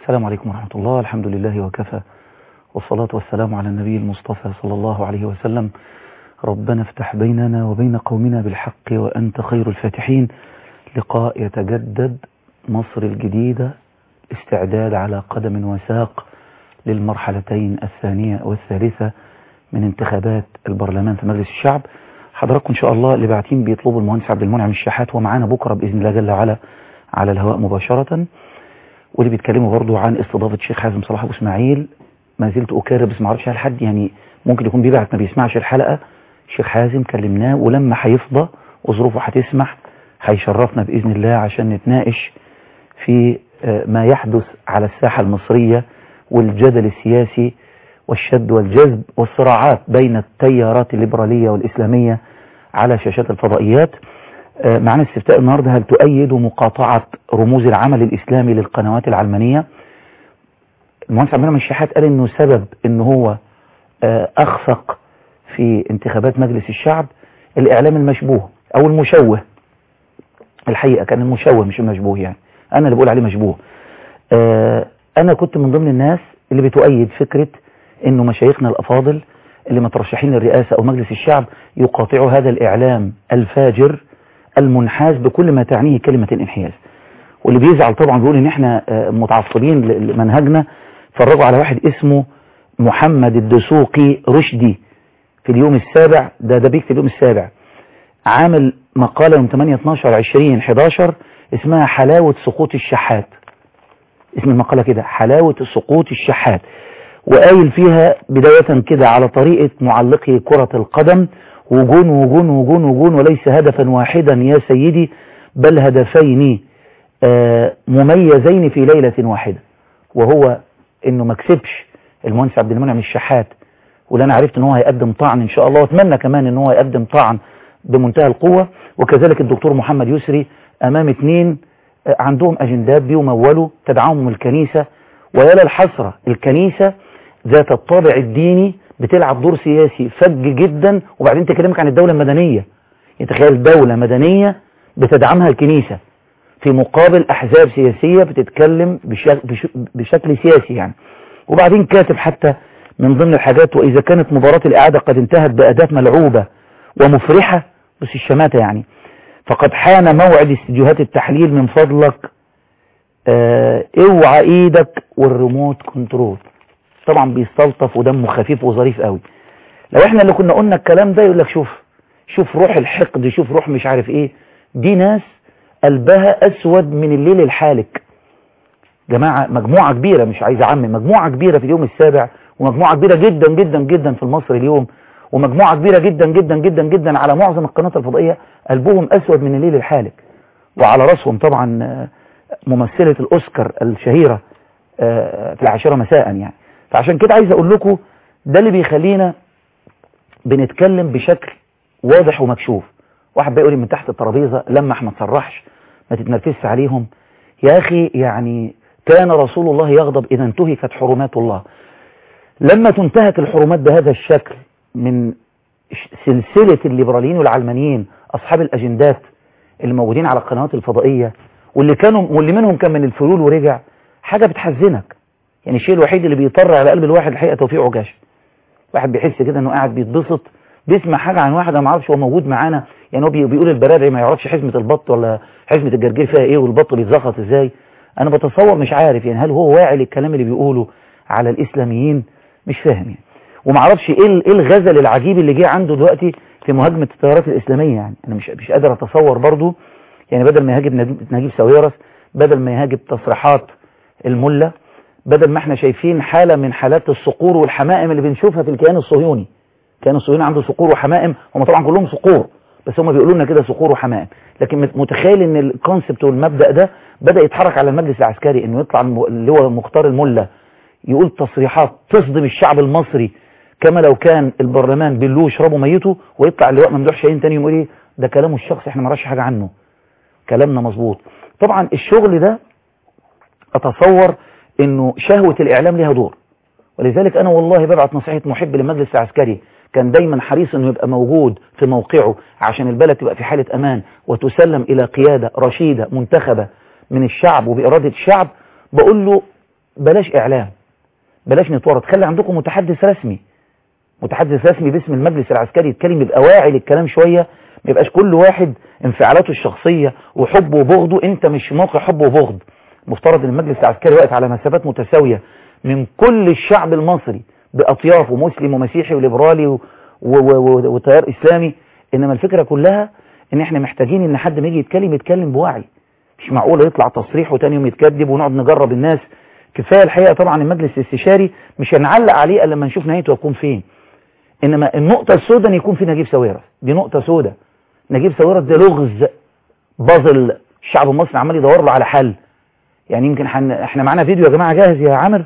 السلام عليكم ورحمة الله الحمد لله وكفى والصلاة والسلام على النبي المصطفى صلى الله عليه وسلم ربنا افتح بيننا وبين قومنا بالحق وأنت خير الفاتحين لقاء يتجدد مصر الجديدة استعداد على قدم وساق للمرحلتين الثانية والثالثة من انتخابات البرلمان في مجلس الشعب حضراتكم إن شاء الله اللي باعتين بيطلبوا المهندس عبد المنعم الشحات ومعانا بكرة بإذن الله جل وعلا على الهواء مباشرة واللي بيتكلموا برضو عن استضافة الشيخ حازم صلاح أبو إسماعيل ما زلت أكرر بس ما اعرفش هل حد يعني ممكن يكون بيبعت ما بيسمعش الحلقة الشيخ حازم كلمناه ولما هيفضى وظروفه هتسمح هيشرفنا بإذن الله عشان نتناقش في ما يحدث على الساحة المصرية والجدل السياسي والشد والجذب والصراعات بين التيارات الليبرالية والإسلامية على شاشات الفضائيات معنا استفتاء النهاردة هل تؤيد مقاطعة رموز العمل الإسلامي للقنوات العلمانية المهندس عبد المنعم الشحات قال انه سبب ان هو اخفق في انتخابات مجلس الشعب الاعلام المشبوه او المشوه الحقيقة كان المشوه مش المشبوه يعني انا اللي بقول عليه مشبوه انا كنت من ضمن الناس اللي بتؤيد فكرة انه مشايخنا الافاضل اللي مترشحين للرئاسة او مجلس الشعب يقاطعوا هذا الاعلام الفاجر المنحاز بكل ما تعنيه كلمة الانحياز واللي بيزعل طبعا بيقول ان احنا متعصبين لمنهجنا فرجوا على واحد اسمه محمد الدسوقي رشدي في اليوم السابع ده ده بيكتب اليوم السابع عامل مقالة يوم 8 12 20 11 اسمها حلاوة سقوط الشحات اسم المقالة كده حلاوة سقوط الشحات وقايل فيها بداية كده على طريقة معلقي كرة القدم وجون وجون وجون وجون وليس هدفا واحدا يا سيدي بل هدفين مميزين في ليلة واحدة وهو انه ما كسبش المهندس عبد المنعم الشحات واللي انا عرفت ان هو هيقدم طعن ان شاء الله واتمنى كمان ان هو يقدم طعن بمنتهى القوة وكذلك الدكتور محمد يسري امام اثنين عندهم اجندات بيمولوا تدعمهم الكنيسة ويا للحسرة الكنيسة ذات الطابع الديني بتلعب دور سياسي فج جدا وبعدين تكلمك عن الدولة المدنية يتخيل دولة مدنية بتدعمها الكنيسة في مقابل أحزاب سياسية بتتكلم بشكل سياسي يعني وبعدين كاتب حتى من ضمن الحاجات وإذا كانت مباراة الإعادة قد انتهت بأداة ملعوبة ومفرحة بس الشماتة يعني فقد حان موعد استديوهات التحليل من فضلك اه اوعى ايدك والريموت كنترول طبعا بيستلطف ودمه خفيف وظريف قوي لو احنا اللي كنا قلنا الكلام ده يقول لك شوف شوف روح الحقد شوف روح مش عارف ايه دي ناس قلبها أسود من الليل الحالك جماعة مجموعة كبيرة مش عايز أعمم مجموعة كبيرة في اليوم السابع ومجموعة كبيرة جدا جدا جدا في المصري اليوم ومجموعة كبيرة جدا جدا جدا جدا على معظم القنوات الفضائية قلبهم أسود من الليل الحالك وعلى رأسهم طبعا ممثلة الأوسكار الشهيرة في العاشرة مساء يعني فعشان كده عايز أقول لكم ده اللي بيخلينا بنتكلم بشكل واضح ومكشوف واحد بيقول من تحت الترابيزة لما ما تصرحش ما تتنرفزش عليهم يا أخي يعني كان رسول الله يغضب إذا انتهكت حرمات الله لما تنتهك الحرمات بهذا الشكل من سلسلة الليبراليين والعلمانيين أصحاب الأجندات اللي موجودين على القنوات الفضائية واللي كانوا واللي منهم كان من الفلول ورجع حاجة بتحزنك يعني الشيء الوحيد اللي بيطر على قلب الواحد الحقيقة توفيق عكاش واحد بيحس كده انه قاعد بيتبسط بيسمع حاجة عن واحد انا ما اعرفش هو موجود معانا يعني هو بيقول البراري ما يعرفش حزمة البط ولا حزمة الجرجير فيها ايه والبط بيتزخط ازاي انا بتصور مش عارف يعني هل هو واعي للكلام اللي بيقوله على الاسلاميين مش فاهم يعني وما اعرفش ايه ايه الغزل العجيب اللي جه عنده دلوقتي في مهاجمة التيارات الاسلامية يعني انا مش مش قادر اتصور برضو يعني بدل ما يهاجم نجيب ساويرس بدل ما يهاجم تصريحات الملة بدل ما احنا شايفين حالة من حالات الصقور والحمائم اللي بنشوفها في الكيان الصهيوني الكيان الصهيوني عنده صقور وحمائم هم طبعا كلهم صقور بس هم بيقولوا لنا كده صقور وحمائم لكن متخيل ان الكونسبت والمبدأ ده بدأ يتحرك على المجلس العسكري انه يطلع اللي هو مختار الملة يقول تصريحات تصدم الشعب المصري كما لو كان البرلمان بلوه يشربوا ميته ويطلع اللواء ممدوح شاهين تاني يقول ايه ده كلامه الشخصي احنا ما نعرفش حاجة عنه كلامنا مظبوط طبعا الشغل ده اتصور انه شهوة الاعلام لها دور ولذلك انا والله ببعت نصيحة محب للمجلس العسكري كان دايما حريص انه يبقى موجود في موقعه عشان البلد تبقى في حالة امان وتسلم الى قيادة رشيدة منتخبة من الشعب وبإرادة الشعب بقول له بلاش اعلام بلاش نتورط خلي عندكم متحدث رسمي متحدث رسمي باسم المجلس العسكري يتكلم يبقى واعي للكلام شوية ما يبقاش كل واحد انفعالاته الشخصية وحبه وبغضه انت مش موقع حب وبغض مفترض ان المجلس العسكري واقف على مسافات متساوية من كل الشعب المصري بأطيافه مسلم ومسيحي وليبرالي وتيار إسلامي إنما الفكرة كلها إن إحنا محتاجين إن حد ما يجي يتكلم يتكلم بوعي مش معقول يطلع تصريح وتاني يوم يتكذب ونقعد نجرب الناس كفاية الحقيقة طبعا المجلس الاستشاري مش هنعلق عليه إلا لما نشوف نهايته هتكون فين إنما النقطة السوداء إن يكون في نجيب ساويرس دي نقطة سوداء نجيب ساويرس ده لغز بازل الشعب المصري عمال يدور له على حل يعني يمكن حن... احنا معانا فيديو يا جماعة جاهز يا عامر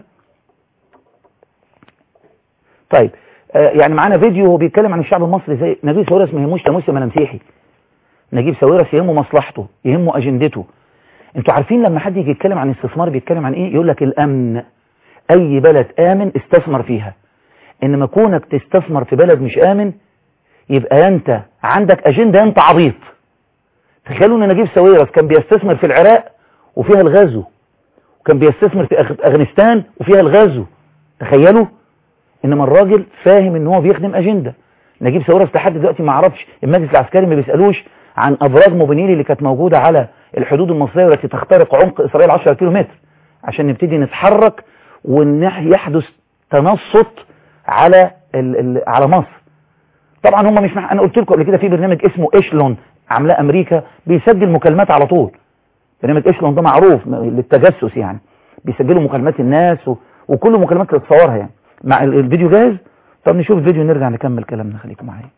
طيب آه يعني معانا فيديو هو بيتكلم عن الشعب المصري زي نجيب ساويرس ما يهموش لا مسلم ولا مسيحي نجيب ساويرس يهمه مصلحته يهمه اجندته انتوا عارفين لما حد يجي يتكلم عن استثمار بيتكلم عن ايه يقول لك الامن اي بلد امن استثمر فيها انما كونك تستثمر في بلد مش امن يبقى انت عندك اجنده انت عبيط تخيلوا ان نجيب ساويرس كان بيستثمر في العراق وفيها الغزو وكان بيستثمر في افغانستان وفيها الغزو تخيلوا انما الراجل فاهم ان هو بيخدم اجنده نجيب ساويرس لحد دلوقتي ما عرفش المجلس العسكري ما بيسالوش عن ابراج موبينيلي اللي كانت موجوده على الحدود المصريه والتي تخترق عمق اسرائيل 10 كيلو متر عشان نبتدي نتحرك ويحدث تنصت على ال ال على مصر طبعا هم مش مح... انا قلت لكم قبل كده في برنامج اسمه ايشلون عاملاه امريكا بيسجل مكالمات على طول برنامج ايشلون ده معروف للتجسس يعني بيسجلوا مكالمات الناس و... وكل المكالمات اللي تصورها يعني مع الفيديو جاهز طب نشوف الفيديو نرجع نكمل كلامنا خليكم معايا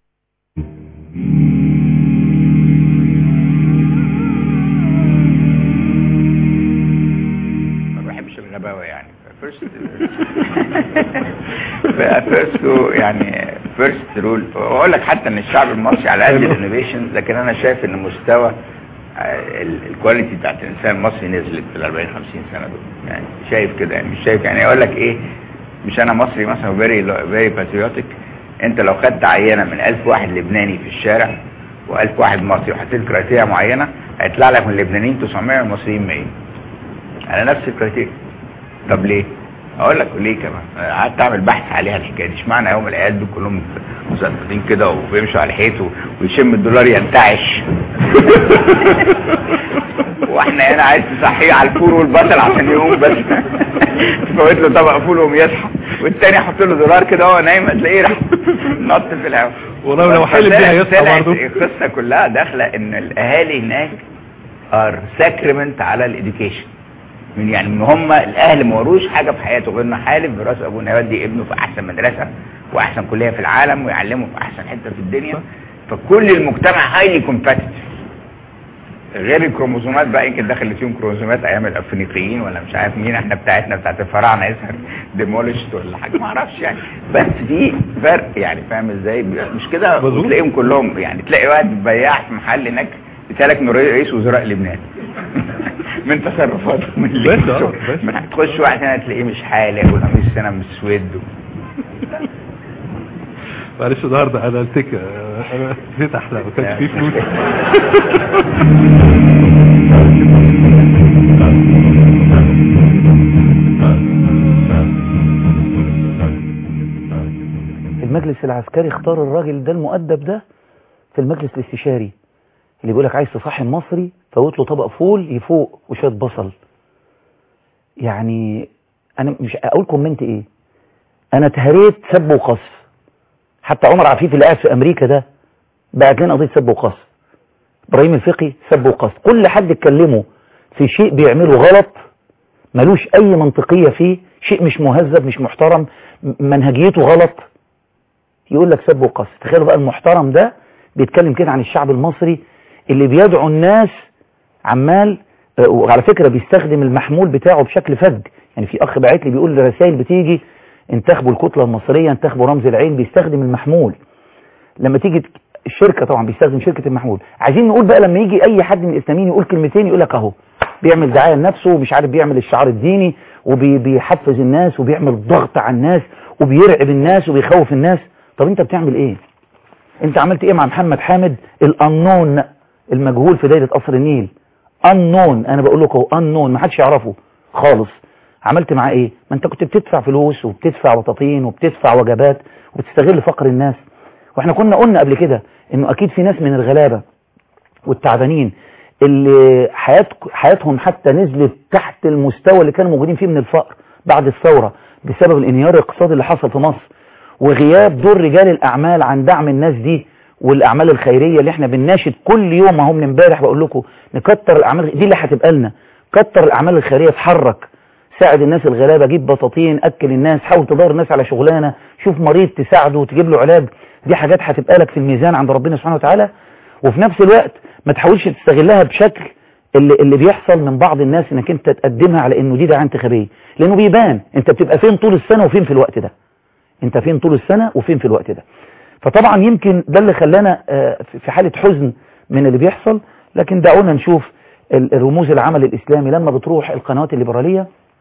ما بحبش الغباوة يعني فيرست فيرست يعني فيرست رول واقول لك حتى ان الشعب المصري على قد الانوفيشن لكن انا شايف ان مستوى الكواليتي بتاعت الانسان المصري نزلت في ال 40 50 سنه دول يعني شايف كده يعني مش شايف يعني اقول لك ايه مش انا مصري مثلا فيري فيري باتريوتيك انت لو خدت عينه من 1000 واحد لبناني في الشارع و1000 واحد مصري وحطيت كرايتيريا معينه هيطلع لك من اللبنانيين 900 والمصريين 100 على نفس الكرايتيريا طب ليه؟ اقول لك ليه كمان قعدت اعمل بحث عليها الحكايه دي اشمعنى يوم العيال دول كلهم مثقفين كده وبيمشوا على الحيط ويشم الدولار ينتعش واحنا هنا عايز تصحيه على الفول والبصل عشان يقوم بس تفوت له طبق فول ويقوم يصحى والتاني يحط له دولار كده وهو نايم تلاقيه راح نط في الهواء ولو لو حلم بيها يصحى برضه القصه كلها داخله ان الاهالي هناك ار ساكرمنت على الاديوكيشن من يعني من هم الاهل ما وروش حاجه في حياته غير انه حالف براس ابوه يودي ابنه في احسن مدرسه واحسن كليه في العالم ويعلمه في احسن حته في الدنيا فكل المجتمع هايلي كومباتيتيف غير الكروموسومات بقى يمكن دخلت فيهم كروموسومات ايام الافريقيين ولا مش عارف مين احنا بتاعتنا بتاعت الفراعنه يظهر ديمولشت ولا حاجه ما اعرفش يعني بس في فرق يعني فاهم ازاي مش كده تلاقيهم كلهم يعني تلاقي واحد بياع في محل هناك بتالك انه رئيس وزراء لبنان من تصرفاته من لبسه من تخش واحد هنا تلاقيه مش حالق وقميص سنه مسود معلش النهارده انا قلت انا نسيت احلى ما كانش فيه فلوس المجلس العسكري اختار الراجل ده المؤدب ده في المجلس الاستشاري اللي بيقول لك عايز تصحي المصري فوت له طبق فول يفوق وشويه بصل يعني انا مش اقول كومنت ايه انا اتهريت سب وقصف حتى عمر عفيف اللي قاعد في امريكا ده بعت لنا قضيه سب وقصف ابراهيم الفقي سب وقصف كل حد اتكلمه في شيء بيعمله غلط ملوش اي منطقيه فيه شيء مش مهذب مش محترم منهجيته غلط يقول لك سب وقصف تخيلوا بقى المحترم ده بيتكلم كده عن الشعب المصري اللي بيدعو الناس عمال وعلى فكرة بيستخدم المحمول بتاعه بشكل فج يعني في اخ باعت لي بيقول لي رسائل بتيجي انتخبوا الكتلة المصرية انتخبوا رمز العين بيستخدم المحمول لما تيجي الشركة طبعا بيستخدم شركة المحمول عايزين نقول بقى لما يجي اي حد من الاسلاميين يقول كلمتين يقول لك اهو بيعمل دعاية لنفسه ومش عارف بيعمل الشعار الديني وبيحفز الناس وبيعمل ضغط على الناس وبيرعب الناس وبيخوف الناس طب انت بتعمل ايه انت عملت ايه مع محمد حامد الانون المجهول في دايرة قصر النيل انون انا بقول لكم انون ما حدش يعرفه خالص عملت معاه ايه ما انت كنت بتدفع فلوس وبتدفع بطاطين وبتدفع وجبات وبتستغل فقر الناس واحنا كنا قلنا قبل كده انه اكيد في ناس من الغلابة والتعبانين اللي حيات حياتهم حتى نزلت تحت المستوى اللي كانوا موجودين فيه من الفقر بعد الثورة بسبب الانهيار الاقتصادي اللي حصل في مصر وغياب دور رجال الاعمال عن دعم الناس دي والاعمال الخيريه اللي احنا بنناشد كل يوم اهو من امبارح بقول لكم نكتر الاعمال دي اللي هتبقى لنا كتر الاعمال الخيريه اتحرك ساعد الناس الغلابه جيب بطاطين اكل الناس حاول تدور الناس على شغلانه شوف مريض تساعده وتجيب له علاج دي حاجات هتبقى لك في الميزان عند ربنا سبحانه وتعالى وفي نفس الوقت ما تحاولش تستغلها بشكل اللي, اللي بيحصل من بعض الناس انك انت تقدمها على انه دي دعايه انتخابيه لانه بيبان انت بتبقى فين طول السنه وفين في الوقت ده انت فين طول السنه وفين في الوقت ده فطبعا يمكن ده اللي خلانا في حالة حزن من اللي بيحصل لكن دعونا نشوف الرموز العمل الإسلامي لما بتروح القنوات الليبرالية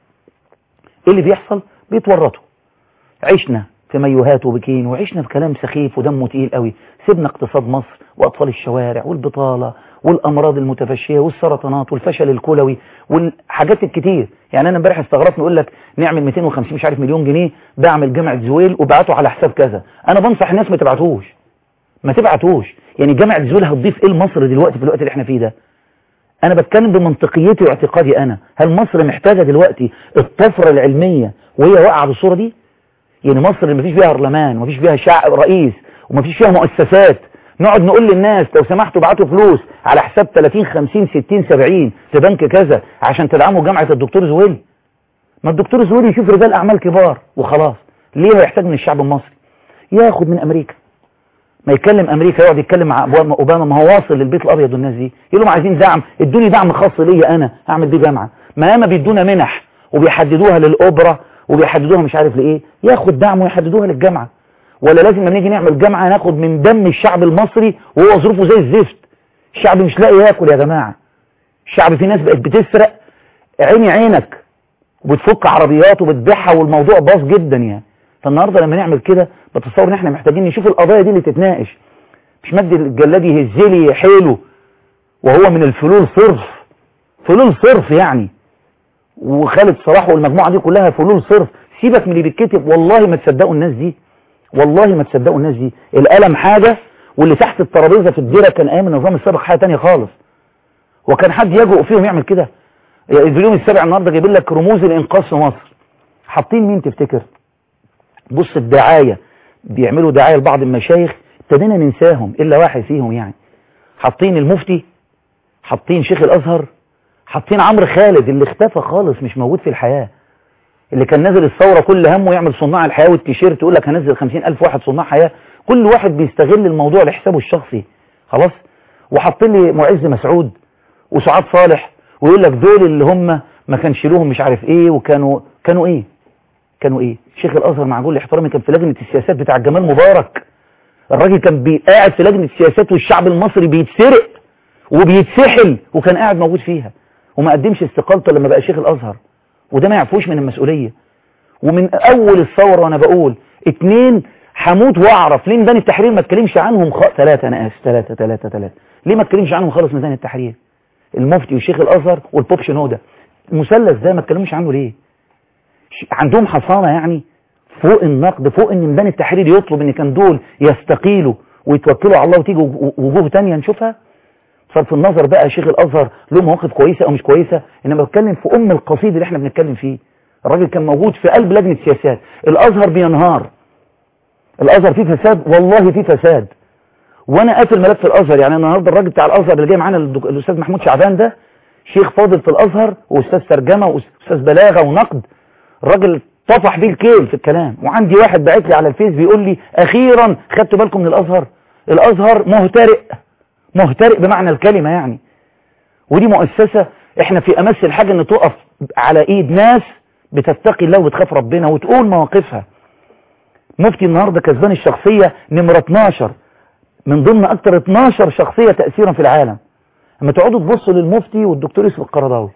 ايه اللي بيحصل بيتورطوا عشنا في ميوهات وبكين وعشنا في كلام سخيف ودمه تقيل قوي سيبنا اقتصاد مصر وأطفال الشوارع والبطالة والأمراض المتفشية والسرطانات والفشل الكلوي والحاجات الكتير يعني أنا امبارح استغربت نقول لك نعمل 250 مش عارف مليون جنيه دعم لجامعة زويل وبعته على حساب كذا أنا بنصح الناس ما تبعتوش ما تبعتوش يعني جامعة زويل هتضيف إيه لمصر دلوقتي في الوقت اللي احنا فيه ده أنا بتكلم بمنطقيتي واعتقادي أنا هل مصر محتاجة دلوقتي الطفرة العلمية وهي واقعة بالصورة دي يعني مصر اللي مفيش فيها برلمان ومفيش فيها شعب رئيس ومفيش فيها مؤسسات نقعد نقول للناس لو سمحتوا ابعتوا فلوس على حساب 30 50 60 70 في بنك كذا عشان تدعموا جامعة الدكتور زويل ما الدكتور زويل يشوف رجال اعمال كبار وخلاص ليه هيحتاج من الشعب المصري ياخد من امريكا ما يتكلم امريكا يقعد يتكلم مع اوباما ما هو واصل للبيت الابيض والناس دي يقول لهم عايزين دعم ادوني دعم خاص ليا انا اعمل بيه جامعه ما ياما بيدونا منح وبيحددوها للاوبرا وبيحددوها مش عارف لايه ياخد دعم ويحددوها للجامعه ولا لازم لما نيجي نعمل جامعة ناخد من دم الشعب المصري وهو ظروفه زي الزفت الشعب مش لاقي ياكل يا جماعة الشعب في ناس بقت بتسرق عيني عينك وبتفك عربيات وبتبيعها والموضوع باظ جدا يعني فالنهاردة لما نعمل كده بتصور ان احنا محتاجين نشوف القضايا دي اللي تتناقش مش مجدي الجلادي يهزلي حيله وهو من الفلول صرف فلول صرف يعني وخالد صلاح والمجموعة دي كلها فلول صرف سيبك من اللي بيتكتب والله ما تصدقوا الناس دي والله ما تصدقوا الناس دي القلم حاجة واللي تحت الترابيزه في الديره كان ايام النظام السابق حاجه تانية خالص وكان حد يجرؤ فيهم يعمل كده الفيلم السابع النهارده جايبين لك رموز الانقاذ في مصر حاطين مين تفتكر بص الدعايه بيعملوا دعايه لبعض المشايخ ابتدينا ننساهم الا واحد فيهم يعني حاطين المفتي حاطين شيخ الازهر حاطين عمرو خالد اللي اختفى خالص مش موجود في الحياه اللي كان نازل الثوره كل همه يعمل صناع الحياه والتيشيرت يقول لك هنزل 50000 واحد صناع حياه كل واحد بيستغل الموضوع لحسابه الشخصي خلاص وحاطين لي معز مسعود وسعاد صالح ويقول لك دول اللي هم ما كانش لهم مش عارف ايه وكانوا كانوا ايه كانوا ايه شيخ الازهر مع كل احترامي كان في لجنه السياسات بتاع جمال مبارك الراجل كان قاعد في لجنه السياسات والشعب المصري بيتسرق وبيتسحل وكان قاعد موجود فيها وما قدمش استقالته لما بقى شيخ الازهر وده ما يعفوش من المسؤوليه ومن اول الثوره وانا بقول اتنين هموت واعرف ليه ميدان التحرير ما اتكلمش عنهم خ... ثلاثة انا اسف ثلاثة ثلاثة ثلاثة ليه ما اتكلمش عنهم خالص ميدان التحرير المفتي وشيخ الازهر والبوب شنودة المثلث ده ما اتكلموش عنه ليه ش... عندهم حصانة يعني فوق النقد فوق ان ميدان التحرير يطلب ان كان دول يستقيلوا ويتوكلوا على الله وتيجي وجوه تانية نشوفها صرف النظر بقى شيخ الازهر له مواقف كويسة او مش كويسة انما بتكلم في ام القصيد اللي احنا بنتكلم فيه الراجل كان موجود في قلب لجنة سياسات الازهر بينهار الازهر فيه فساد والله فيه فساد وانا قافل ملف الازهر يعني النهارده الراجل بتاع الازهر اللي جاي معانا الاستاذ محمود شعبان ده شيخ فاضل في الازهر واستاذ ترجمه واستاذ بلاغه ونقد الراجل طفح بيه الكيل في الكلام وعندي واحد باعت لي على الفيس بيقول لي اخيرا خدتوا بالكم من الازهر الازهر مهترئ مهترئ بمعنى الكلمه يعني ودي مؤسسه احنا في امس الحاجه ان تقف على ايد ناس بتتقي الله وبتخاف ربنا وتقول مواقفها مفتي النهاردة كسبان الشخصية نمرة 12 من ضمن أكتر 12 شخصية تأثيرا في العالم اما تقعدوا تبصوا للمفتي والدكتور يوسف القرضاوي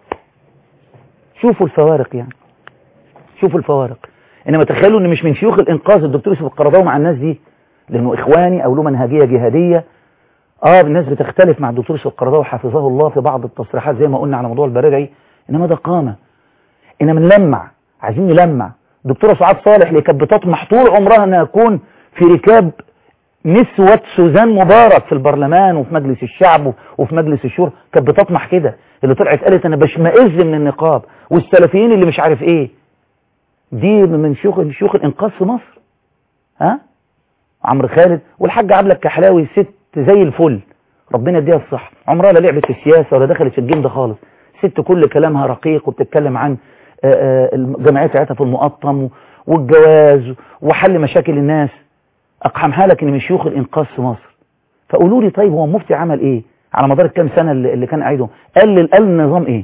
شوفوا الفوارق يعني شوفوا الفوارق انما تخيلوا ان مش من شيوخ الانقاذ الدكتور يوسف القرضاوي مع الناس دي لانه اخواني او له منهجيه جهاديه اه الناس بتختلف مع الدكتور يوسف القرضاوي حفظه الله في بعض التصريحات زي ما قلنا على موضوع البرادعي انما ده قامه انما نلمع عايزين نلمع دكتورة سعاد صالح اللي كانت بتطمح طول عمرها انها تكون في ركاب نسوة سوزان مبارك في البرلمان وفي مجلس الشعب وفي مجلس الشورى كانت بتطمح كده اللي طلعت قالت انا بشمئز من النقاب والسلفيين اللي مش عارف ايه دي من شيوخ شيوخ الانقاذ في مصر ها عمرو خالد والحاجة عبلة الكحلاوي ست زي الفل ربنا يديها الصحة عمرها لا لعبت في السياسة ولا دخلت في الجيم ده خالص ست كل كلامها رقيق وبتتكلم عن الجمعيات بتاعتها في المقطم والجواز وحل مشاكل الناس اقحمها لك ان من شيوخ الانقاذ في مصر فقولوا لي طيب هو المفتي عمل ايه على مدار الكام سنة اللي كان قاعدهم قال قال النظام ايه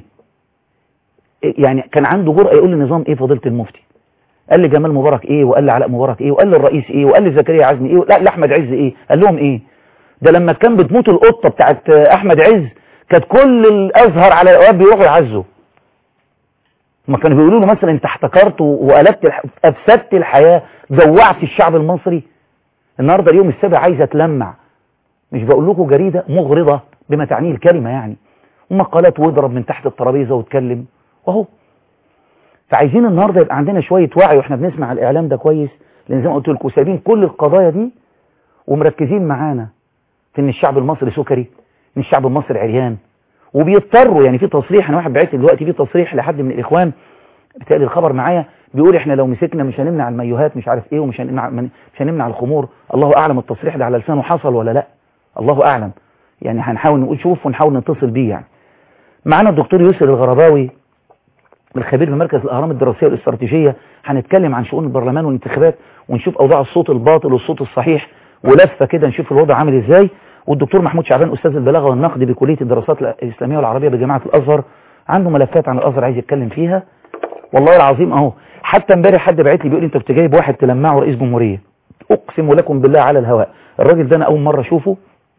يعني كان عنده جرأة يقول النظام ايه فضيلة المفتي قال لي جمال مبارك ايه وقال لي علاء مبارك ايه وقال لي الرئيس ايه وقال لي زكريا عزمي ايه لا لاحمد عز ايه قال لهم ايه ده لما كان بتموت القطة بتاعت احمد عز كانت كل الازهر على الابواب بيروحوا يعزوا ما كانوا بيقولوا له مثلا انت احتكرت وقلبت الح... افسدت الحياة جوعت الشعب المصري النهارده اليوم السابع عايزه تلمع مش بقول لكم جريده مغرضه بما تعنيه الكلمه يعني ومقالات واضرب من تحت الترابيزه واتكلم واهو فعايزين النهارده يبقى عندنا شويه وعي واحنا بنسمع الاعلام ده كويس لان زي ما قلت لكم سايبين كل القضايا دي ومركزين معانا في ان الشعب المصري سكري ان الشعب المصري عريان وبيضطروا يعني في تصريح انا واحد بعت دلوقتي في تصريح لحد من الاخوان بتقلي الخبر معايا بيقول احنا لو مسكنا مش هنمنع الميوهات مش عارف ايه ومش هنمنع مش هنمنع الخمور الله اعلم التصريح ده على لسانه حصل ولا لا الله اعلم يعني هنحاول نقول شوف ونحاول نتصل بيه يعني معانا الدكتور يسر الغرباوي الخبير في مركز الاهرام الدراسيه والاستراتيجيه هنتكلم عن شؤون البرلمان والانتخابات ونشوف اوضاع الصوت الباطل والصوت الصحيح ولفه كده نشوف الوضع عامل ازاي والدكتور محمود شعبان استاذ البلاغه والنقد بكليه الدراسات الاسلاميه والعربيه بجامعه الازهر عنده ملفات عن الازهر عايز يتكلم فيها والله العظيم اهو حتى امبارح حد بعت لي بيقول لي انت كنت جايب واحد تلمعه رئيس جمهوريه اقسم لكم بالله على الهواء الراجل ده انا اول مره اشوفه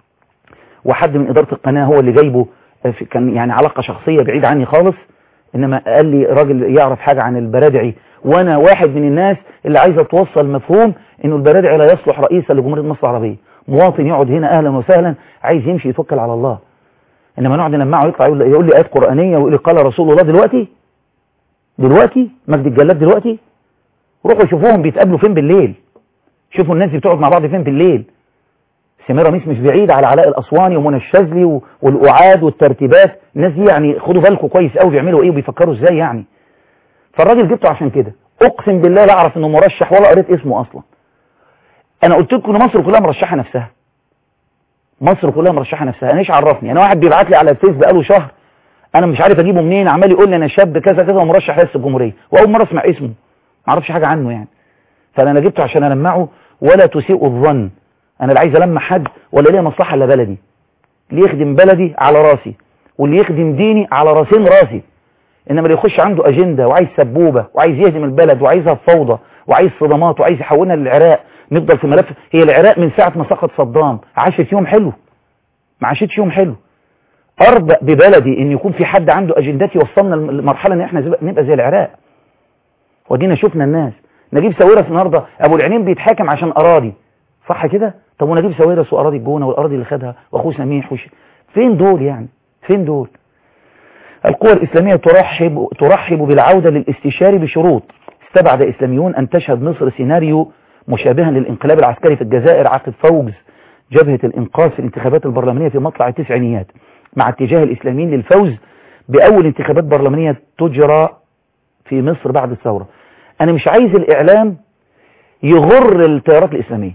وحد من اداره القناه هو اللي جايبه كان يعني علاقه شخصيه بعيد عني خالص انما قال لي راجل يعرف حاجه عن البرادعي وانا واحد من الناس اللي عايزه توصل مفهوم انه البرادعي لا يصلح رئيسا لجمهوريه مصر العربيه مواطن يقعد هنا اهلا وسهلا عايز يمشي يتوكل على الله انما نقعد نلمعه يطلع يقول, يقول لي ايات قرانيه ويقول لي قال رسول الله دلوقتي دلوقتي مجد الجلاد دلوقتي روحوا شوفوهم بيتقابلوا فين بالليل شوفوا الناس دي بتقعد مع بعض فين بالليل سميرة ميس مش بعيد على علاء الأسواني ومنى الشاذلي والأعاد والترتيبات الناس دي يعني خدوا بالكم كويس قوي بيعملوا ايه وبيفكروا ازاي يعني فالراجل جبته عشان كده اقسم بالله لا اعرف انه مرشح ولا قريت اسمه اصلا انا قلت لكم ان مصر كلها مرشحه نفسها مصر كلها مرشحه نفسها انا ايش عرفني انا واحد بيبعت لي على الفيس بقاله شهر انا مش عارف اجيبه منين عمال يقول لي انا شاب كذا كذا ومرشح رئاسه الجمهوريه واول مره اسمع اسمه ما اعرفش حاجه عنه يعني فانا انا جبته عشان المعه ولا تسيء الظن انا لا عايز المع حد ولا ليا مصلحه الا بلدي اللي يخدم بلدي على راسي واللي يخدم ديني على راسين راسي انما اللي يخش عنده اجنده وعايز سبوبه وعايز يهدم البلد وعايزها فوضى وعايز صدمات وعايز يحولنا للعراق نفضل في ملف هي العراق من ساعه ما سقط صدام عاشت يوم حلو ما عاشتش يوم حلو اربق ببلدي ان يكون في حد عنده اجندات يوصلنا لمرحله ان احنا نبقى زي العراق ودينا شفنا الناس نجيب ساويرس النهارده ابو العينين بيتحاكم عشان اراضي صح كده طب ونجيب ساويرس واراضي الجونه والاراضي اللي خدها واخوه سميح وش فين دول يعني فين دول القوى الاسلاميه ترحب ترحب بالعوده للاستشاري بشروط استبعد اسلاميون ان تشهد مصر سيناريو مشابها للانقلاب العسكري في الجزائر عقب فوز جبهه الانقاذ في الانتخابات البرلمانيه في مطلع التسعينيات مع اتجاه الاسلاميين للفوز باول انتخابات برلمانيه تجرى في مصر بعد الثوره انا مش عايز الاعلام يغر التيارات الاسلاميه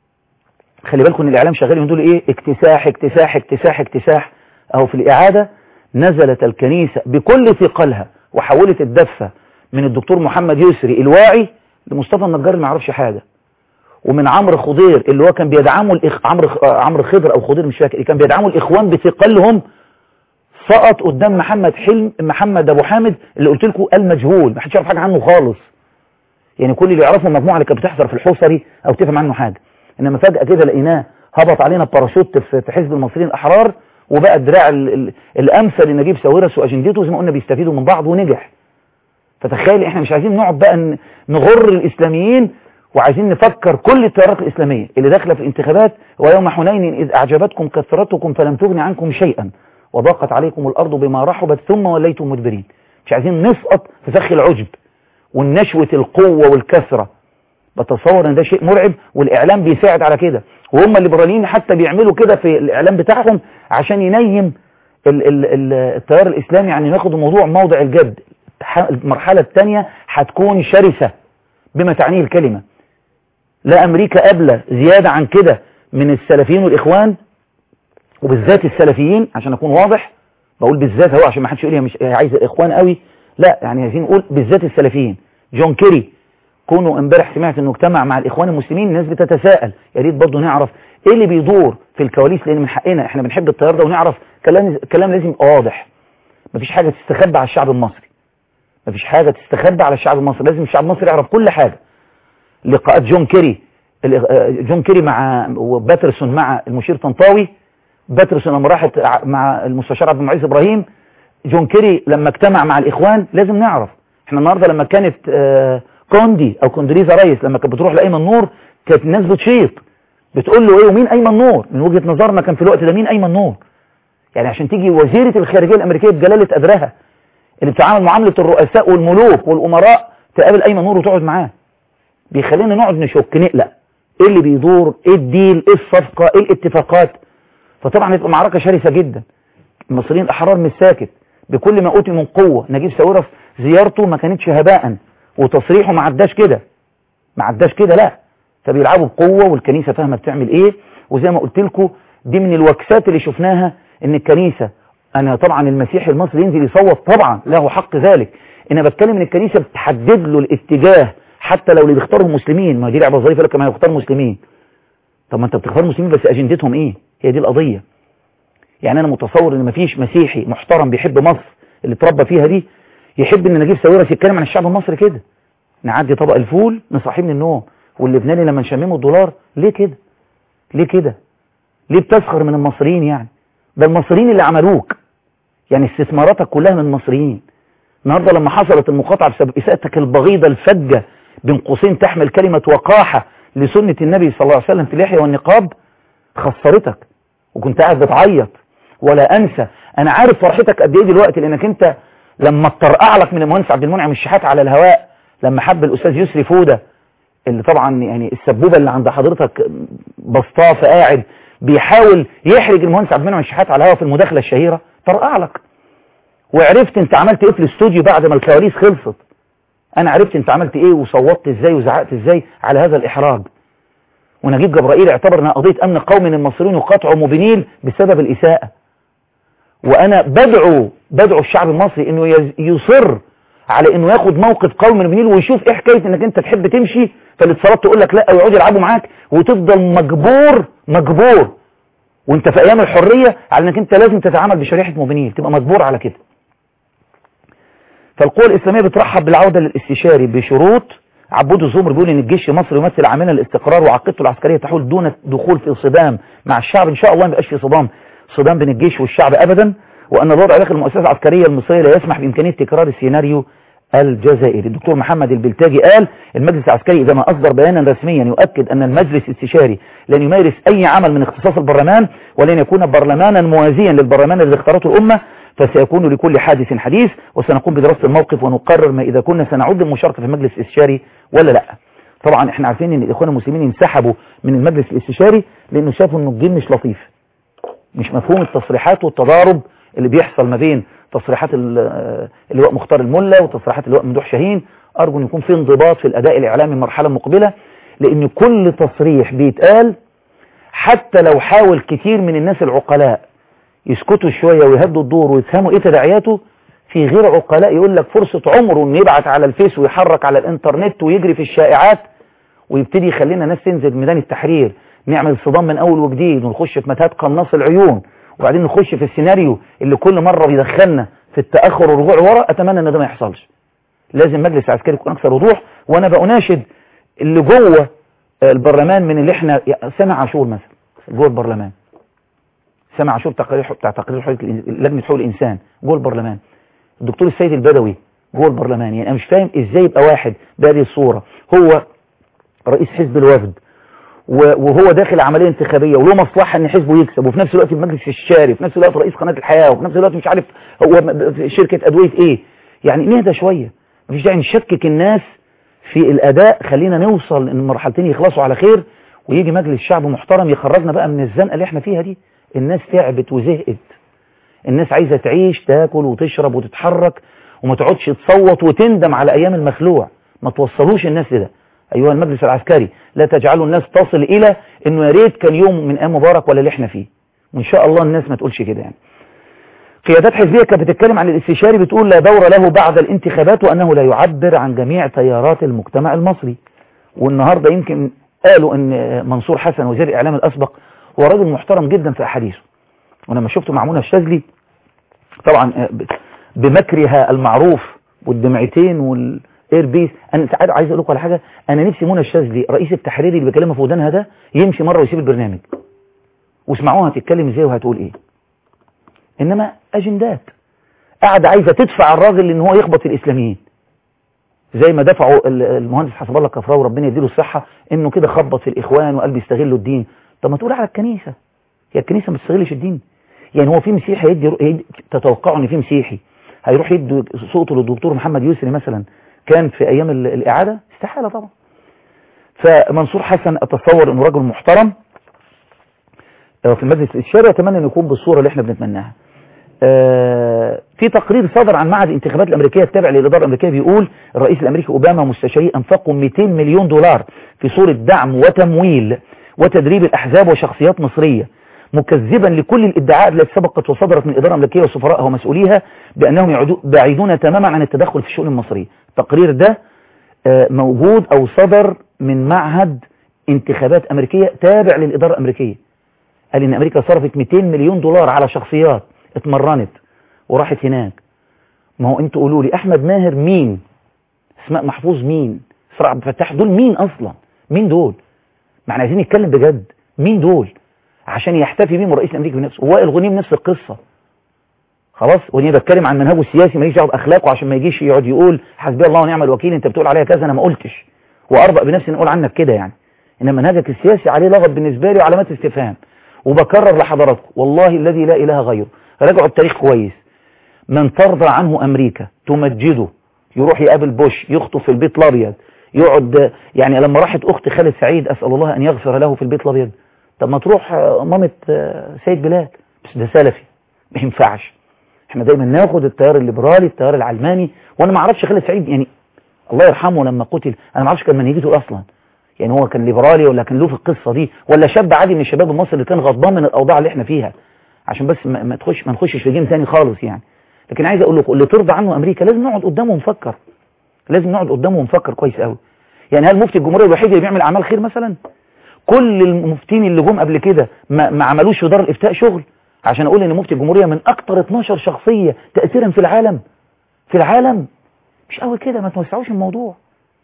خلي بالكم ان الاعلام شغال يقول ايه اكتساح اكتساح اكتساح اكتساح اهو في الاعاده نزلت الكنيسه بكل ثقلها وحولت الدفه من الدكتور محمد يسري الواعي لمصطفى النجار اللي ما يعرفش حاجه ومن عمرو خضير اللي هو كان بيدعمه الإخ... عمرو عمرو خضر او خضير مش فاكر كان بيدعمه الاخوان بثقلهم سقط قدام محمد حلم محمد ابو حامد اللي قلت لكم المجهول ما حدش يعرف حاجه عنه خالص يعني كل اللي يعرفه المجموعه اللي كانت بتحضر في الحوصري او تفهم عنه حاجه انما فجاه كده لقيناه هبط علينا بباراشوت في حزب المصريين الاحرار وبقى الدراع الامثل لنجيب ساويرس واجندته زي ما قلنا بيستفيدوا من بعض ونجح فتخيل احنا مش عايزين نقعد بقى نغر الاسلاميين وعايزين نفكر كل التيارات الإسلامية اللي داخله في الانتخابات ويوم حنين إذ أعجبتكم كثرتكم فلم تغن عنكم شيئا وضاقت عليكم الأرض بما رحبت ثم وليتم مدبرين مش عايزين نسقط في فخ العجب والنشوة القوة والكثرة بتصور ان ده شيء مرعب والاعلام بيساعد على كده وهم الليبراليين حتى بيعملوا كده في الاعلام بتاعهم عشان ينيم ال ال ال التيار الاسلامي يعني ناخد الموضوع موضع الجد المرحلة الثانية هتكون شرسة بما تعنيه الكلمة لا امريكا قابلة زيادة عن كده من السلفيين والاخوان وبالذات السلفيين عشان اكون واضح بقول بالذات هو عشان ما حدش يقول هي مش هي عايزه الاخوان قوي لا يعني عايزين نقول بالذات السلفيين جون كيري كونوا امبارح سمعت انه اجتمع مع الاخوان المسلمين الناس بتتساءل يا ريت برضه نعرف ايه اللي بيدور في الكواليس لان من حقنا احنا بنحب التيار ده ونعرف كلام كلام لازم يبقى واضح مفيش حاجه تستخبى على الشعب المصري مفيش حاجه تستخبى على الشعب المصري لازم الشعب المصري يعرف كل حاجه لقاءات جون كيري جون كيري مع وباترسون مع المشير طنطاوي باترسون لما راحت مع المستشار عبد المعيز ابراهيم جون كيري لما اجتمع مع الاخوان لازم نعرف احنا النهارده لما كانت كوندي او كوندريزا ريس لما كانت بتروح لايمن نور كانت الناس بتشيط بتقول له ايه ومين ايمن نور من وجهه نظرنا كان في الوقت ده مين ايمن نور يعني عشان تيجي وزيره الخارجيه الامريكيه بجلاله قدرها اللي بتعامل معامله الرؤساء والملوك والامراء تقابل ايمن نور وتقعد معاه بيخلينا نقعد نشك نقلق ايه اللي بيدور ايه الديل ايه الصفقه ايه الاتفاقات فطبعا هتبقى معركه شرسه جدا المصريين الاحرار مش ساكت بكل ما اوتي من قوه نجيب ساويرس زيارته ما كانتش هباء وتصريحه ما عداش كده ما عداش كده لا فبيلعبوا بقوه والكنيسه فاهمه بتعمل ايه وزي ما قلت لكم دي من الوكسات اللي شفناها ان الكنيسه انا طبعا المسيحي المصري ينزل يصوت طبعا له حق ذلك انا بتكلم ان الكنيسه بتحدد له الاتجاه حتى لو اللي بيختارهم مسلمين ما دي لعبه ظريفه لك ما يختار مسلمين طب ما انت بتختار مسلمين بس اجندتهم ايه هي دي القضيه يعني انا متصور ان مفيش مسيحي محترم بيحب مصر اللي اتربى فيها دي يحب ان نجيب ساويرس يتكلم عن الشعب المصري كده نعدي طبق الفول نصحيه من النوم واللبناني لما نشممه الدولار ليه كده ليه كده ليه بتسخر من المصريين يعني ده المصريين اللي عملوك يعني استثماراتك كلها من المصريين النهارده لما حصلت المقاطعه بسبب اساءتك البغيضه الفجه بين قوسين تحمل كلمه وقاحه لسنه النبي صلى الله عليه وسلم في اللحيه والنقاب خسرتك وكنت قاعد بتعيط ولا انسى انا عارف فرحتك قد ايه دلوقتي لانك انت لما اترقع لك من المهندس عبد المنعم الشحات على الهواء لما حب الاستاذ يسري فوده اللي طبعا يعني السبوبه اللي عند حضرتك بسطاه فقاعد بيحاول يحرج المهندس عبد المنعم الشحات على الهواء في المداخله الشهيره طرقع لك وعرفت انت عملت ايه في الاستوديو بعد ما الكواليس خلصت انا عرفت انت عملت ايه وصوتت ازاي وزعقت ازاي على هذا الاحراج ونجيب جبرائيل اعتبر انها قضيه امن قومي ان المصريين يقاطعوا موبينيل بسبب الاساءه وانا بدعو بدعو الشعب المصري انه يصر على انه ياخد موقف قومي من موبينيل ويشوف ايه حكايه انك انت تحب تمشي فالاتصالات تقول لك لا ويقعدوا يلعبوا معاك وتفضل مجبور مجبور وانت في ايام الحريه على انك انت لازم تتعامل بشريحه موبينيل تبقى مجبور على كده فالقوى الإسلامية بترحب بالعودة للاستشاري بشروط عبود الزمر بيقول ان الجيش المصري يمثل عاملا الاستقرار وعقيدته العسكرية تحول دون دخول في صدام مع الشعب ان شاء الله ما يبقاش في صدام صدام بين الجيش والشعب ابدا وان الوضع داخل المؤسسة العسكرية المصرية لا يسمح بامكانية تكرار السيناريو الجزائري الدكتور محمد البلتاجي قال المجلس العسكري إذا ما أصدر بيانا رسميا يؤكد أن المجلس الاستشاري لن يمارس أي عمل من اختصاص البرلمان ولن يكون برلمانا موازيا للبرلمان الذي اختارته الأمة فسيكون لكل حادث حديث وسنقوم بدراسة الموقف ونقرر ما إذا كنا سنعود المشاركة في المجلس الاستشاري ولا لا طبعا احنا عارفين ان الاخوان المسلمين انسحبوا من المجلس الاستشاري لانه شافوا انه الجيل مش لطيف مش مفهوم التصريحات والتضارب اللي بيحصل ما بين تصريحات اللواء مختار الملا وتصريحات اللواء ممدوح شاهين ارجو ان يكون في انضباط في الاداء الاعلامي المرحله المقبله لان كل تصريح بيتقال حتى لو حاول كتير من الناس العقلاء يسكتوا شوية ويهدوا الدور ويفهموا ايه تداعياته في غير عقلاء يقول لك فرصة عمره انه يبعت على الفيس ويحرك على الانترنت ويجري في الشائعات ويبتدي يخلينا ناس تنزل ميدان التحرير نعمل صدام من اول وجديد ونخش في متاهات قناص العيون وبعدين نخش في السيناريو اللي كل مرة بيدخلنا في التأخر والرجوع ورا اتمنى ان ده ما يحصلش لازم مجلس عسكري يكون اكثر وضوح وانا بأناشد اللي جوه البرلمان من اللي احنا سامع عاشور مثلا جوه البرلمان سامع عاشور تقرير بتاع تقرير حقوق لجنه حقوق الانسان جوه البرلمان الدكتور السيد البدوي جوه البرلمان يعني انا مش فاهم ازاي يبقى واحد بهذه الصوره هو رئيس حزب الوفد وهو داخل عمليه انتخابيه وله مصلحه ان حزبه يكسب وفي نفس الوقت في المجلس الشاري وفي نفس الوقت رئيس قناه الحياه وفي نفس الوقت مش عارف هو في شركه ادويه ايه يعني نهدى شويه مفيش داعي نشكك الناس في الاداء خلينا نوصل ان المرحلتين يخلصوا على خير ويجي مجلس شعب محترم يخرجنا بقى من الزنقه اللي احنا فيها دي الناس تعبت وزهقت الناس عايزه تعيش تاكل وتشرب وتتحرك وما تقعدش تصوت وتندم على ايام المخلوع ما توصلوش الناس لده ايها المجلس العسكري لا تجعلوا الناس تصل الى انه يا ريت كان يوم من ايام مبارك ولا اللي احنا فيه وان شاء الله الناس ما تقولش كده يعني قيادات حزبية كانت بتتكلم عن الاستشاري بتقول لا دور له بعد الانتخابات وأنه لا يعبر عن جميع تيارات المجتمع المصري والنهاردة يمكن قالوا أن منصور حسن وزير الإعلام الأسبق هو راجل محترم جدا في أحاديثه ولما شفته مع منى الشاذلي طبعا بمكرها المعروف والدمعتين والاير بيس انا ساعات عايز اقول لكم على حاجه انا نفسي منى الشاذلي رئيس التحرير اللي بيكلمها في ودانها ده يمشي مره ويسيب البرنامج واسمعوها هتتكلم ازاي وهتقول ايه انما اجندات قاعده عايزه تدفع الراجل ان هو يخبط الاسلاميين زي ما دفعوا المهندس حسب الله كفراوي ربنا يديله الصحه انه كده خبط في الاخوان وقال بيستغلوا الدين طب ما تقول على الكنيسه هي الكنيسه ما بتستغلش الدين يعني هو في مسيحي يدي, يدي تتوقعوا ان في مسيحي هيروح يدي صوته للدكتور محمد يسري مثلا كان في ايام الاعاده استحاله طبعا فمنصور حسن اتصور انه رجل محترم في المجلس الاستشاري اتمنى انه يكون بالصوره اللي احنا بنتمناها في تقرير صدر عن معهد الانتخابات الامريكيه التابع للاداره الامريكيه بيقول الرئيس الامريكي اوباما ومستشاريه انفقوا 200 مليون دولار في صوره دعم وتمويل وتدريب الاحزاب وشخصيات مصريه مكذبا لكل الادعاءات التي سبقت وصدرت من الاداره الامريكيه وسفرائها ومسؤوليها بانهم بعيدون تماما عن التدخل في الشؤون المصريه التقرير ده موجود او صدر من معهد انتخابات امريكيه تابع للاداره الامريكيه قال ان امريكا صرفت 200 مليون دولار على شخصيات اتمرنت وراحت هناك ما هو انتوا قولوا لي احمد ماهر مين اسماء محفوظ مين اسراء عبد الفتاح دول مين اصلا مين دول ما احنا عايزين نتكلم بجد مين دول عشان يحتفي بيهم الرئيس الامريكي بنفسه ووائل غنيم نفس القصه خلاص وانا بتكلم عن منهجه السياسي ماليش دعوه باخلاقه عشان ما يجيش يقعد يقول حسبي الله ونعم الوكيل انت بتقول عليا كذا انا ما قلتش واربق بنفسي نقول عنك كده يعني ان منهجك السياسي عليه لغط بالنسبه لي وعلامات استفهام وبكرر لحضراتكم والله الذي لا اله غيره راجعوا التاريخ كويس من ترضى عنه امريكا تمجده يروح يقابل بوش يخطب في البيت الابيض يقعد يعني لما راحت اخت خالد سعيد اسال الله ان يغفر له في البيت الابيض طب ما تروح مامة سيد بلال بس ده سلفي ما ينفعش احنا دايما ناخد التيار الليبرالي التيار العلماني وانا ما اعرفش خالد سعيد يعني الله يرحمه لما قتل انا ما اعرفش كان منهجته اصلا يعني هو كان ليبرالي ولا كان له في القصه دي ولا شاب عادي من الشباب المصري اللي كان غضبان من الاوضاع اللي احنا فيها عشان بس ما, ما تخش ما نخشش في جيم تاني خالص يعني لكن عايز اقول لكم اللي ترضى عنه امريكا لازم نقعد قدامه ونفكر لازم نقعد قدامه ونفكر كويس قوي يعني هل مفتي الجمهوريه الوحيد اللي بيعمل اعمال خير مثلا كل المفتين اللي جم قبل كده ما, ما عملوش في دار الافتاء شغل عشان اقول ان مفتي الجمهوريه من اكتر 12 شخصيه تاثيرا في العالم في العالم مش قوي كده ما توسعوش الموضوع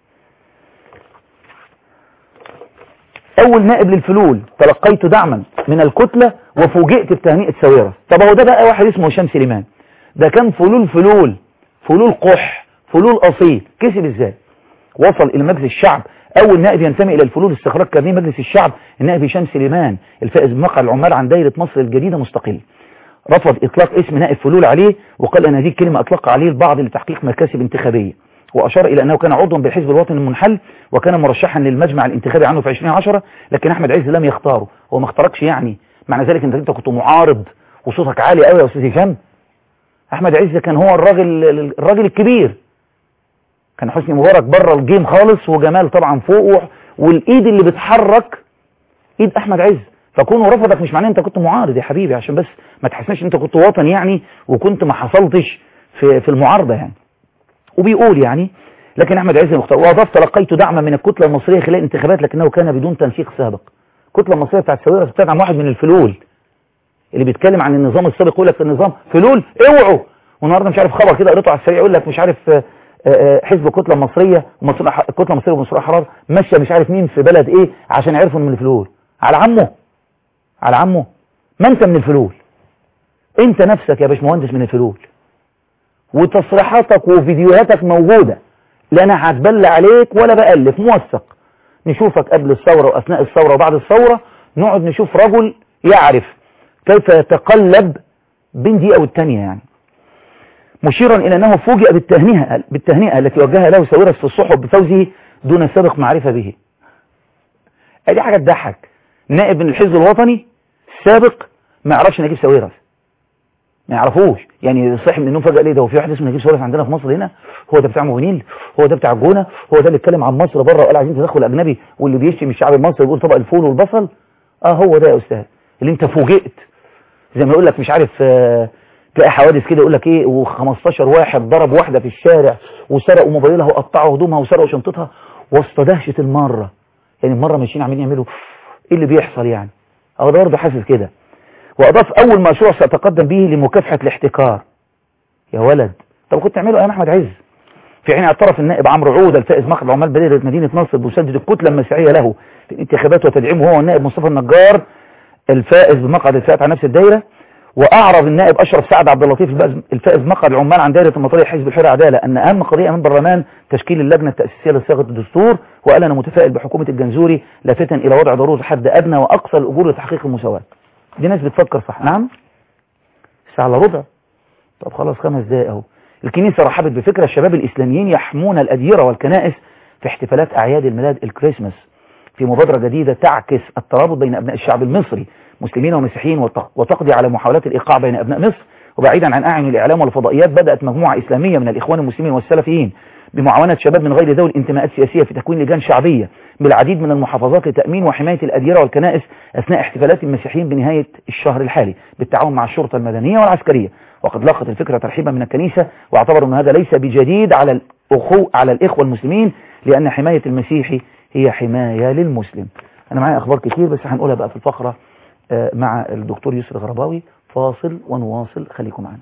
اول نائب للفلول تلقيت دعما من الكتلة وفوجئت بتهنئة ساويرس طب هو ده بقى واحد اسمه هشام سليمان ده كان فلول فلول فلول قح فلول اصيل كسب ازاي وصل الى مجلس الشعب اول نائب ينتمي الى الفلول استخراج كارنيه مجلس الشعب النائب هشام سليمان الفائز بمقعد العمال عن دايرة مصر الجديدة مستقل رفض اطلاق اسم نائب فلول عليه وقال ان هذه الكلمة اطلق عليه البعض لتحقيق مكاسب انتخابية وأشار إلى أنه كان عضوا بالحزب الوطني المنحل وكان مرشحا للمجمع الانتخابي عنه في 2010 لكن أحمد عز لم يختاره هو ما اختاركش يعني معنى ذلك أنت أنت كنت معارض وصوتك عالي قوي يا أستاذ هشام أحمد عز كان هو الراجل الراجل الكبير كان حسني مبارك بره الجيم خالص وجمال طبعا فوق والإيد اللي بتحرك إيد أحمد عز فكونه رفضك مش معناه أنت كنت معارض يا حبيبي عشان بس ما تحسناش أنت كنت وطني يعني وكنت ما حصلتش في في المعارضة يعني وبيقول يعني لكن احمد عز مختار واضاف تلقيت دعما من الكتله المصريه خلال الانتخابات لكنه كان بدون تنسيق سابق الكتله المصريه بتاعت ساويرس بتدعم واحد من الفلول اللي بيتكلم عن النظام السابق يقول لك النظام فلول اوعوا والنهارده مش عارف خبر كده قريته على السريع يقول لك مش عارف حزب كتله مصريه الكتله المصريه ومصريه حرار ماشيه مش عارف مين في بلد ايه عشان عرفوا من الفلول على عمه على عمه ما انت من الفلول انت نفسك يا باشمهندس من الفلول وتصريحاتك وفيديوهاتك موجودة لا انا هتبلى عليك ولا بألف موثق نشوفك قبل الثورة وأثناء الثورة وبعد الثورة نقعد نشوف رجل يعرف كيف يتقلب بين دقيقة والتانية يعني مشيرا إلى أنه فوجئ بالتهنئة, بالتهنئة التي وجهها له ساويرس في الصحف بفوزه دون سابق معرفة به دي حاجة تضحك نائب من الحزب الوطني السابق ما يعرفش نجيب ساويرس ما يعرفوش يعني صاحي من النوم فجأة ليه ده هو في واحد اسمه نجيب ساويرس عندنا في مصر هنا هو ده بتاع موفينيل هو ده بتاع الجونة هو ده اللي اتكلم عن مصر بره وقال عايزين تدخل أجنبي واللي بيشتم الشعب المصري ويقول طبق الفول والبصل اه هو ده يا أستاذ اللي انت فوجئت زي ما يقول لك مش عارف آه تلاقي حوادث كده يقول لك ايه و15 واحد ضرب واحده في الشارع وسرقوا موبايلها وقطعوا هدومها وسرقوا شنطتها وسط دهشه المره يعني المره ماشيين عاملين يعملوا ايه اللي بيحصل يعني هو ده برضه حاسس كده واضاف اول مشروع ساتقدم به لمكافحه الاحتكار يا ولد طب كنت تعمله ايام احمد عز في حين اعترف النائب عمرو عوده الفائز مقعد عمال بلديه مدينه نصر بمسدد الكتله المسيحيه له في الانتخابات وتدعيمه هو والنائب مصطفى النجار الفائز بمقعد الفئات على نفس الدايره واعرض النائب اشرف سعد عبد اللطيف الفائز مقعد العمال عن دائره المطالب حزب الحريه عداله ان اهم قضيه امام البرلمان تشكيل اللجنه التاسيسيه لصياغه الدستور وقال انا متفائل بحكومه الجنزوري لافتا الى وضع ضروره حد ادنى واقصى الاجور لتحقيق المساواه دي ناس بتفكر صح نعم ساعه الا ربع طب خلاص خمس دقائق اهو الكنيسه رحبت بفكره الشباب الاسلاميين يحمون الاديره والكنائس في احتفالات اعياد الميلاد الكريسماس في مبادره جديده تعكس الترابط بين ابناء الشعب المصري مسلمين ومسيحيين وتقضي على محاولات الإيقاع بين أبناء مصر وبعيدا عن أعين الإعلام والفضائيات بدأت مجموعة إسلامية من الإخوان المسلمين والسلفيين بمعاونة شباب من غير ذوي الانتماءات السياسية في تكوين لجان شعبية بالعديد من المحافظات لتأمين وحماية الأديرة والكنائس أثناء احتفالات المسيحيين بنهاية الشهر الحالي بالتعاون مع الشرطة المدنية والعسكرية وقد لقت الفكرة ترحيبا من الكنيسة واعتبروا أن هذا ليس بجديد على الأخو على الإخوة المسلمين لأن حماية المسيحي هي حماية للمسلم أنا معايا أخبار كتير بس هنقولها بقى في الفقرة مع الدكتور يسر غرباوي فاصل ونواصل خليكم معنا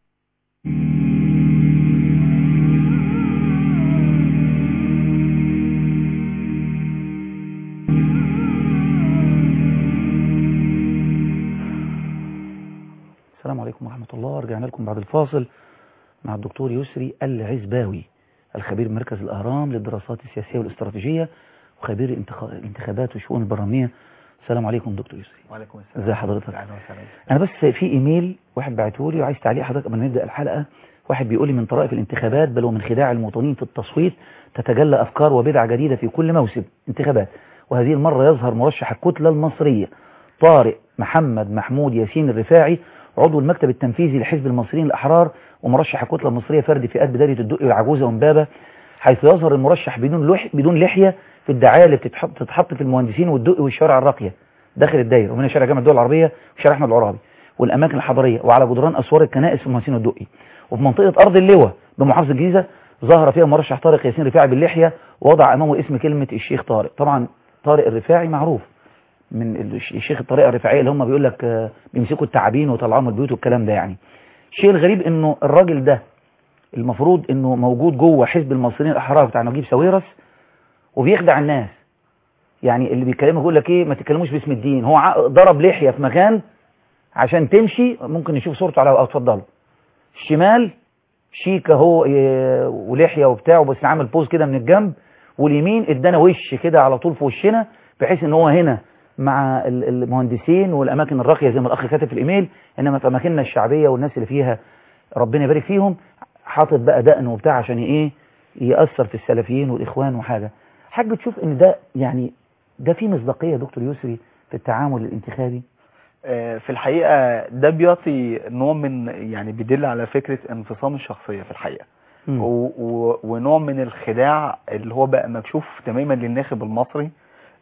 السلام عليكم ورحمة الله رجعنا لكم بعد الفاصل مع الدكتور يسري العزباوي الخبير بمركز الأهرام للدراسات السياسية والاستراتيجية وخبير الانتخابات والشؤون البرلمانية السلام عليكم دكتور يسري وعليكم السلام ازي حضرتك اهلا وسهلا انا بس في ايميل واحد بعته لي وعايز تعليق حضرتك قبل ما نبدا الحلقه واحد بيقول لي من طرائف الانتخابات بل ومن خداع المواطنين في التصويت تتجلى افكار وبدع جديده في كل موسم انتخابات وهذه المره يظهر مرشح الكتله المصريه طارق محمد محمود ياسين الرفاعي عضو المكتب التنفيذي لحزب المصريين الاحرار ومرشح الكتله المصريه فرد فئات بدايه الدقي والعجوزه ومبابه حيث يظهر المرشح بدون لح بدون لحيه في الدعايه اللي بتتحط بتتحط في المهندسين والدقي والشوارع الراقيه داخل الدايره ومنها شارع جامعه الدول العربيه وشارع احمد العرابي والاماكن الحضريه وعلى جدران اسوار الكنائس في المهندسين والدقي وفي منطقه ارض اللواء بمحافظه الجيزه ظهر فيها مرشح طارق ياسين رفاعي باللحيه ووضع امامه اسم كلمه الشيخ طارق طبعا طارق الرفاعي معروف من الشيخ الطريقه الرفاعيه اللي هم بيقول لك بيمسكوا التعابين ويطلعوهم من البيوت والكلام ده يعني الشيء الغريب انه الراجل ده المفروض انه موجود جوه حزب المصريين الاحرار بتاع نجيب ساويرس وبيخدع الناس يعني اللي بيكلمه يقول لك ايه ما تتكلموش باسم الدين هو ضرب لحيه في مكان عشان تمشي ممكن نشوف صورته على اتفضلوا الشمال شيك اهو ولحيه وبتاع بس عامل بوز كده من الجنب واليمين ادانا وش كده على طول في وشنا بحيث ان هو هنا مع المهندسين والاماكن الراقيه زي ما الاخ كاتب في الايميل انما في اماكننا الشعبيه والناس اللي فيها ربنا يبارك فيهم حاطط بقى دقن وبتاع عشان ايه ياثر في السلفيين والاخوان وحاجه حاج بتشوف ان ده يعني ده في مصداقيه دكتور يسري في التعامل الانتخابي في الحقيقه ده بيعطي نوع من يعني بيدل على فكره انفصام الشخصيه في الحقيقه مم. و و ونوع من الخداع اللي هو بقى مكشوف تماما للناخب المصري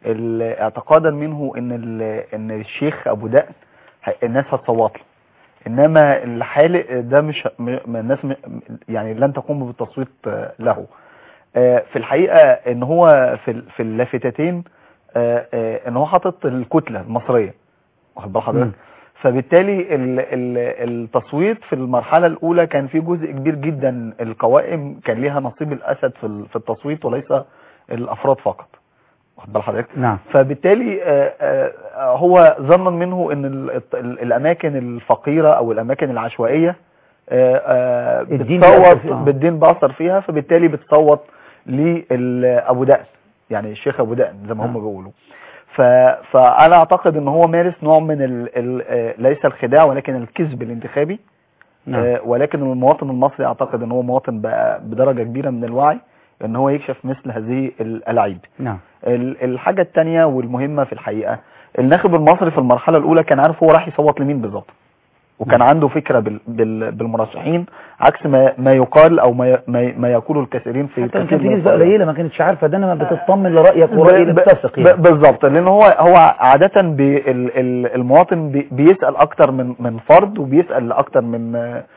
ال- اعتقادا منه ان ال- ان الشيخ ابو دقن ه- الناس هتصوت له انما الحالق ده مش م- م- الناس م- يعني لن تقوم بالتصويت آه، له آه، في الحقيقه ان هو في ال- في اللافتتين آه، آه، ان هو حاطط الكتله المصريه واخد بال مم. حضرتك فبالتالي ال- ال- التصويت في المرحله الاولى كان في جزء كبير جدا القوائم كان ليها نصيب الاسد في ال- في التصويت وليس الافراد فقط واخد بال حضرتك نعم فبالتالي آه، آه، آه، هو ظنا منه ان ال- الت- ال- الاماكن الفقيره او الاماكن العشوائيه آه، آه، الدين بتصوت بيأثر فيها. بالدين بأثر فيها فبالتالي بتصوت لابو دقن يعني الشيخ ابو دقن زي ما هم آه. بيقولوا ف... فانا اعتقد ان هو مارس نوع من ال... ال... آه، ليس الخداع ولكن الكذب الانتخابي نعم. آه، ولكن المواطن المصري اعتقد ان هو مواطن بقى بدرجه كبيره من الوعي ان هو يكشف مثل هذه الالعاب نعم ال- الحاجه الثانيه والمهمه في الحقيقه الناخب المصري في المرحله الاولى كان عارف هو راح يصوت لمين بالظبط وكان نعم. عنده فكره بال بال بالمرشحين عكس ما ما يقال او ما ي- ما, ي- ما يقوله الكثيرين في حتى لو كثير كان في من نسبة القضايا. قليلة ما كانتش عارفة ده انا بتطمن لرأيك ورأيي ب- بتثق ب- يعني بالظبط لان هو هو عاده بي ال- ال- المواطن بي بيسال اكتر من من فرد وبيسال اكتر من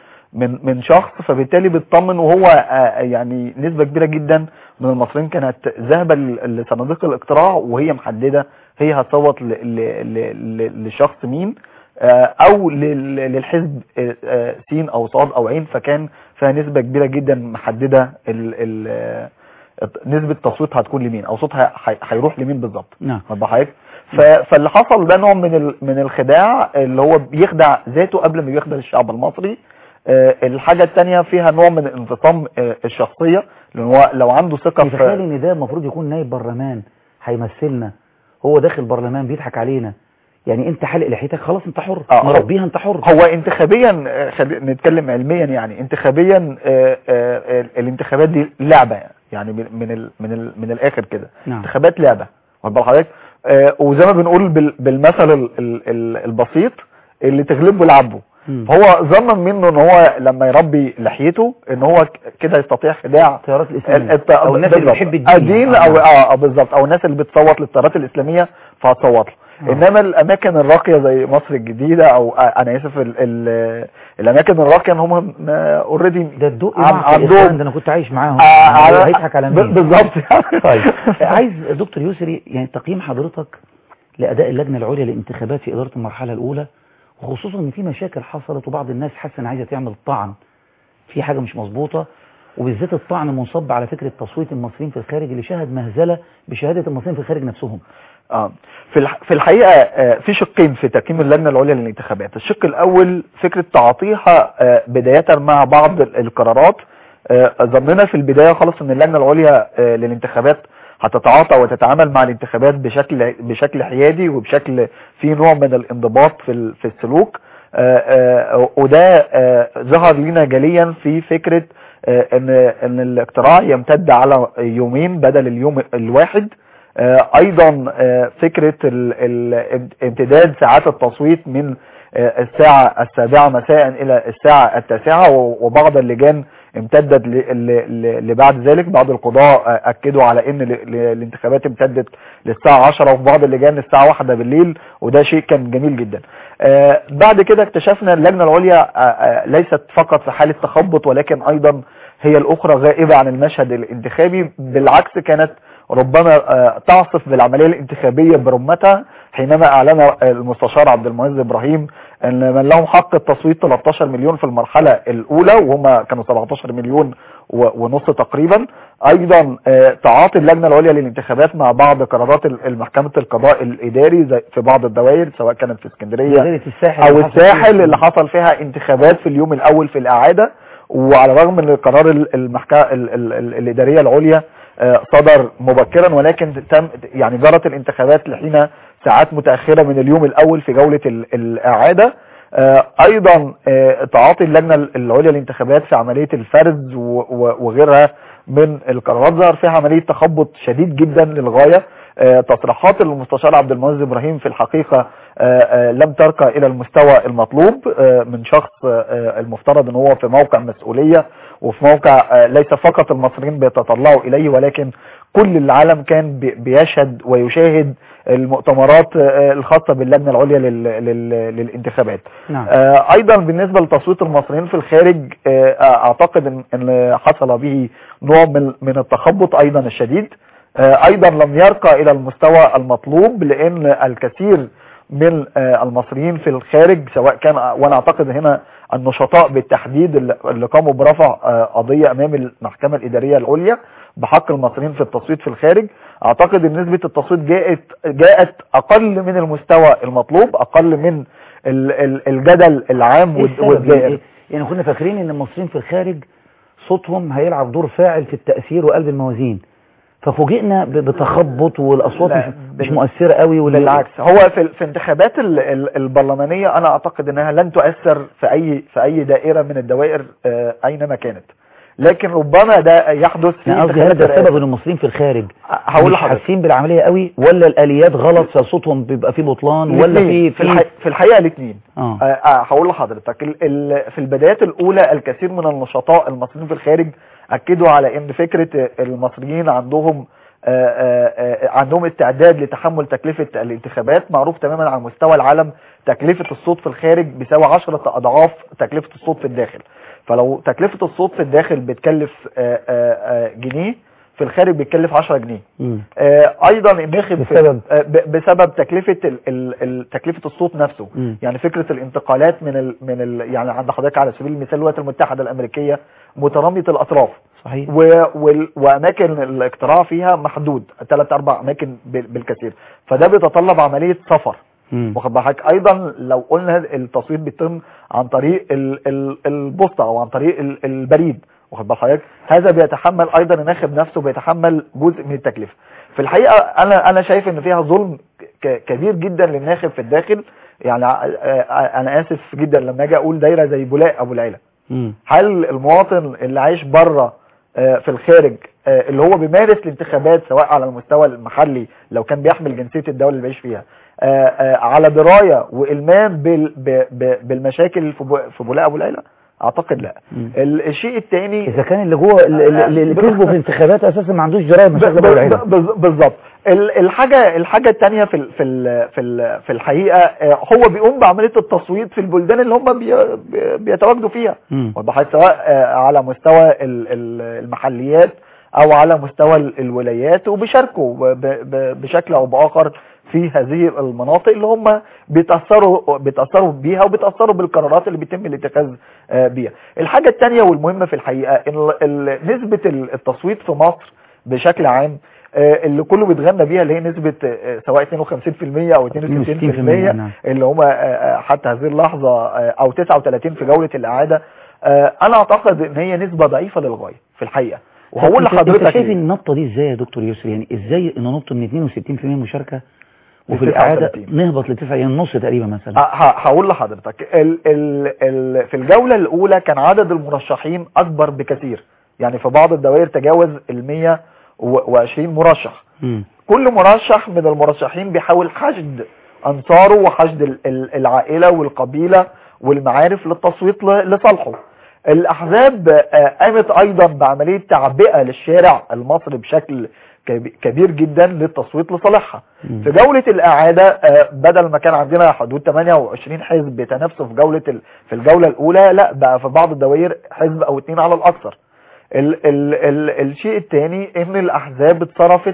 من من شخص فبالتالي بيطمن وهو آه، يعني نسبه كبيره جدا من المصريين كانت ذاهبه ل- لصناديق الاقتراع وهي محدده هي هتصوت ل- ل- ل- ل- لشخص مين آه، او لل- للحزب آه، آه، سين او صاد او عين فكان فيها نسبه كبيره جدا محدده ال ال آه، نسبة تصويت هتكون لمين او صوتها هي- هيروح لمين بالظبط نعم واضح حضرتك ف- فاللي حصل ده نوع من ال- من الخداع اللي هو بيخدع ذاته قبل ما يخدع الشعب المصري آه، الحاجة التانية فيها نوع من انفصام آه، الشخصية لان هو لو عنده ثقة تخيل في ان ده المفروض يكون نائب برلمان هيمثلنا هو داخل برلمان بيضحك علينا يعني انت حلق لحيتك خلاص انت حر آه. مربيها انت حر هو انتخابيا آه، خلي- نتكلم علميا يعني انتخابيا آه، آه، آه، الانتخابات دي لعبة يعني من من ال من ال من الاخر كده نعم انتخابات لعبة واخد بال حضرتك آه، وزي ما بنقول بال- بالمثل ال- ال- ال- البسيط اللي تغلبه لعبه مم. فهو ظنا منه ان هو لما يربي لحيته ان هو ك- كده يستطيع خداع التيارات الاسلاميه الت- او الناس اللي بالظبط. بتحب الدين الدين او اه آه، بالظبط او الناس اللي بتصوت للتيارات الاسلاميه فهتصوت له آه. انما الاماكن الراقيه زي مصر الجديده او آه، انا اسف ال ال الاماكن الراقيه ان هم اوريدي ده الدق عن- مع عندهم- الإخوان ده انا كنت عايش معاهم آه، على- هيضحك على ب- مين بالظبط طيب عايز دكتور يسري يعني تقييم حضرتك لأداء اللجنة العليا للانتخابات في إدارة المرحلة الأولى وخصوصا إن في مشاكل حصلت وبعض الناس حاسة إن عايزة تعمل طعن في حاجة مش مظبوطة وبالذات الطعن منصب على فكرة تصويت المصريين في الخارج اللي شهد مهزلة بشهادة المصريين في الخارج نفسهم اه في الح- في الحقيقه آه، في شقين في تقييم اللجنه العليا للانتخابات الشق الاول فكره تعاطيها آه، بدايه مع بعض ال- القرارات آه، ظننا في البدايه خالص ان اللجنه العليا آه، للانتخابات هتتعاطى وتتعامل مع الانتخابات بشكل بشكل حيادي وبشكل فيه نوع من الانضباط في ال- في السلوك آه، آه، وده آه، ظهر لنا جليا في فكره آه، ان ان الاقتراع يمتد على يومين بدل اليوم الواحد آه، ايضا آه، فكرة ال- ال- امتداد ساعات التصويت من آه، الساعة السابعة مساء الى الساعة التاسعة و- وبعض اللجان امتدت ل- ل- ل- لبعد ذلك بعض القضاء آه، اكدوا على ان ال- ال- الانتخابات امتدت للساعة 10 وفي بعض اللجان للساعة 1 بالليل وده شيء كان جميل جدا آه، بعد كده اكتشفنا اللجنة العليا آه، آه، ليست فقط في حالة تخبط ولكن ايضا هي الاخرى غائبة عن المشهد الانتخابي بالعكس كانت ربما آه، تعصف بالعملية الانتخابية برمتها حينما اعلن المستشار عبد المعز ابراهيم ان من لهم حق التصويت 13 مليون في المرحلة الاولى وهم كانوا 17 مليون و- ونص تقريبا ايضا آه، تعاطي اللجنة العليا للانتخابات مع بعض قرارات ال- المحكمة القضاء الاداري زي في بعض الدوائر سواء كانت في اسكندرية جزيرة الساحل او اللي حصل الساحل فيه- اللي حصل فيها انتخابات في اليوم الاول في الاعادة وعلى الرغم من القرار ال- المحكمة ال- ال- ال- الادارية العليا آه، صدر مبكرا ولكن تم يعني جرت الانتخابات لحين ساعات متأخرة من اليوم الاول في جولة ال- الاعادة آه، ايضا آه، تعاطي اللجنة العليا للانتخابات في عملية الفرز و- و- وغيرها من القرارات ظهر فيها عملية تخبط شديد جدا للغاية آه، تصريحات المستشار عبد المعز ابراهيم في الحقيقة آه، آه، لم ترقى الى المستوى المطلوب آه، من شخص آه، المفترض ان هو في موقع مسؤولية وفي موقع آه، ليس فقط المصريين بيتطلعوا اليه ولكن كل العالم كان بي- بيشهد ويشاهد المؤتمرات آه، الخاصة باللجنة العليا لل- لل- للانتخابات نعم آه، ايضا بالنسبة لتصويت المصريين في الخارج آه، اعتقد ان ان حصل به نوع من من التخبط ايضا الشديد آه، ايضا لم يرقى الى المستوى المطلوب لان الكثير من آه، المصريين في الخارج سواء كان وانا اعتقد هنا النشطاء بالتحديد اللي اللي قاموا برفع آه، قضية امام المحكمة الادارية العليا بحق المصريين في التصويت في الخارج اعتقد ان نسبة التصويت جاءت جاءت اقل من المستوى المطلوب اقل من ال- ال- الجدل العام إيه والد- السبب؟ والدائر يعني, يعني كنا فاكرين ان المصريين في الخارج صوتهم هيلعب دور فاعل في التأثير وقلب الموازين ففوجئنا ب- بتخبط والاصوات لا، مش, مش بال- مؤثره قوي وال- بالعكس هو في في انتخابات ال- ال- البرلمانيه انا اعتقد انها لن تؤثر في اي في اي دائره من الدوائر آه، اينما كانت لكن ربما ده يحدث في انا قصدي هل انتخابات ده الرئاسة. السبب ان المصريين في الخارج هقول مش لحضرتك حاسين بالعمليه قوي ولا الاليات غلط فصوتهم بيبقى فيه بطلان ولا الاتنين. في في, الحقيقة في الحقيقه الاثنين اه آه، آه، هقول لحضرتك ال- ال- في البدايات الاولى الكثير من النشطاء المصريين في الخارج اكدوا على ان فكره المصريين عندهم آه، آه، آه، عندهم استعداد لتحمل تكلفه الانتخابات معروف تماما على مستوى العالم تكلفه الصوت في الخارج بيساوي 10 اضعاف تكلفه الصوت في الداخل فلو تكلفه الصوت في الداخل بتكلف آه، آه، آه، جنيه في الخارج بيتكلف 10 جنيه مم. آه، ايضا الناخب في- بسبب؟ آه، ب- بسبب تكلفه ال- ال- ال- تكلفه الصوت نفسه مم. يعني فكره الانتقالات من ال من ال يعني عند حضرتك على سبيل المثال الولايات المتحده الامريكيه متراميه الاطراف صحيح و وال- واماكن الاقتراع فيها محدود ثلاث اربع اماكن بال- بالكثير فده بيتطلب عمليه سفر مم. واخد بالك ايضا لو قلنا التصويت بيتم عن طريق ال- ال- البوسطه او عن طريق ال- البريد واخد بال حضرتك هذا بيتحمل ايضا الناخب نفسه بيتحمل جزء من التكلفه في الحقيقه انا انا شايف ان فيها ظلم ك- كبير جدا للناخب في الداخل يعني ع- آه، انا اسف جدا لما اجي اقول دايره زي بولاق ابو العيله مم. هل المواطن اللي عايش بره آه، في الخارج آه، اللي هو بيمارس الانتخابات سواء على المستوى المحلي لو كان بيحمل جنسية الدولة اللي بيعيش فيها آه، آه، على دراية وإلمام بال- ب- ب- بالمشاكل في بو- في بولاق أبو العيلة أعتقد لا مم. ال- الشيء الثاني اذا كان اللي جوه اللي, اللي اللي كسبوا في انتخابات اساسا ما عندوش درايه بمشاكل ابو العيله بالظبط ال- الحاجه الحاجه الثانيه في ال- في ال- في ال- في الحقيقه آه، هو بيقوم بعمليه التصويت في البلدان اللي هم بي- بي- بيتواجدوا فيها مم. وضحت سواء آه، على مستوى ال- ال- المحليات او على مستوى ال- الولايات وبيشاركوا ب- ب- بشكل او باخر في هذه المناطق اللي هم بيتاثروا بيتاثروا بيها وبيتاثروا بالقرارات اللي بيتم الاتخاذ آه، بيها الحاجه الثانيه والمهمه في الحقيقه ان ال- ال- نسبه ال- التصويت في مصر بشكل عام آه، اللي كله بيتغنى بيها اللي هي نسبة آه، سواء 52% او 62% نعم. اللي هم حتى هذه اللحظة آه، او 39 في جولة الإعادة آه، انا اعتقد ان هي نسبة ضعيفة للغاية في الحقيقة وهقول أنت- انت لحضرتك شايف ليه. النقطه دي ازاي يا دكتور يسر يعني ازاي ان ننط من 62% مشاركه وفي ل الاعاده 39. نهبط لتسعة يعني النص تقريبا مثلا ه- ه- هقول لحضرتك ال ال ال في الجولة الأولى كان عدد المرشحين أكبر بكثير يعني في بعض الدوائر تجاوز ال 120 مرشح مم. كل مرشح من المرشحين بيحاول حشد أنصاره وحشد ال- ال- العائلة والقبيلة والمعارف للتصويت ل- لصالحه الأحزاب آه، قامت أيضا بعملية تعبئة للشارع المصري بشكل كب- كبير جدا للتصويت لصالحها مم. في جولة الإعادة آه، بدل ما كان عندنا حدود 28 حزب بيتنافسوا في جولة ال... في الجولة الأولى لا بقى في بعض الدوائر حزب أو اتنين على الأكثر ال... ال... ال... الشيء الثاني إن الأحزاب اتصرفت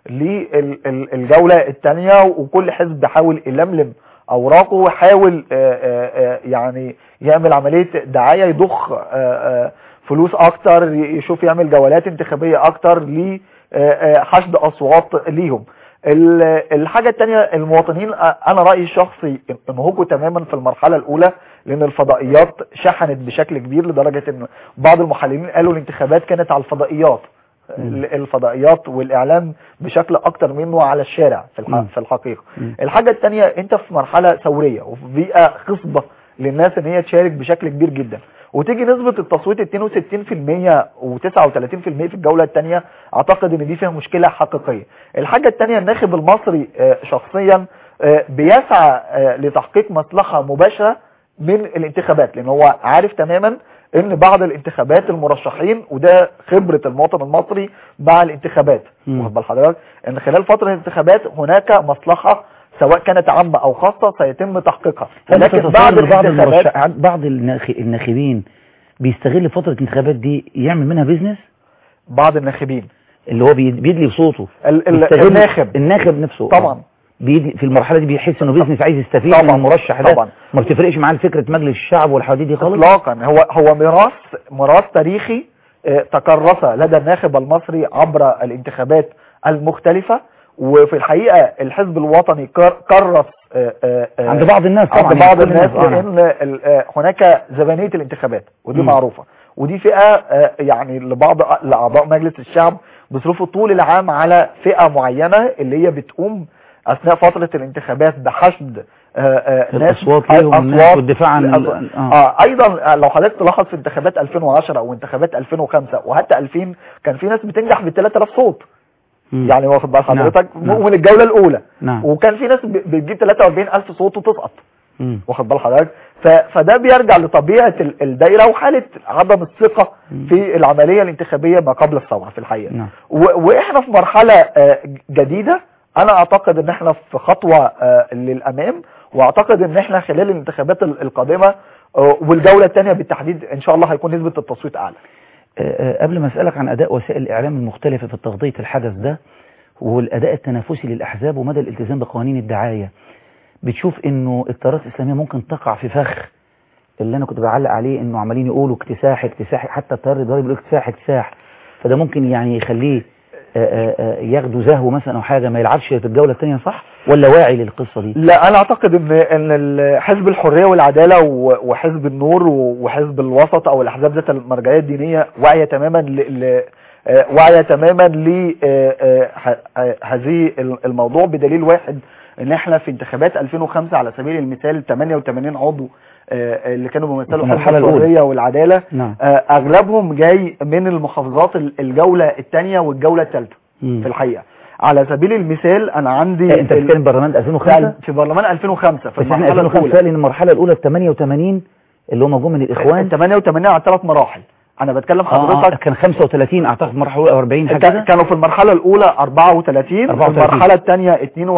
للجولة الثانية وكل حزب بيحاول يلملم أوراقه ويحاول آه، آه، آه، يعني يعمل عملية دعاية يضخ آه، آه، فلوس أكتر يشوف يعمل جولات انتخابية أكتر لحشد أصوات ليهم ال- الحاجة التانية المواطنين آه، انا رأيي الشخصي انهكوا تماما في المرحلة الاولى لان الفضائيات شحنت بشكل كبير لدرجة ان بعض المحللين قالوا الانتخابات كانت على الفضائيات مم. الفضائيات والاعلام بشكل اكتر منه على الشارع في الح- مم. في الحقيقة مم. الحاجة التانية انت في مرحلة ثورية وفي بيئة خصبة للناس ان هي تشارك بشكل كبير جدا وتيجي نسبة التصويت 62% و39% في الجولة الثانية اعتقد ان دي فيها مشكلة حقيقية الحاجة الثانية الناخب المصري آه، شخصيا آه، بيسعى آه، لتحقيق مصلحة مباشرة من الانتخابات لان هو عارف تماما ان بعض الانتخابات المرشحين وده خبرة المواطن المصري مع الانتخابات مم. واخد بال حضرتك ان خلال فترة الانتخابات هناك مصلحة سواء كانت عامة او خاصة سيتم تحقيقها هل ولكن تتصور بعد إن بعض الانتخابات المرشحات بعض الناخ- الناخبين بيستغل فتره الانتخابات دي يعمل منها بيزنس بعض الناخبين اللي هو بي- بيدلي بصوته ال- ال- يستغل- الناخب الناخب نفسه طبعا بيدي في المرحله دي بيحس انه بيزنس عايز يستفيد طبعاً. من المرشح ده طبعاً. ما بتفرقش معاه فكره مجلس الشعب والحواديت دي خالص اطلاقا هو هو ميراث ميراث تاريخي آه، تكرس لدى الناخب المصري عبر الانتخابات المختلفة وفي الحقيقة الحزب الوطني كر- كرس آه، آه، آه، عند بعض الناس طبعا عند يعني بعض كل الناس آه، نعم. لان ال- آه، هناك زبانية الانتخابات ودي مم. معروفة ودي فئة آه، يعني لبعض لأعضاء مجلس الشعب بيصرفوا طول العام على فئة معينة اللي هي بتقوم اثناء فترة الانتخابات بحشد آه، آه، ناس الأصوات ليهم والناس أصوات والدفاع عن ال- للأصوات. آه. آه ايضا لو حضرتك تلاحظ في انتخابات 2010 وانتخابات 2005 وحتى 2000 كان في ناس بتنجح ب 3000 صوت مم. يعني واخد بال نعم، حضرتك نعم. من الجولة الأولى نعم وكان في ناس ب- بتجيب 43000 صوت وتسقط مم. واخد بال حضرتك ف- فده بيرجع لطبيعة ال- الدايرة وحالة عدم الثقة مم. في العملية الانتخابية ما قبل الثورة في الحقيقة نعم و- واحنا في مرحلة آه، جديدة انا اعتقد ان احنا في خطوة آه، للامام واعتقد ان احنا خلال الانتخابات ال- القادمة آه، والجولة الثانية بالتحديد ان شاء الله هيكون نسبة التصويت اعلى آه، آه، قبل ما اسالك عن اداء وسائل الاعلام المختلفه في تغطيه الحدث ده والاداء التنافسي للاحزاب ومدى الالتزام بقوانين الدعايه بتشوف انه التيارات الاسلاميه ممكن تقع في فخ اللي انا كنت بعلق عليه انه عمالين يقولوا اكتساح اكتساح حتى التيار الضريبي بيقول اكتساح اكتساح فده ممكن يعني يخليه آه، آه، آه، ياخدوا زهو مثلا او حاجه ما يلعبش في الجوله الثانيه صح ولا واعي للقصه دي لا انا اعتقد ان ان ال- حزب الحريه والعداله و- وحزب النور و- وحزب الوسط او الاحزاب ذات المرجعيه الدينيه واعيه تماما ل ل- آه، واعيه تماما لهذه الموضوع بدليل واحد ان احنا في انتخابات 2005 على سبيل المثال 88 عضو آه، اللي كانوا في بيمثلوا حزب المرحلة الأولى. الحريه والعداله نعم آه، اغلبهم جاي من المحافظات ال- الجوله الثانيه والجوله الثالثه مم. في الحقيقه على سبيل المثال انا عندي آه، انت ال- بتتكلم برلمان 2005 في برلمان 2005 في بس احنا المرحله 2005 الاولى لان المرحله الاولى ال 88 اللي هم جم من الاخوان 88 على ثلاث مراحل انا بتكلم آه، آه، حضرتك كان 35 اعتقد في المرحله الاولى 40 حاجه كا- كده كانوا في المرحله الاولى 34 في 34. المرحله الثانيه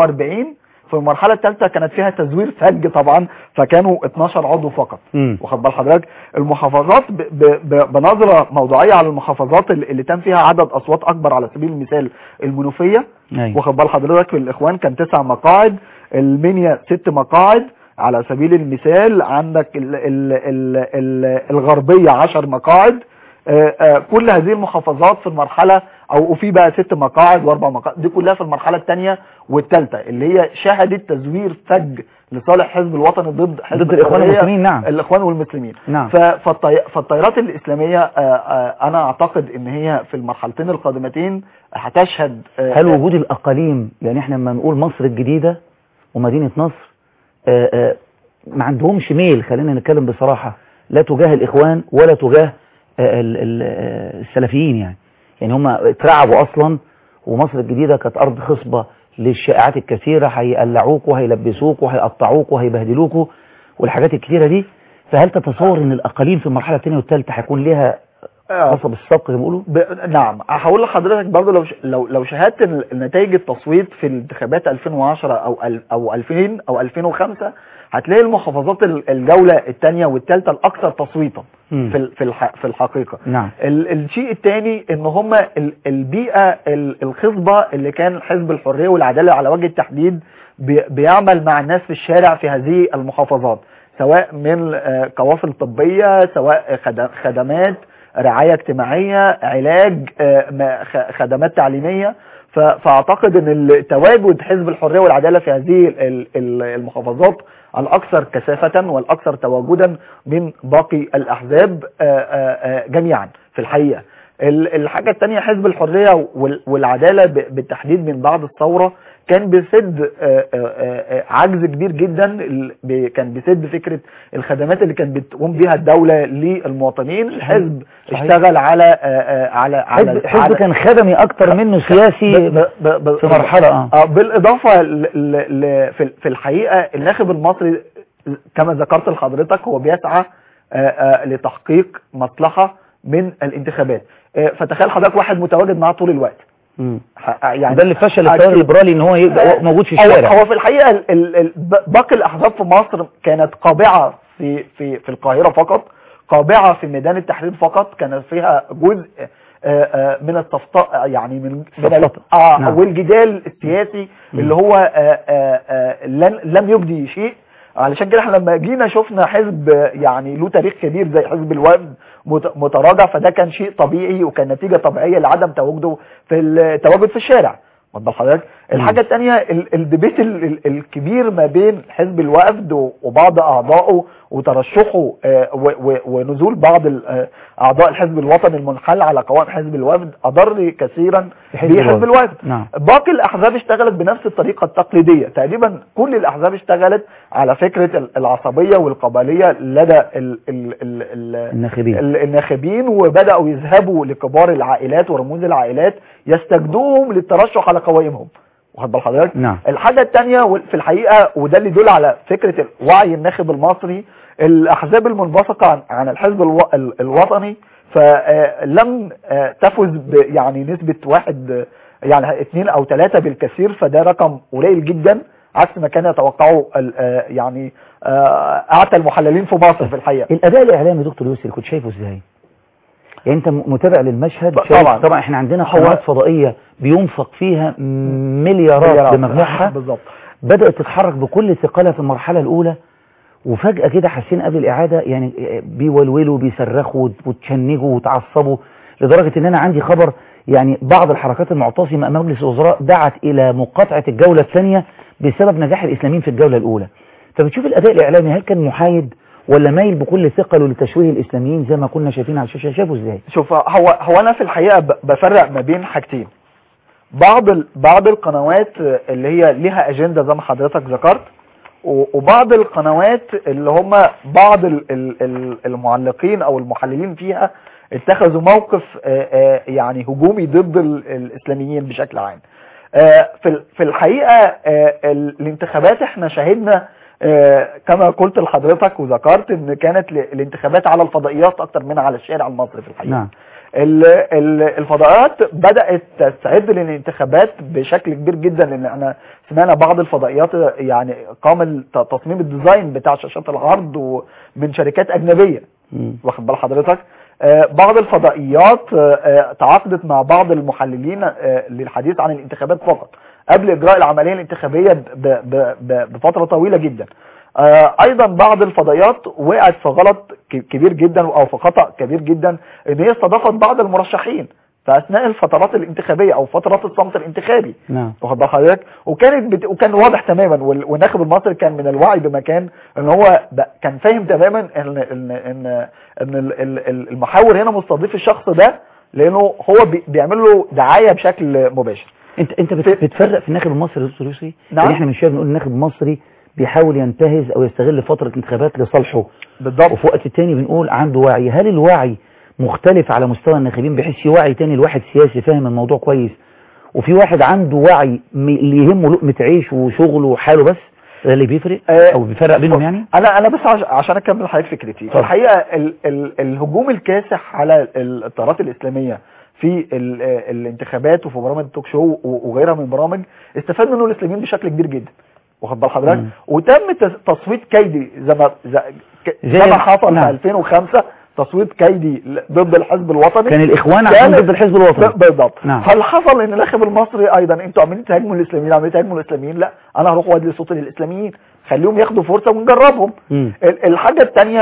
42 في المرحله الثالثه كانت فيها تزوير فج طبعا فكانوا 12 عضو فقط مم. واخد بال حضرتك المحافظات ب ب ب بنظره موضوعيه على المحافظات اللي اللي تم فيها عدد اصوات اكبر على سبيل المثال المنوفيه ايوه واخد بال حضرتك في الاخوان كان تسع مقاعد المنيا ست مقاعد على سبيل المثال عندك ال ال ال ال الغربية عشر مقاعد آه، آه، كل هذه المحافظات في المرحلة او وفي بقى ست مقاعد واربع مقاعد دي كلها في المرحلة الثانية والثالثة اللي هي شهدت تزوير فج لصالح حزب الوطني ضد حزب ضد الاخوان الحرية، المسلمين نعم الاخوان والمسلمين نعم ف- فالطي- فالطيارات الاسلامية آه، آه، انا اعتقد ان هي في المرحلتين القادمتين هتشهد آه، هل وجود الاقاليم يعني احنا لما نقول مصر الجديده ومدينه نصر آه، آه، ما عندهمش ميل خلينا نتكلم بصراحه لا تجاه الاخوان ولا تجاه آه، ال- ال- آه، السلفيين يعني يعني هم اترعبوا اصلا ومصر الجديده كانت ارض خصبه للشائعات الكثيره هيقلعوكوا وهيلبسوكوا وهيقطعوكوا وهيبهدلوكوا والحاجات الكثيره دي فهل تتصور ان الاقاليم في المرحله الثانيه والثالثه هيكون ليها آه، قصب السبق زي ما بيقولوا ب... نعم هقول لحضرتك برضه لو ش... لو لو شاهدت ال- نتائج التصويت في الانتخابات 2010 او ال... او 2000 او 2005 هتلاقي المحافظات ال- الجوله الثانيه والثالثه الاكثر تصويتا مم. في ال... في, الح... في الحقيقه نعم ال... الشيء الثاني ان هم ال... البيئه ال... الخصبه اللي كان حزب الحريه والعداله على وجه التحديد بي... بيعمل مع الناس في الشارع في هذه المحافظات سواء من آه، قوافل طبيه سواء خد... خدمات رعاية اجتماعية علاج آه، ما- خ- خدمات تعليمية ف- فأعتقد أن التواجد حزب الحرية والعدالة في هذه ال- ال- المحافظات الأكثر كثافة والأكثر تواجدا من باقي الأحزاب آه، آه، آه، جميعا في الحقيقة ال- الحاجة الثانية حزب الحرية وال- والعدالة ب- بالتحديد من بعد الثورة كان بيسد آه، آه، آه، عجز كبير جدا ال- ب- كان بيسد فكرة الخدمات اللي كانت بتقوم بها الدولة للمواطنين الحزب صحيح. اشتغل على آه، آه، على على حزب, حزب على- كان خدمي اكتر منه سياسي ب- ب- ب- في مرحلة اه اه بالاضافه ل... ل... ل... في في الحقيقه الناخب المصري كما ذكرت لحضرتك هو بيسعى آه، آه، لتحقيق مصلحه من الانتخابات آه، فتخيل حضرتك واحد متواجد معاه طول الوقت مم. ح- يعني ده اللي فشل التيار أكيد. الليبرالي ان هو يبقى موجود في هو- الشارع هو في الحقيقه ال- ال- ال- ب- باقي الاحزاب في مصر كانت قابعه في في في القاهره فقط قابعه في ميدان التحرير فقط كان فيها جزء آه، آه، من الصفطاء يعني من من ال- الصفططة. اه نعم. والجدال السياسي مم. اللي هو آه، آه، آه، لن- لم يبدي شيء علشان كده احنا لما جينا شفنا حزب آه، يعني له تاريخ كبير زي حزب الوفد مت- متراجع فده كان شيء طبيعي وكان نتيجه طبيعيه لعدم تواجده في التواجد في الشارع واخد بال حضرتك الحاجة التانية ال- الديبيت ال- ال- الكبير ما بين حزب الوفد و- وبعض أعضائه وترشحه آه، و- و- ونزول بعض ال- آه، أعضاء الحزب الوطني المنحل على قوائم حزب الوفد أضر كثيرا بحزب بحزب الوفد. الوفد نعم باقي الأحزاب اشتغلت بنفس الطريقة التقليدية تقريبا كل الأحزاب اشتغلت على فكرة ال- العصبية والقبلية لدى ال ال ال ال الناخبين ال- الناخبين وبدأوا يذهبوا لكبار العائلات ورموز العائلات يستجدوهم للترشح على قوائمهم واخد بال حضرتك نعم الحاجة التانية في الحقيقة وده اللي يدل على فكرة وعي الناخب المصري الأحزاب المنبثقة عن, عن الحزب الو... ال- الوطني فلم تفز ب يعني نسبة واحد آه، يعني اثنين أو ثلاثة بالكثير فده رقم قليل جدا عكس ما كان يتوقعه ال- آه، يعني آه، أعتى المحللين في مصر في الحقيقة الاداء الاعلامي دكتور يوسف كنت شايفه ازاي يعني انت م- متابع للمشهد ط- شايف- طبعاً. طبعا احنا عندنا هو- قنوات فضائيه بينفق فيها مليارات بمجموعها بالظبط بدات تتحرك بكل ثقلها في المرحله الاولى وفجاه كده حاسين قبل الاعاده يعني بيولولوا بيصرخوا وتشنجوا وتعصبوا لدرجه ان انا عندي خبر يعني بعض الحركات المعتصمه امام مجلس الوزراء دعت الى مقاطعه الجوله الثانيه بسبب نجاح الاسلاميين في الجوله الاولى فبتشوف الاداء الاعلامي هل كان محايد ولا مايل بكل ثقله لتشويه الاسلاميين زي ما كنا شايفين على الشاشه شافوا ازاي شوف هو هو انا في الحقيقه ب- بفرق ما بين حاجتين بعض ال- بعض القنوات اللي هي ليها اجنده زي ما حضرتك ذكرت و- وبعض القنوات اللي هم بعض ال- ال- ال- المعلقين او المحللين فيها اتخذوا موقف آه، آه، يعني هجومي ضد ال- الاسلاميين بشكل عام آه، في ال- في الحقيقه آه، ال- الانتخابات احنا شاهدنا آه، كما قلت لحضرتك وذكرت ان كانت ل- الانتخابات على الفضائيات اكتر منها على الشارع المصري في الحقيقه نعم ال- ال- الفضائيات بدأت تستعد للانتخابات بشكل كبير جدا لان احنا سمعنا بعض الفضائيات يعني قام الت- تصميم الديزاين بتاع شاشات العرض ومن شركات اجنبيه مم. واخد بال حضرتك آه، بعض الفضائيات آه، آه، تعاقدت مع بعض المحللين آه، للحديث عن الانتخابات فقط قبل اجراء العمليه الانتخابيه ب- ب- ب- بفتره طويله جدا آه، ايضا بعض الفضائيات وقعت في غلط ك- كبير جدا او في خطا كبير جدا ان هي استضافت بعض المرشحين في اثناء الفترات الانتخابيه او فترات الصمت الانتخابي نعم واخد بال حضرتك وكانت بت... وكان واضح تماما وال- والناخب المصري كان من الوعي بمكان ان هو ب... كان فاهم تماما ان ان ان ان ال- ال- ال- المحاور هنا مستضيف الشخص ده لانه هو بي... بيعمل له دعايه بشكل مباشر انت انت بت- في- بتفرق في الناخب المصري يا دكتور يوسف نعم. يعني احنا من شويه بنقول الناخب المصري بيحاول ينتهز او يستغل فتره انتخابات لصالحه بالضبط وفي وقت تاني بنقول عنده وعي هل الوعي مختلف على مستوى الناخبين بحيث في وعي تاني لواحد سياسي فاهم الموضوع كويس وفي واحد عنده وعي م- اللي يهمه لقمة عيش وشغله وحاله بس ده اللي بيفرق آه، او بيفرق بينهم يعني انا انا بس عش... عشان اكمل حضرتك فكرتي اتفضل. الحقيقه ال... ال... الهجوم الكاسح على ال- التيارات الاسلاميه في ال... الانتخابات وفي برامج التوك شو و- وغيرها من البرامج استفاد منه الاسلاميين بشكل كبير جدا واخد بال حضرتك مم. وتم تس- تصويت كيدي زي ما زي, ك- زي زي ما ما- حصل نعم. في 2005 تصويت كيدي ل- ضد الحزب الوطني كان الاخوان عشان كانت- ضد الحزب الوطني ب- بالضبط نعم. هل حصل ان الناخب المصري ايضا انتوا عمالين تهاجموا الاسلاميين عمالين تهاجموا الاسلاميين لا انا هروح وادي صوتي للاسلاميين خليهم ياخدوا فرصه ونجربهم مم. ال- الحاجه الثانيه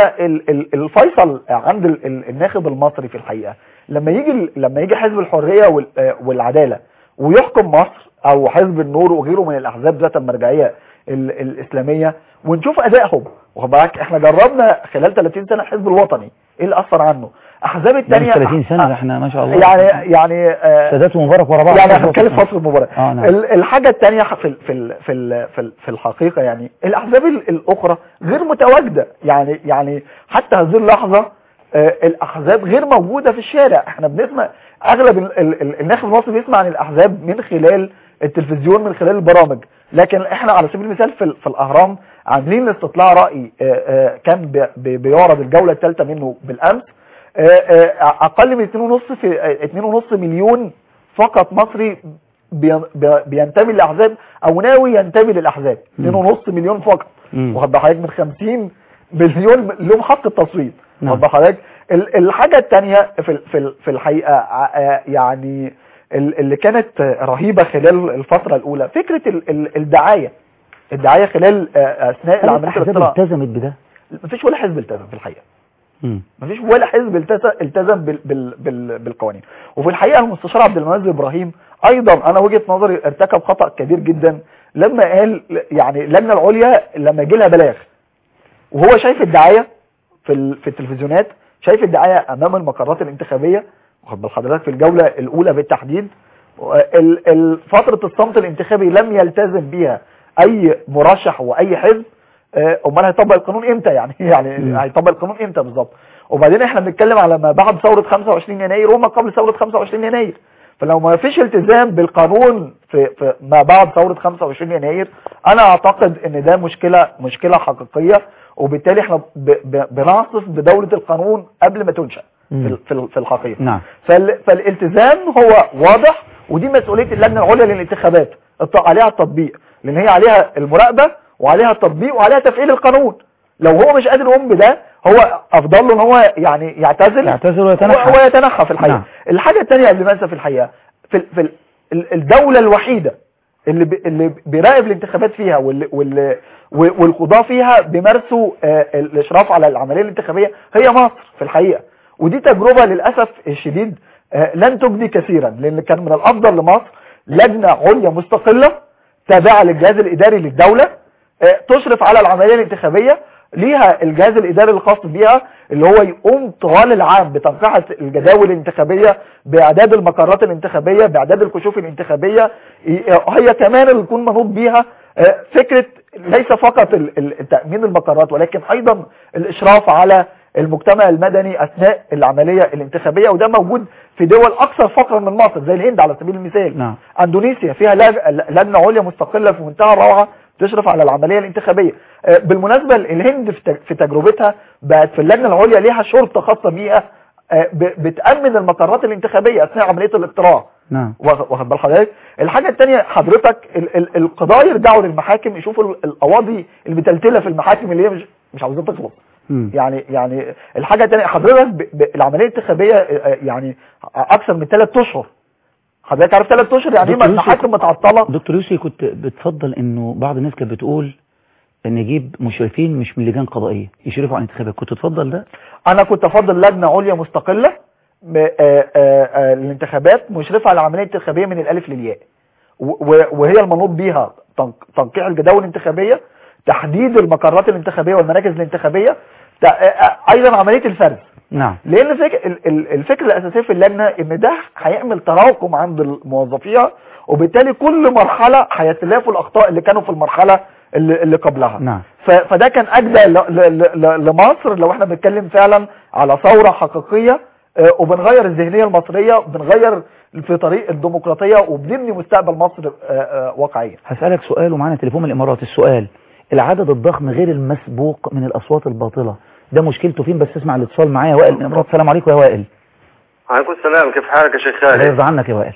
الفيصل عند ال- ال- الناخب المصري في الحقيقه لما يجي ال- لما يجي حزب الحريه وال- آه، والعداله ويحكم مصر او حزب النور وغيره من الاحزاب ذات المرجعيه ال- الاسلاميه ونشوف ادائهم واخد بالك احنا جربنا خلال 30 سنه الحزب الوطني ايه اللي اثر عنه احزاب ده الثانيه مش 30 سنة ده احنا ما شاء الله يعني يعني آه، سادات ومبارك ورا بعض يعني احنا بنتكلم في فتره المباراه اه نعم ال- الحاجه الثانيه في ال- في ال- في ال- في ال- في الحقيقه يعني الاحزاب ال- الاخرى غير متواجده يعني يعني حتى هذه اللحظه آه، الاحزاب غير موجوده في الشارع احنا بنسمع اغلب ال- ال- ال- الناخب المصري بيسمع عن الاحزاب من خلال التلفزيون من خلال البرامج لكن احنا على سبيل المثال في, ال- في الاهرام عاملين استطلاع راي آه، آه، كان بي- بي- بيعرض الجوله الثالثه منه بالامس آه، آه، اقل من 2.5 في آه، 2.5 مليون فقط مصري بي- بي- بينتمي للاحزاب او ناوي ينتمي للاحزاب مم. 2.5 مليون فقط مم. واخد حضرتك من 50 مليون لهم حق التصويت نعم. واخد حضرتك ال- الحاجه الثانيه في ال- في ال- في الحقيقه ع- آه، يعني ال- اللي كانت آه، رهيبه خلال الفتره الاولى فكره ال- ال- الدعايه الدعايه خلال آه، اثناء هل العمليه الاحزاب الاقتراع التزمت بده مفيش ولا حزب التزم في الحقيقه مم. مفيش ولا حزب التزم التزم بال بال بال بالقوانين وفي الحقيقه المستشار عبد المنزل ابراهيم ايضا انا وجهه نظري ارتكب خطا كبير جدا لما قال يعني اللجنه العليا لما جه لها بلاغ وهو شايف الدعايه في ال- في التلفزيونات شايف الدعايه امام المقرات الانتخابيه واخد بال حضرتك في الجوله الاولى بالتحديد ال- ال- فتره الصمت الانتخابي لم يلتزم بيها اي مرشح واي حزب آه، امال هيطبق القانون امتى يعني يعني مم. هيطبق القانون امتى بالظبط وبعدين احنا بنتكلم على ما بعد ثوره 25 يناير وما قبل ثوره 25 يناير فلو ما فيش التزام بالقانون في, في ما بعد ثوره 25 يناير انا اعتقد ان ده مشكله مشكله حقيقيه وبالتالي احنا ب ب بنعصف بدوله القانون قبل ما تنشا في مم. ال- في ال- في الحقيقه نعم فال فالالتزام هو واضح ودي مسؤوليه اللجنه العليا للانتخابات الط- عليها التطبيق لان هي عليها المراقبه وعليها التطبيق وعليها تفعيل القانون لو هو مش قادر يقوم بده هو افضل له ان هو يعني يعتزل يعتذر ويتنحى هو يتنحى في الحقيقه نعم. الحاجه الثانيه قبل ما انسى في الحقيقه في ال- في ال- ال- الدوله الوحيده اللي ب- اللي بيراقب الانتخابات فيها واللي واللي و- والقضاة فيها بيمارسوا آه، الاشراف على العمليه الانتخابيه هي مصر في الحقيقه ودي تجربه للاسف الشديد آه، لن تجدي كثيرا لان كان من الافضل لمصر لجنه عليا مستقله تابعه للجهاز الاداري للدوله آه، تشرف على العمليه الانتخابيه ليها الجهاز الاداري الخاص بيها اللي هو يقوم طوال العام بتنقيح الجداول الانتخابيه باعداد المقرات الانتخابيه باعداد الكشوف الانتخابيه ي- هي كمان اللي يكون منوط بيها آه، فكره ليس فقط ال- ال- تامين المقرات ولكن ايضا الاشراف على المجتمع المدني اثناء العمليه الانتخابيه وده موجود في دول اكثر فقرا من مصر زي الهند على سبيل المثال نعم اندونيسيا فيها لج- لجنه عليا مستقله في منتهى الروعه تشرف على العمليه الانتخابيه آه، بالمناسبه الهند في تج- في تجربتها بقت في اللجنه العليا ليها شرطه خاصه بيها آه، ب- بتامن المقرات الانتخابيه اثناء عمليه الاقتراع نعم واخد واخد بال حضرتك الحاجه الثانيه حضرتك ال ال القضاء يرجعوا للمحاكم يشوفوا ال- القواضي المتلتله في المحاكم اللي هي مش مش عاوزين تخلص مم. يعني يعني الحاجه الثانيه حضرتك ب- ب- العمليه الانتخابيه آه، يعني اكثر من ثلاث اشهر حضرتك عارف ثلاث اشهر يعني ايه دكتور يوسف- محاكم متعطله دكتور يوسف كنت بتفضل انه بعض الناس كانت بتقول ان نجيب مشرفين مش من لجان قضائيه يشرفوا على الانتخابات كنت تفضل ده انا كنت افضل لجنه عليا مستقله ب- آه، آه، آه، للانتخابات مشرفه على العمليه الانتخابيه من الالف للياء و- و- وهي المنوط بيها تنق- تنقيح الجداول الانتخابيه تحديد المقرات الانتخابيه والمراكز الانتخابيه تع- آه، آه، ايضا عمليه الفرز نعم لان فك... ال- ال- الفكره الاساسيه في اللجنه ان ده هيعمل تراكم عند الموظفين وبالتالي كل مرحله هيتلافوا الاخطاء اللي كانوا في المرحله اللي, اللي قبلها نعم ف... فده كان اجدى ل... ل... ل... لمصر لو احنا بنتكلم فعلا على ثوره حقيقيه آه، وبنغير الذهنيه المصريه وبنغير في طريق الديمقراطيه وبنبني مستقبل مصر آه، آه، واقعيا هسألك سؤال ومعانا تليفون من الإمارات السؤال العدد الضخم غير المسبوق من الأصوات الباطلة ده مشكلته فين بس اسمع الاتصال معايا يا وائل من الإمارات السلام عليكم يا وائل عليكم السلام كيف حالك يا شيخ الله خالد يرضى عنك يا وائل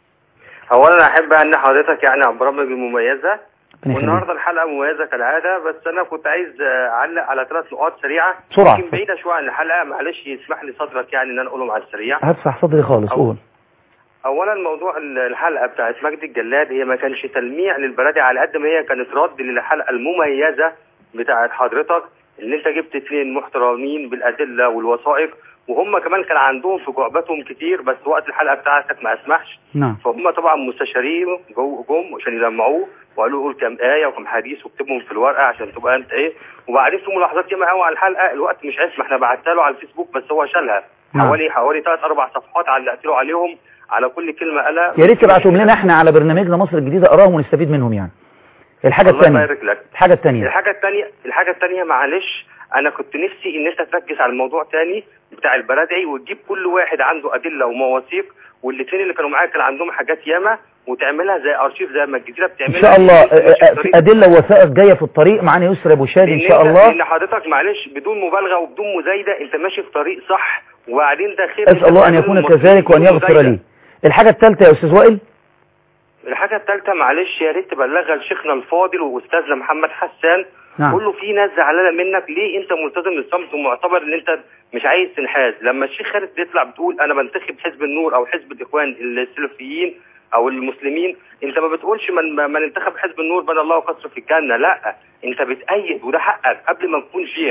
اولا احب ان حضرتك يعني على البرامج المميزه ربنا يخليك. والنهارده الحلقه مميزه كالعاده بس انا كنت عايز آه، اعلق على ثلاث نقاط سريعه بسرعة. يمكن بعيده شويه عن الحلقه معلش يسمح لي صدرك يعني ان انا اقولهم على السريع هفسح صدري خالص أو- قول اولا موضوع ال- الحلقه بتاعت مجدي الجلاد هي ما كانش تلميع للبلدي على قد ما هي كانت رد للحلقه المميزه بتاعت حضرتك اللي انت جبت اثنين محترمين بالادله والوثائق وهم كمان كان عندهم في جعبتهم كتير بس وقت الحلقه بتاعتك ما اسمحش نعم فهم طبعا مستشارين جو جم عشان يجمعوه وقالوا قول كام آية وكم حديث واكتبهم في الورقة عشان تبقى انت ايه وبعدين في ملاحظات ياما قوي على الحلقة الوقت مش هيسمح احنا بعتها له على الفيسبوك بس هو شالها نعم. حوالي حوالي ثلاث اربع صفحات علقت له عليهم على كل كلمة قالها يا ريت تبعتهم لنا احنا على برنامجنا مصر الجديدة اقراهم ونستفيد منهم يعني الحاجة الله الثانية يبارك لك الحاجة الثانية الحاجة الثانية الحاجة الثانية معلش أنا كنت نفسي إن أنت تركز على الموضوع تاني بتاع البلدعي وتجيب كل واحد عنده أدلة ومواثيق والاثنين اللي كانوا معاك كان عندهم حاجات ياما وتعملها زي أرشيف زي ما الجزيرة ان بتعملها شاء الله ماشي في اه، اه، طريق- ادلة ووثائق جاية في الطريق معانا يسرى ابو شادي ان لأن شاء أنت- الله لأن حضرتك معلش بدون مبالغة وبدون مزايدة أنت ماشي في طريق صح وبعدين ده خير اسال الله ان يكون كذلك وان يغفر لي الحاجة الثالثة يا استاذ وائل الحاجة الثالثة معلش يا ريت تبلغها لشيخنا الفاضل وأستاذنا محمد حسان نعم قول له في ناس زعلانه منك ليه انت ملتزم بالصمت ومعتبر ان انت مش عايز تنحاز لما الشيخ خالد بيطلع بتقول انا بنتخب حزب النور او حزب الاخوان السلفيين او المسلمين انت ما بتقولش من من انتخب حزب النور بنى الله قصر في الجنه لا انت بتأيد وده حقك قبل ما تكون شيخ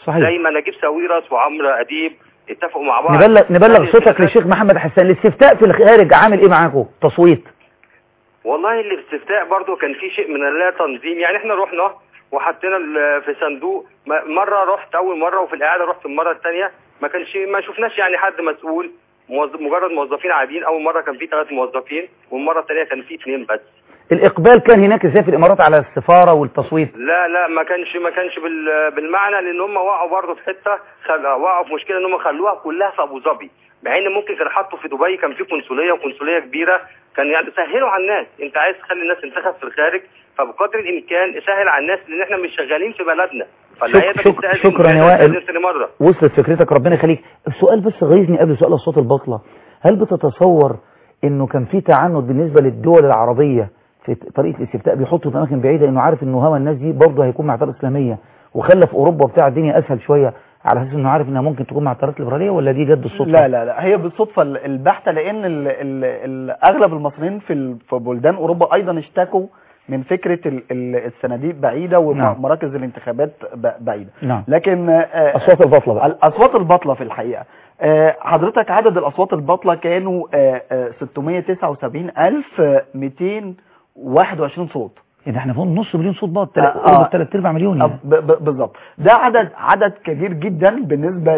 صحيح زي ما نجيب ساويرس وعمرو اديب اتفقوا مع بعض نبلغ نبلغ هذه صوتك الخلافات- للشيخ محمد حسان الاستفتاء في الخارج عامل ايه معاكم تصويت والله الاستفتاء برضو كان في شيء من اللا تنظيم يعني احنا رحنا وحطينا ال- في صندوق م- مره رحت اول مره وفي القعده رحت المره الثانيه ما كانش ما شفناش يعني حد مسؤول موظ- مجرد موظفين عاديين اول مره كان في ثلاث موظفين والمره الثانيه كان في اثنين بس الاقبال كان هناك ازاي في الامارات على السفاره والتصويت لا لا ما كانش ما كانش بال- بالمعنى لان هم وقعوا برضه في حته خل... وقعوا في مشكله ان هم خلوها كلها في ابو ظبي مع ان ممكن كانوا حطوا في دبي كان في قنصليه وقنصليه كبيره كان يعني سهلوا على الناس انت عايز تخلي الناس تنتخب في الخارج فبقدر الامكان سهل على الناس لان احنا مش شغالين في بلدنا فالعياده شك- بتستأذن شكراً يا العيادة وائل. بتستأذن تاني مره وصلت فكرتك ربنا يخليك السؤال بس غيظني قبل سؤال الصوت البطلة هل بتتصور انه كان في تعنت بالنسبة للدول العربية في طريقة الاستفتاء بيحطوا في اماكن بعيدة انه عارف انه هوا الناس دي برضه هيكون مع التيارات الاسلامية وخلى في اوروبا بتاع الدنيا اسهل شوية على اساس انه عارف انها ممكن تكون مع التيارات الليبرالية ولا دي جد الصدفة لا لا لا هي بالصدفة ال- البحتة لأن ال ال ال أغلب المصريين في ال- في بلدان أوروبا أيضا اشتكوا من فكرة ال- ال- الصناديق بعيدة نعم. ومراكز الانتخابات ب- بعيدة نعم لكن آه، اصوات البطلة بقى الأصوات البطلة في الحقيقة آه، حضرتك عدد الأصوات البطلة كانوا آه، آه، 679221 صوت يعني احنا فوق نص مليون صوت بط آه، اوروبا آه. ثلاث ارباع مليون آه، يعني ب- ب- بالظبط ده عدد عدد كبير جدا بالنسبة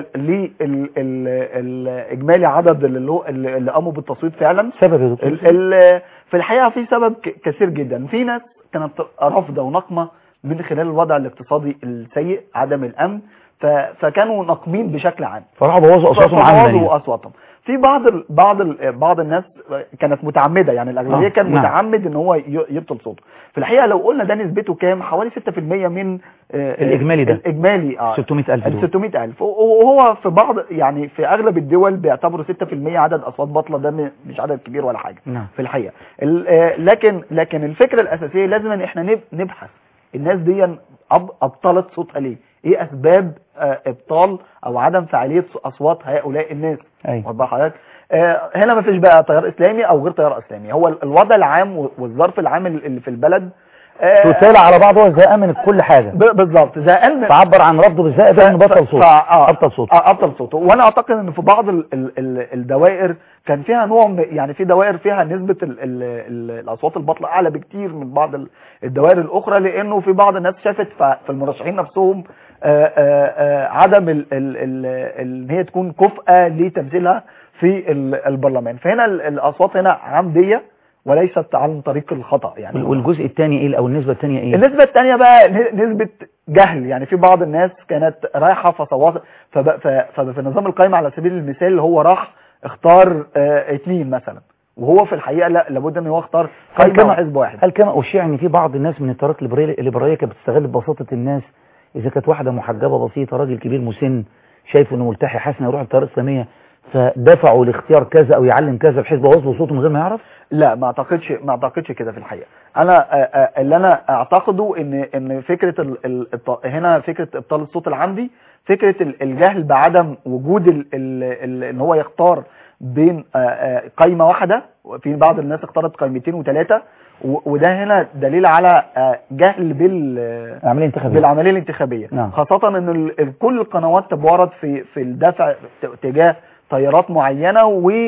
للإجمالي عدد اللي, هو- اللي اللي قاموا بالتصويت فعلا سبب يا دكتور ال ال في الحقيقة في سبب ك- كثير جدا في ناس كانت رافضة ونقمة من خلال الوضع الاقتصادي السيء عدم الأمن ف- فكانوا ناقمين بشكل عام فراحوا بوظوا اصواتهم عمدا فبوظوا يعني. اصواتهم في بعض ال بعض ال بعض الناس كانت متعمده يعني الاغلبيه آه، كان نعم. متعمد ان هو ي- يبطل صوته في الحقيقه لو قلنا ده نسبته كام حوالي 6% من آه، الإجمالي ده. الاجمالي اه 600000 ال دول 600000 وهو في بعض يعني في اغلب الدول بيعتبروا 6% عدد اصوات باطله ده م- مش عدد كبير ولا حاجه نعم في الحقيقه ال- آه، لكن لكن الفكره الاساسيه لازم ان احنا نب- نبحث الناس دي أب- ابطلت صوتها ليه ايه اسباب آه، ابطال او عدم فعاليه اصوات هؤلاء الناس ايوه واخد بال حضرتك آه، هنا ما فيش بقى تيار اسلامي او غير تيار اسلامي هو ال- الوضع العام و- والظرف العام اللي في البلد آه، تسال على بعضها زي من كل حاجة ب- بالظبط زهقان فعبر عن رفضه بالزائد بانه بطل صوت آه ابطل صوت آه ابطل صوته وانا اعتقد ان في بعض ال ال ال الدوائر كان فيها نوع من- يعني في دوائر فيها نسبه ال ال ال الاصوات الباطله اعلى بكتير من بعض ال- الدوائر الاخرى لانه في بعض الناس شافت ف- في المرشحين نفسهم آه، آه، آه، عدم ال- ال- ال- ال- ان هي تكون كفءه لتمثيلها في ال- البرلمان فهنا ال- الاصوات هنا عمديه وليست عن طريق الخطا يعني وال- والجزء الثاني ايه او النسبة الثانية ايه النسبة الثانية بقى ن- نسبة جهل يعني في بعض الناس كانت رايحة فصوت فب- ف- ففي نظام القائمة على سبيل المثال هو راح اختار آه، اتنين مثلا وهو في الحقيقة لا لابد ان هو اختار هل قائمة كما وحزب واحد هل كما اشيع ان في بعض الناس من التيارات الليبراليه الليبرالية كانت بتستغل بساطه الناس اذا كانت واحده محجبه بسيطه راجل كبير مسن شايف انه ملتحي حسن يروح التيار الاسلاميه فدفعوا لاختيار كذا او يعلم كذا بحيث بوظوا صوته من غير ما يعرف لا ما اعتقدش ما اعتقدش كده في الحقيقه انا آه، آه، اللي انا اعتقده ان ان فكره ال ال الط- هنا فكره ابطال الصوت العمدي فكره ال- الجهل بعدم وجود ال ال ال ان هو يختار بين آه، آه، قايمه واحده في بعض الناس اختارت قايمتين وثلاثه وده هنا دليل على آه، جهل بال آه، عمليه انتخابيه بالعمليه الانتخابيه نعم. خاصه ان ال- ال- كل القنوات تبورت في في الدفع ت- تجاه تيارات معينه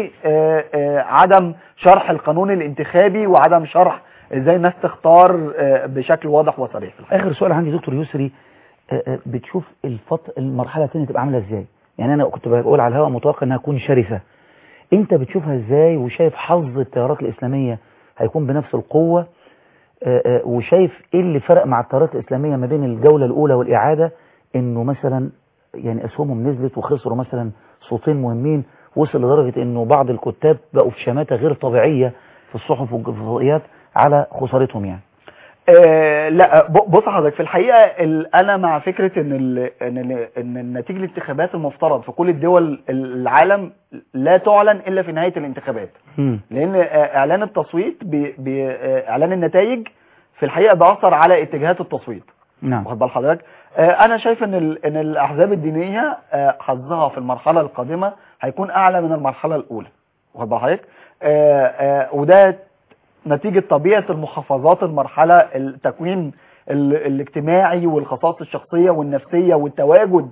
وعدم شرح القانون الانتخابي وعدم شرح ازاي الناس تختار آه، بشكل واضح وصريح اخر سؤال عندي دكتور يسري آه، آه، بتشوف الفط... المرحله الثانيه تبقى عامله ازاي يعني انا كنت بقول على الهواء متوقع انها تكون شرسه انت بتشوفها ازاي وشايف حظ التيارات الاسلاميه هيكون بنفس القوه آه، آه، وشايف ايه اللي فرق مع التيارات الاسلاميه ما بين الجوله الاولى والاعاده انه مثلا يعني اسهمهم نزلت وخسروا مثلا صوتين مهمين وصل لدرجه انه بعض الكتاب بقوا في شماته غير طبيعيه في الصحف والفضائيات على خسارتهم يعني آه لا ب- بص حضرتك في الحقيقه ال- انا مع فكره ان ال ان ال ان النتيجه الانتخابات المفترض في كل الدول العالم لا تعلن الا في نهايه الانتخابات مم. لان آه، اعلان التصويت بي بي آه، اعلان النتائج في الحقيقه بيأثر على اتجاهات التصويت نعم واخد بال حضرتك آه، انا شايف ان ال- ان الاحزاب الدينيه آه، حظها في المرحله القادمه هيكون اعلى من المرحله الاولى واخد بال حضرتك آه، آه، وده نتيجه طبيعه المحافظات المرحله التكوين ال- الاجتماعي والخصائص الشخصيه والنفسيه والتواجد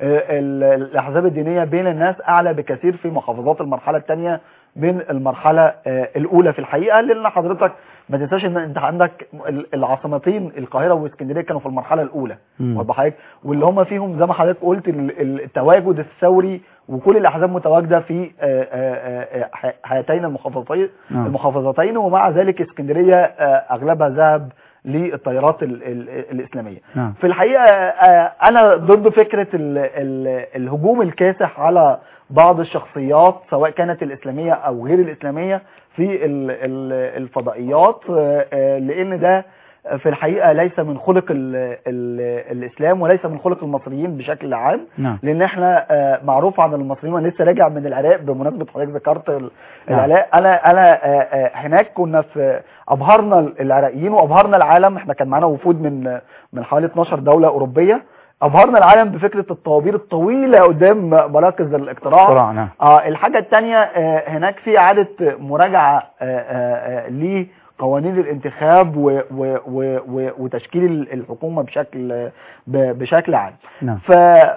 ال- الاحزاب الدينيه بين الناس اعلى بكثير في محافظات المرحله الثانيه من المرحله آه، الاولى في الحقيقه لان حضرتك ما تنساش ان انت عندك ال- العاصمتين القاهره واسكندريه كانوا في المرحله الاولى مم. واخد حضرتك واللي هم فيهم زي ما حضرتك قلت ال- ال- التواجد الثوري وكل الاحزاب متواجده في آه، آه، آه، ح- هاتين المحافظتين نعم. المحافظتين ومع ذلك اسكندريه آه، اغلبها ذهب للتيارات ال- ال- الاسلاميه نعم في الحقيقه آه، انا ضد فكره ال ال الهجوم الكاسح على بعض الشخصيات سواء كانت الاسلاميه او غير الاسلاميه في ال- ال- الفضائيات آه، آه، لان ده في الحقيقه ليس من خلق ال ال الاسلام وليس من خلق المصريين بشكل عام نعم لان احنا آه، معروف عن المصريين وانا لسه راجع من العراق بمناسبه حضرتك ذكرت ال- نعم. العراق انا انا آه، آه، هناك كنا في ابهرنا العراقيين وابهرنا العالم احنا كان معانا وفود من من حوالي 12 دوله اوروبيه ابهرنا العالم بفكره الطوابير الطويله قدام مراكز الاقتراع بسرعة نعم اه الحاجة التانية آه هناك في إعادة مراجعة آه آه آه لقوانين الانتخاب و و و و وتشكيل ال- الحكومة بشكل ب- بشكل عام نعم ف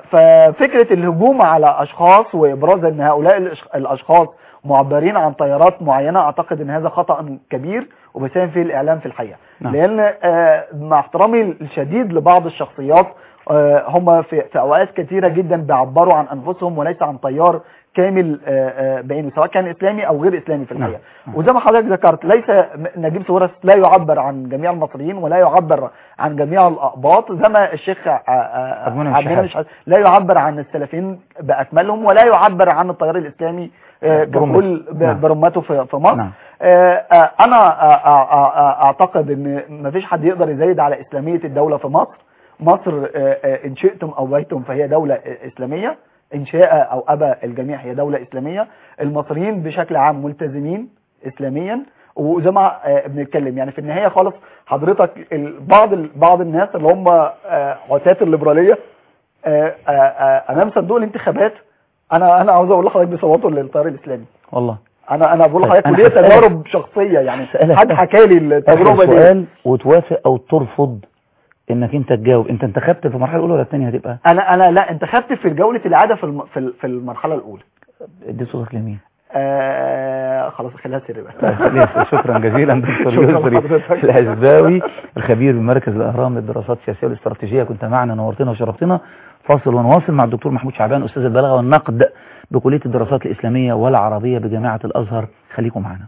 ففكرة الهجوم على أشخاص وإبراز أن هؤلاء الأش- الأشخاص معبرين عن تيارات معينة أعتقد أن هذا خطأ كبير وبيساهم فيه الإعلام في الحقيقة نعم. لأن آه مع احترامي الشديد لبعض الشخصيات آه، هم في, في اوقات كثيره جدا بيعبروا عن انفسهم وليس عن تيار كامل آه، آه، بعينه سواء كان اسلامي او غير اسلامي في الحقيقه نعم. وزي ما حضرتك ذكرت ليس م- نجيب ساويرس لا يعبر عن جميع المصريين ولا يعبر عن جميع الاقباط زي ما الشيخ ع- ع- عبد المنعم عبد المنعم الشحات. الشحات لا يعبر عن السلفيين باكملهم ولا يعبر عن التيار الاسلامي آه، برمته. ككل ب- نعم. برمته في في مصر نعم آه، آه، انا آه، آه، آه، آه، اعتقد ان مفيش حد يقدر يزايد على اسلاميه الدوله في مصر مصر آه، آه، ان شئتم او بيتم فهي دوله آه، اسلاميه ان شاء او ابى الجميع هي دوله اسلاميه المصريين بشكل عام ملتزمين اسلاميا وزي ما آه، بنتكلم يعني في النهايه خالص حضرتك ال- بعض ال- بعض الناس اللي هم آه، عتاة الليبراليه آه، آه، آه، امام صندوق الانتخابات انا انا عاوز اقول لحضرتك بيصوتوا للتيار الاسلامي والله انا انا بقول طيب، لحضرتك أنا وليه هسألك- تجارب شخصيه يعني هسألك حد حكى لي التجربه آخر دي سؤال وتوافق او ترفض انك انت تجاوب انت انتخبت في المرحله الاولى ولا الثانيه هتبقى انا انا لا انت خدت في جوله الاعاده في الم... في ال- في المرحله الاولى ادي صوتك لمين آه خلاص خليها سر بقى طيب خلاص، شكرا جزيلا دكتور شكرا يسري لحضرتك. العزباوي الخبير بمركز الاهرام للدراسات السياسيه والاستراتيجيه كنت معنا نورتنا وشرفتنا فاصل ونواصل مع الدكتور محمود شعبان استاذ البلاغه والنقد بكليه الدراسات الاسلاميه والعربيه بجامعه الازهر خليكم معنا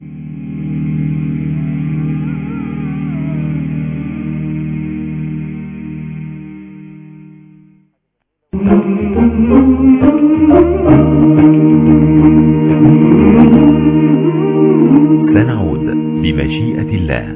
سنعود بمشيئة الله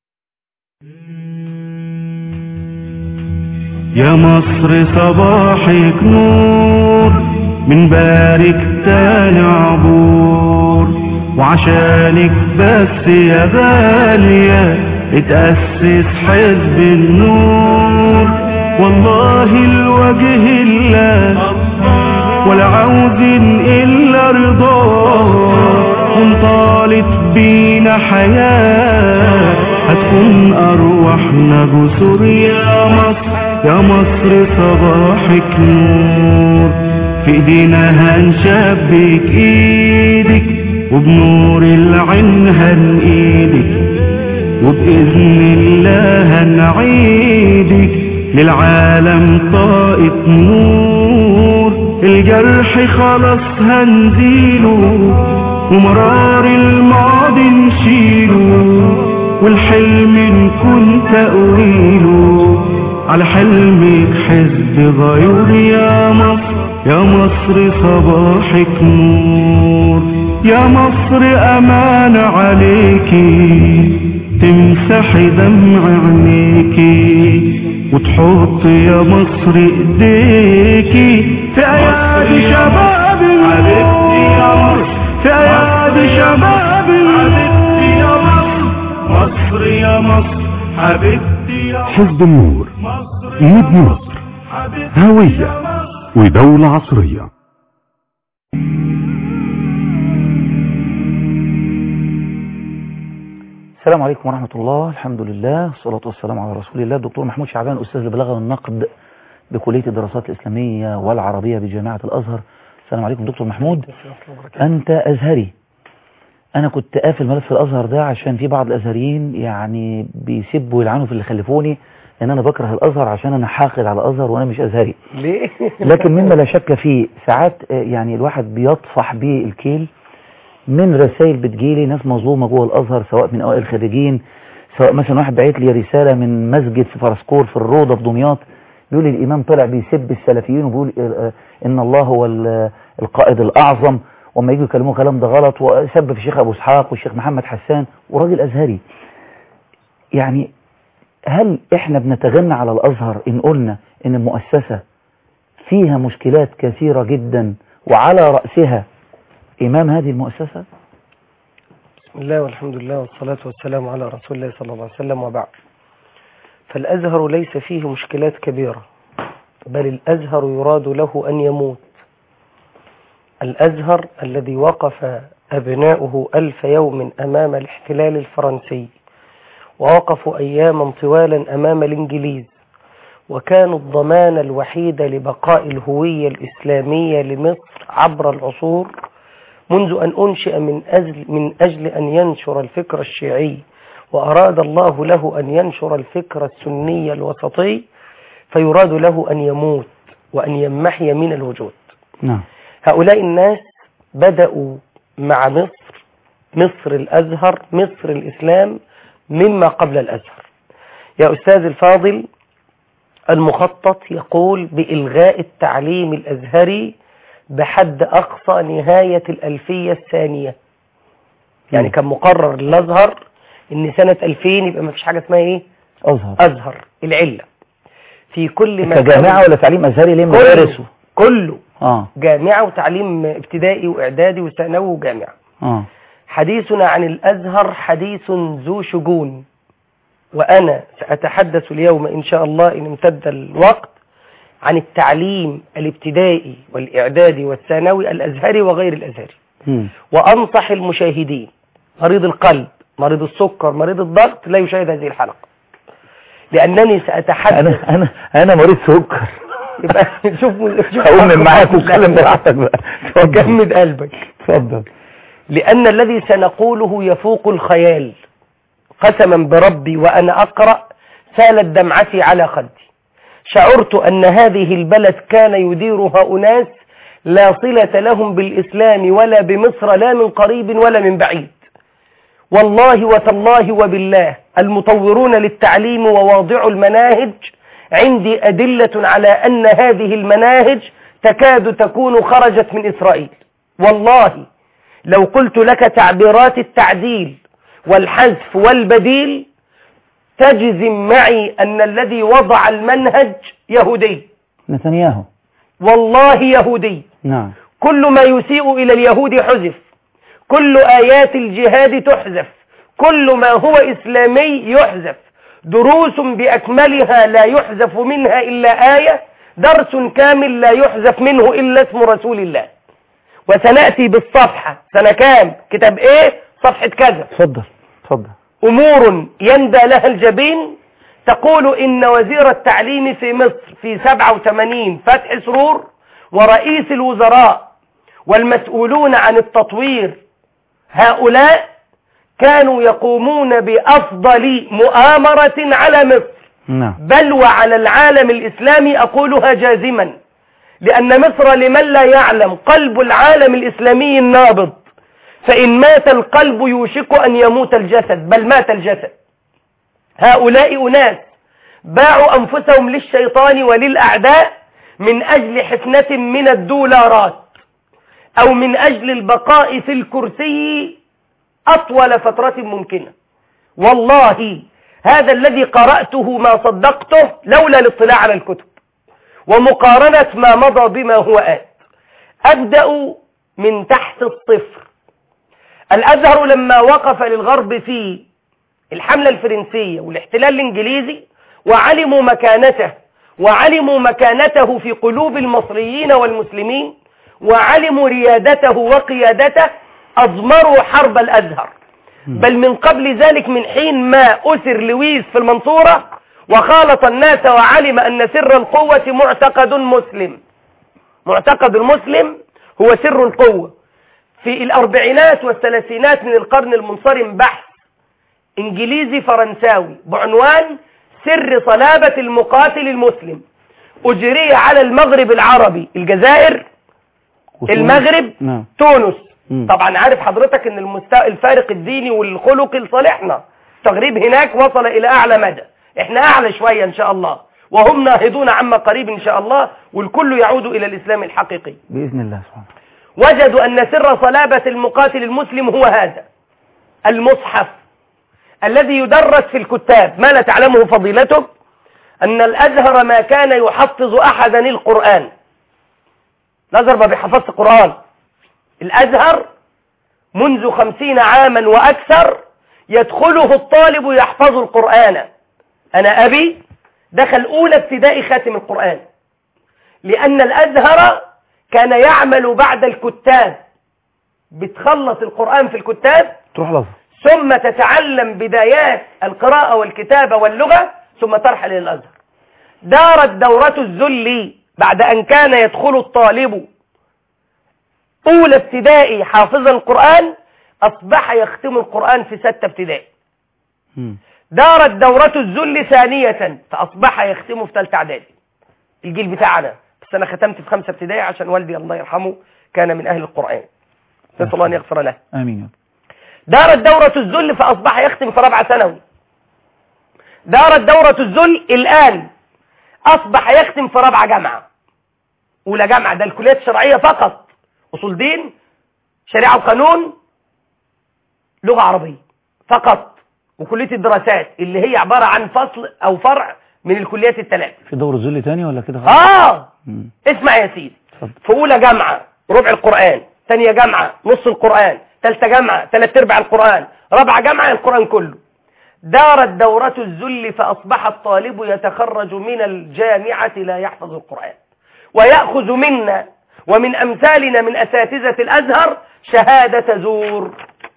يا مصر صباحك نور من بارك تاني عبور وعشانك بس يا غالية اتأسس حزب النور والله الوجه الله ولا عاوزين إلا رضاه وانطالت بينا حياة هتكون أرواحنا جسور يا مصر يا مصر صباحك نور في ايدينا هنشبك ايدك وبنور العين هنقيدك وبإذن الله هنعيدك للعالم طاقة نور الجرح خلاص هنزيله ومرار الماضي نشيله والحلم نكون تأويله على حلمك حزب غيور يا مصر يا مصر صباحك نور يا مصر أمان عليكي تمسحي دمع عينيكي وتحط يا مصر ايديكي في ايادي شباب حبيبتي يا مصر في ايادي شباب حبيبتي يا مصر مصر يا مصر حبيبتي يا مصر حزب النور مصر نبني مصر حبيبتي هوية يا مصر ودولة عصرية السلام عليكم ورحمة الله الحمد لله والصلاة والسلام على رسول الله الدكتور محمود شعبان أستاذ البلاغة والنقد بكلية الدراسات الإسلامية والعربية بجامعة الأزهر السلام عليكم دكتور محمود أنت أزهري أنا كنت قافل ملف الأزهر ده عشان في بعض الأزهريين يعني بيسبوا ويلعنوا في اللي خلفوني إن أنا بكره الأزهر عشان أنا حاقد على الأزهر وأنا مش أزهري ليه لكن مما لا شك فيه ساعات آه، يعني الواحد بيطفح بيه الكيل من رسائل بتجيلي ناس مظلومة جوه الأزهر سواء من أوائل الخريجين سواء مثلا واحد بعت لي رسالة من مسجد في فرسكور في الروضة في دمياط بيقول لي الإمام طلع بيسب السلفيين وبيقول آه، آه، إن الله هو ال- القائد الأعظم وما يجوا يكلموه كلام ده غلط وسب في الشيخ أبو إسحاق والشيخ محمد حسان وراجل أزهري يعني هل إحنا بنتغنى على الأزهر إن قلنا إن المؤسسة فيها مشكلات كثيرة جدا وعلى رأسها إمام هذه المؤسسة بسم الله والحمد لله والصلاة والسلام على رسول الله صلى الله عليه وسلم وبعد فالأزهر ليس فيه مشكلات كبيرة بل الأزهر يراد له أن يموت الأزهر الذي وقف أبناؤه ألف يوم أمام الاحتلال الفرنسي ووقفوا أياما طوالا أمام الإنجليز وكانوا الضمان الوحيد لبقاء الهوية الإسلامية لمصر عبر العصور منذ أن أنشئ من أجل, من أجل أن ينشر الفكر الشيعي وأراد الله له أن ينشر الفكر السني الوسطي فيراد له أن يموت وأن يمحي من الوجود نعم هؤلاء الناس بدأوا مع مصر مصر الأزهر مصر الإسلام مما قبل الأزهر يا أستاذ الفاضل المخطط يقول بإلغاء التعليم الأزهري بحد أقصى نهاية الألفية الثانية يعني مم. كان مقرر الأزهر إن سنة 2000 يبقى ما فيش حاجة اسمها إيه أزهر أزهر العلة في كل ما كجامعة ولا تعليم أزهري ليه كله مدارسه كله آه جامعة وتعليم ابتدائي وإعدادي وثانوي وجامعة آه حديثنا عن الأزهر حديث ذو شجون وأنا سأتحدث اليوم إن شاء الله إن امتد الوقت عن التعليم الابتدائي والإعدادي والثانوي الأزهري وغير الأزهري مم. وأنصح المشاهدين مريض القلب مريض السكر مريض الضغط لا يشاهد هذه الحلقة لأنني سأتحدث أنا أنا أنا مريض سكر يبقى شوف شوف هقوم من معاك واتكلم براحتك بقى اتفضل جمد قلبك اتفضل لأن الذي سنقوله يفوق الخيال قسما بربي وأنا أقرأ سالت دمعتي على خدي شعرت أن هذه البلد كان يديرها أناس لا صلة لهم بالإسلام ولا بمصر لا من قريب ولا من بعيد والله وتالله وبالله المطورون للتعليم وواضع المناهج عندي أدلة على أن هذه المناهج تكاد تكون خرجت من إسرائيل والله لو قلت لك تعبيرات التعديل والحذف والبديل تجزم معي أن الذي وضع المنهج يهودي نتنياهو والله يهودي نعم كل ما يسيء إلى اليهود حذف كل آيات الجهاد تحذف كل ما هو إسلامي يحذف دروس بأكملها لا يحذف منها إلا آية درس كامل لا يحذف منه إلا اسم رسول الله وسنأتي بالصفحة سنة كام كتاب ايه صفحة كذا اتفضل اتفضل أمور يندى لها الجبين تقول إن وزير التعليم في مصر في 87 فتح سرور ورئيس الوزراء والمسؤولون عن التطوير هؤلاء كانوا يقومون بأفضل مؤامرة على مصر نعم بل وعلى العالم الإسلامي أقولها جازما لأن مصر لمن لا يعلم قلب العالم الإسلامي النابض فإن مات القلب يوشك أن يموت الجسد بل مات الجسد هؤلاء أناس باعوا أنفسهم للشيطان وللأعداء من أجل حفنة من الدولارات أو من أجل البقاء في الكرسي أطول فترة ممكنة والله هذا الذي قرأته ما صدقته لولا الاطلاع على الكتب ومقارنة ما مضى بما هو آت أبدأ من تحت الصفر الأزهر لما وقف للغرب في الحملة الفرنسية والاحتلال الإنجليزي وعلموا مكانته وعلموا مكانته في قلوب المصريين والمسلمين وعلموا ريادته وقيادته أضمروا حرب الأزهر بل من قبل ذلك من حين ما أسر لويس في المنصورة وخالط الناس وعلم أن سر القوة معتقد مسلم معتقد المسلم هو سر القوة في الأربعينات والثلاثينات من القرن المنصرم بحث إنجليزي فرنساوي بعنوان سر صلابة المقاتل المسلم أجري على المغرب العربي الجزائر وتونس. المغرب نعم تونس مم. طبعا عارف حضرتك ان المستوى الفارق الديني والخلقي لصالحنا التغريب هناك وصل الى اعلى مدى احنا اعلى شوية ان شاء الله وهم ناهضون عما قريب ان شاء الله والكل يعود الى الاسلام الحقيقي بإذن الله سبحانه وجدوا ان سر صلابة المقاتل المسلم هو هذا المصحف الذي يدرس في الكتاب ما لا تعلمه فضيلته ان الازهر ما كان يحفظ احدا القرآن الازهر ما بيحفظش القرآن الازهر منذ خمسين عاما واكثر يدخله الطالب يحفظ القرآن انا ابي دخل اولى ابتدائي خاتم القرآن لان الازهر كان يعمل بعد الكتاب بتخلص القرآن في الكتاب تروح لفظ ثم تتعلم بدايات القراءة والكتابة واللغة ثم ترحل إلى الأزهر دارت دورة الذل بعد أن كان يدخل الطالب أولى ابتدائي حافظا القرآن أصبح يختم القرآن في ستة ابتدائي مم. دارت دورة الذل ثانية فأصبح يختم في ثالثة إعدادي الجيل بتاعنا بس أنا ختمت في خمسة ابتدائي عشان والدي الله يرحمه كان من أهل القرآن نسأل الله أن يغفر له آمين يا رب. دارت دورة الذل فأصبح يختم في رابعة ثانوي دارت دورة الذل الآن أصبح يختم في رابعة جامعة أولى جامعة ده الكليات الشرعية فقط أصول دين شريعة وقانون لغة عربية فقط وكلية الدراسات اللي هي عبارة عن فصل أو فرع من الكليات الثلاث في دور ذل تاني ولا كده خلاص؟ آه مم. اسمع يا سيدي اتفضل. في أولى جامعة ربع القرآن ثانية جامعة نص القرآن ثالثة جامعة ثلاث أرباع القرآن رابعة جامعة القرآن كله دارت دورة الذل فأصبح الطالب يتخرج من الجامعة لا يحفظ القرآن ويأخذ منا ومن أمثالنا من أساتذة الأزهر شهادة زور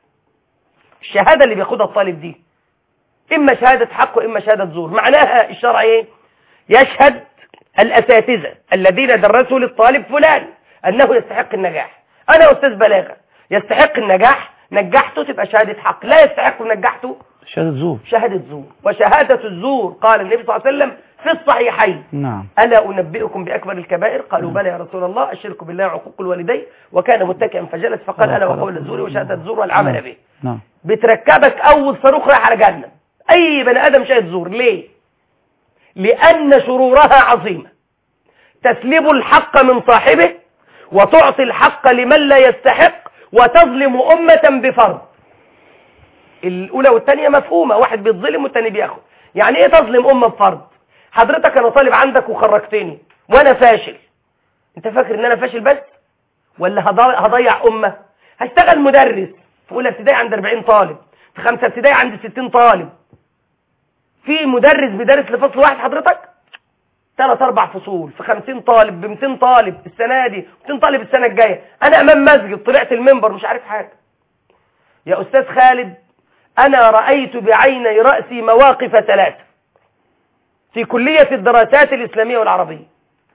الشهادة اللي بياخدها الطالب دي إما شهادة حق وإما شهادة زور معناها الشرع إيه؟ يشهد الأساتذة الذين درسوا للطالب فلان أنه يستحق النجاح أنا أستاذ بلاغة يستحق النجاح نجحته تبقى شهادة حق لا يستحق نجحته شهادة زور شهادة زور وشهادة الزور قال النبي صلى الله عليه وسلم في الصحيحين نعم ألا أنبئكم بأكبر الكبائر قالوا بلى يا رسول الله الشرك بالله وعقوق الوالدين وكان متكئا فجلس فقال ألا وقول الزور وشهادة الزور والعمل به نعم بتركبك أول صاروخ رايح على جهنم أي بني آدم شاهد زور ليه؟ لأن شرورها عظيمة تسلب الحق من صاحبه وتعطي الحق لمن لا يستحق وتظلم أمة بفرض الأولى والثانية مفهومة واحد بيتظلم والثاني بياخد يعني إيه تظلم أمة بفرض حضرتك أنا طالب عندك وخرجتني وأنا فاشل أنت فاكر إن أنا فاشل بس ولا هضيع, هضيع أمة هشتغل مدرس في أولى ابتدائي عند 40 طالب في خمسة ابتدائي عند 60 طالب في مدرس بيدرس لفصل واحد حضرتك ثلاث اربع فصول في 50 طالب ب 200 طالب السنه دي 200 طالب السنه الجايه انا امام مسجد طلعت المنبر مش عارف حاجه يا استاذ خالد انا رايت بعيني راسي مواقف ثلاثه في كليه الدراسات الاسلاميه والعربيه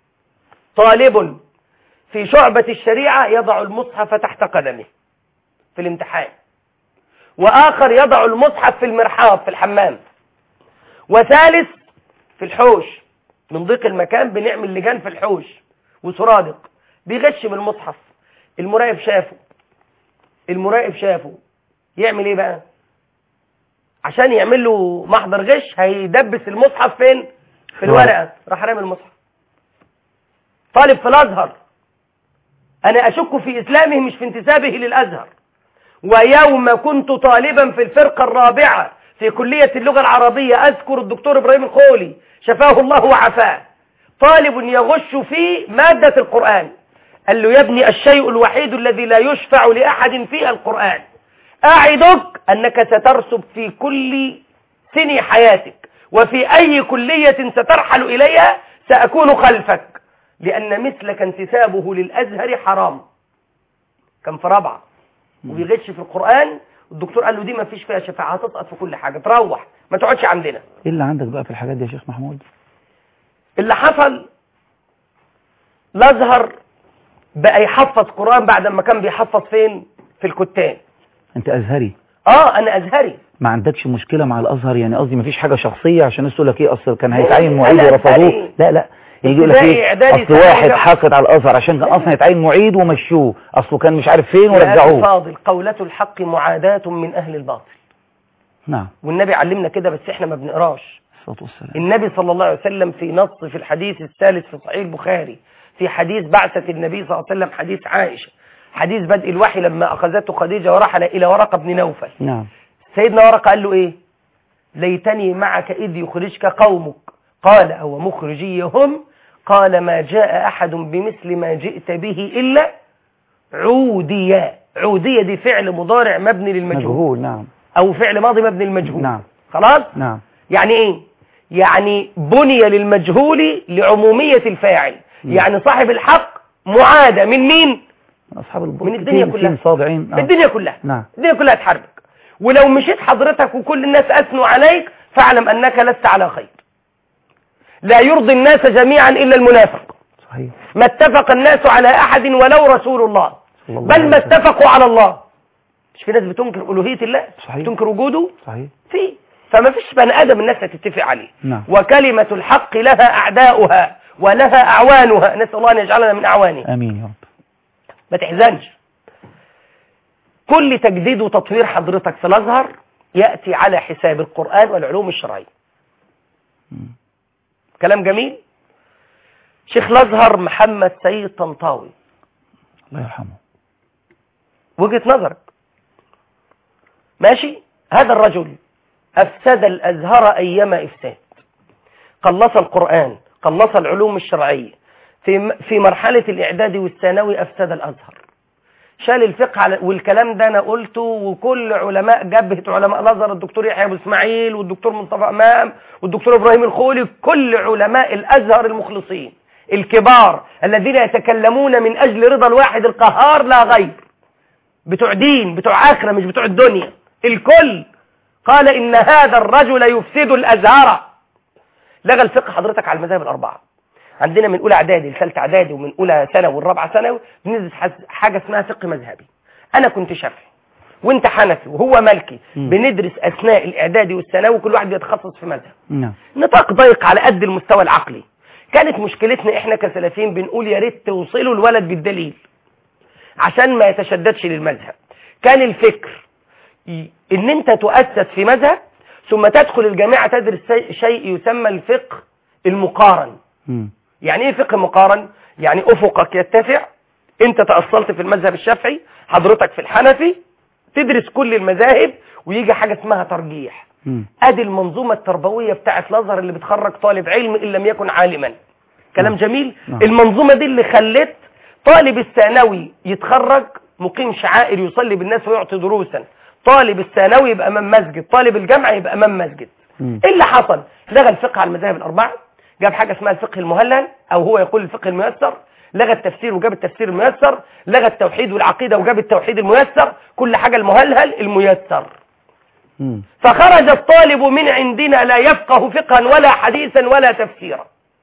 طالب في شعبه الشريعه يضع المصحف تحت قدمه في الامتحان واخر يضع المصحف في المرحاض في الحمام وثالث في الحوش من ضيق المكان بنعمل لجان في الحوش وسرادق بيغش من المصحف المراقب شافه المراقب شافه يعمل ايه بقى عشان يعمل له محضر غش هيدبس المصحف فين في الورقه راح رامي المصحف طالب في الازهر انا اشك في اسلامه مش في انتسابه للازهر ويوم كنت طالبا في الفرقه الرابعه في كلية اللغة العربية أذكر الدكتور إبراهيم الخولي شفاه الله وعافاه طالب يغش في مادة القرآن قال له يا ابني الشيء الوحيد الذي لا يشفع لأحد فيه القرآن أعدك أنك سترسب في كل سن حياتك وفي أي كلية سترحل إليها سأكون خلفك لأن مثلك انتسابه للأزهر حرام كان في رابعة وبيغش في القرآن الدكتور قال له دي ما فيش فيها شفاعة هتسقط في كل حاجة تروح ما تقعدش عندنا ايه اللي عندك بقى في الحاجات دي يا شيخ محمود اللي حصل الازهر بقى يحفظ قرآن بعد ما كان بيحفظ فين في الكتان انت ازهري اه انا ازهري ما عندكش مشكلة مع الازهر يعني قصدي ما فيش حاجة شخصية عشان الناس تقول لك ايه اصل كان هيتعين لا، معيد لا، ورفضوه أزهري. لا لا يجي يقول لك ابتدائي، ايه إعدادي، اصل ثانوي، واحد جامعة. حاقد على الازهر عشان كان اصلا هيتعين معيد ومشوه اصله كان مش عارف فين يا أخي ورجعوه فاضل قولة الحق معاداة من اهل الباطل نعم والنبي علمنا كده بس احنا ما بنقراش الصلاة والسلام النبي صلى الله عليه وسلم في نص في الحديث الثالث في صحيح البخاري في حديث بعثة النبي صلى الله عليه وسلم حديث عائشة حديث بدء الوحي لما أخذته خديجة ورحل إلى ورقة بن نوفل نعم سيدنا ورقة قال له إيه ليتني معك إذ يخرجك قومك قال أو مخرجيهم قال ما جاء أحد بمثل ما جئت به إلا عودية عودية دي فعل مضارع مبني للمجهول مجهول نعم أو فعل ماضي مبني للمجهول نعم خلاص نعم يعني ايه يعني بني للمجهول لعمومية الفاعل يعني صاحب الحق معادة من مين اصحاب البر من الدنيا كتير كلها. فين صادعين آه. الدنيا كلها نعم الدنيا كلها تحاربك ولو مشيت حضرتك وكل الناس أثنوا عليك فاعلم أنك لست على خير لا يرضي الناس جميعا إلا المنافق صحيح ما اتفق الناس على أحد ولو رسول الله صلى الله بل عليه ما وسلم. اتفقوا على الله مش في ناس بتنكر ألوهية الله صحيح. تنكر وجوده صحيح في فما فيش بني ادم الناس هتتفق عليه نعم. وكلمة الحق لها أعداؤها ولها أعوانها نسأل الله أن يجعلنا من أعوانه امين يا رب ما تحزنش كل تجديد وتطوير حضرتك في الأزهر يأتي على حساب القرآن والعلوم الشرعية كلام جميل شيخ الأزهر محمد سيد طنطاوي الله يرحمه وجهة نظرك ماشي هذا الرجل أفسد الأزهر أيما إفساد قلص القرآن قلص العلوم الشرعية في في مرحلة الإعداد والثانوي أفسد الأزهر شال الفقه على والكلام ده أنا قلته وكل علماء جبهة علماء الأزهر الدكتور يحيى أبو إسماعيل والدكتور مصطفى إمام والدكتور إبراهيم الخولي كل علماء الأزهر المخلصين الكبار الذين يتكلمون من أجل رضا الواحد القهار لا غير بتوع دين بتوع آخرة مش بتوع الدنيا الكل قال إن هذا الرجل يفسد الأزهر لغى الفقه حضرتك على المذاهب الأربعة عندنا من أولى إعدادي لثالثة إعدادي ومن أولى ثانوي والرابعة ثانوي بندرس حس- حاجة اسمها فقه مذهبي أنا كنت شافعي وأنت حنفي وهو مالكي مم. بندرس أثناء الإعدادي والثانوي كل واحد بيتخصص في مذهب نعم نطاق ضيق على قد المستوى العقلي كانت مشكلتنا احنا كسلفيين بنقول يا ريت توصلوا الولد بالدليل عشان ما يتشددش للمذهب كان الفكر ي- ان انت تؤسس في مذهب ثم تدخل الجامعة تدرس شيء- شيء يسمى الفقه المقارن مم. يعني ايه فقه مقارن يعني افقك يتسع انت تأصلت في المذهب الشافعي حضرتك في الحنفي تدرس كل المذاهب ويجي حاجة اسمها ترجيح مم. ادي المنظومة التربوية بتاعت الازهر اللي بتخرج طالب علم ان لم يكن عالما كلام نعم. جميل نعم. المنظومة دي اللي خلت طالب الثانوي يتخرج مقيم شعائر يصلي بالناس ويعطي دروسا طالب الثانوي يبقى امام مسجد طالب الجامعة يبقى امام مسجد مم. ايه اللي حصل لغى الفقه على المذاهب الاربعه جاب حاجه اسمها الفقه المهلل او هو يقول الفقه الميسر لغى التفسير وجاب التفسير الميسر لغى التوحيد والعقيده وجاب التوحيد الميسر كل حاجه المهلهل الميسر مم. فخرج الطالب من عندنا لا يفقه فقها ولا حديثا ولا تفسيرا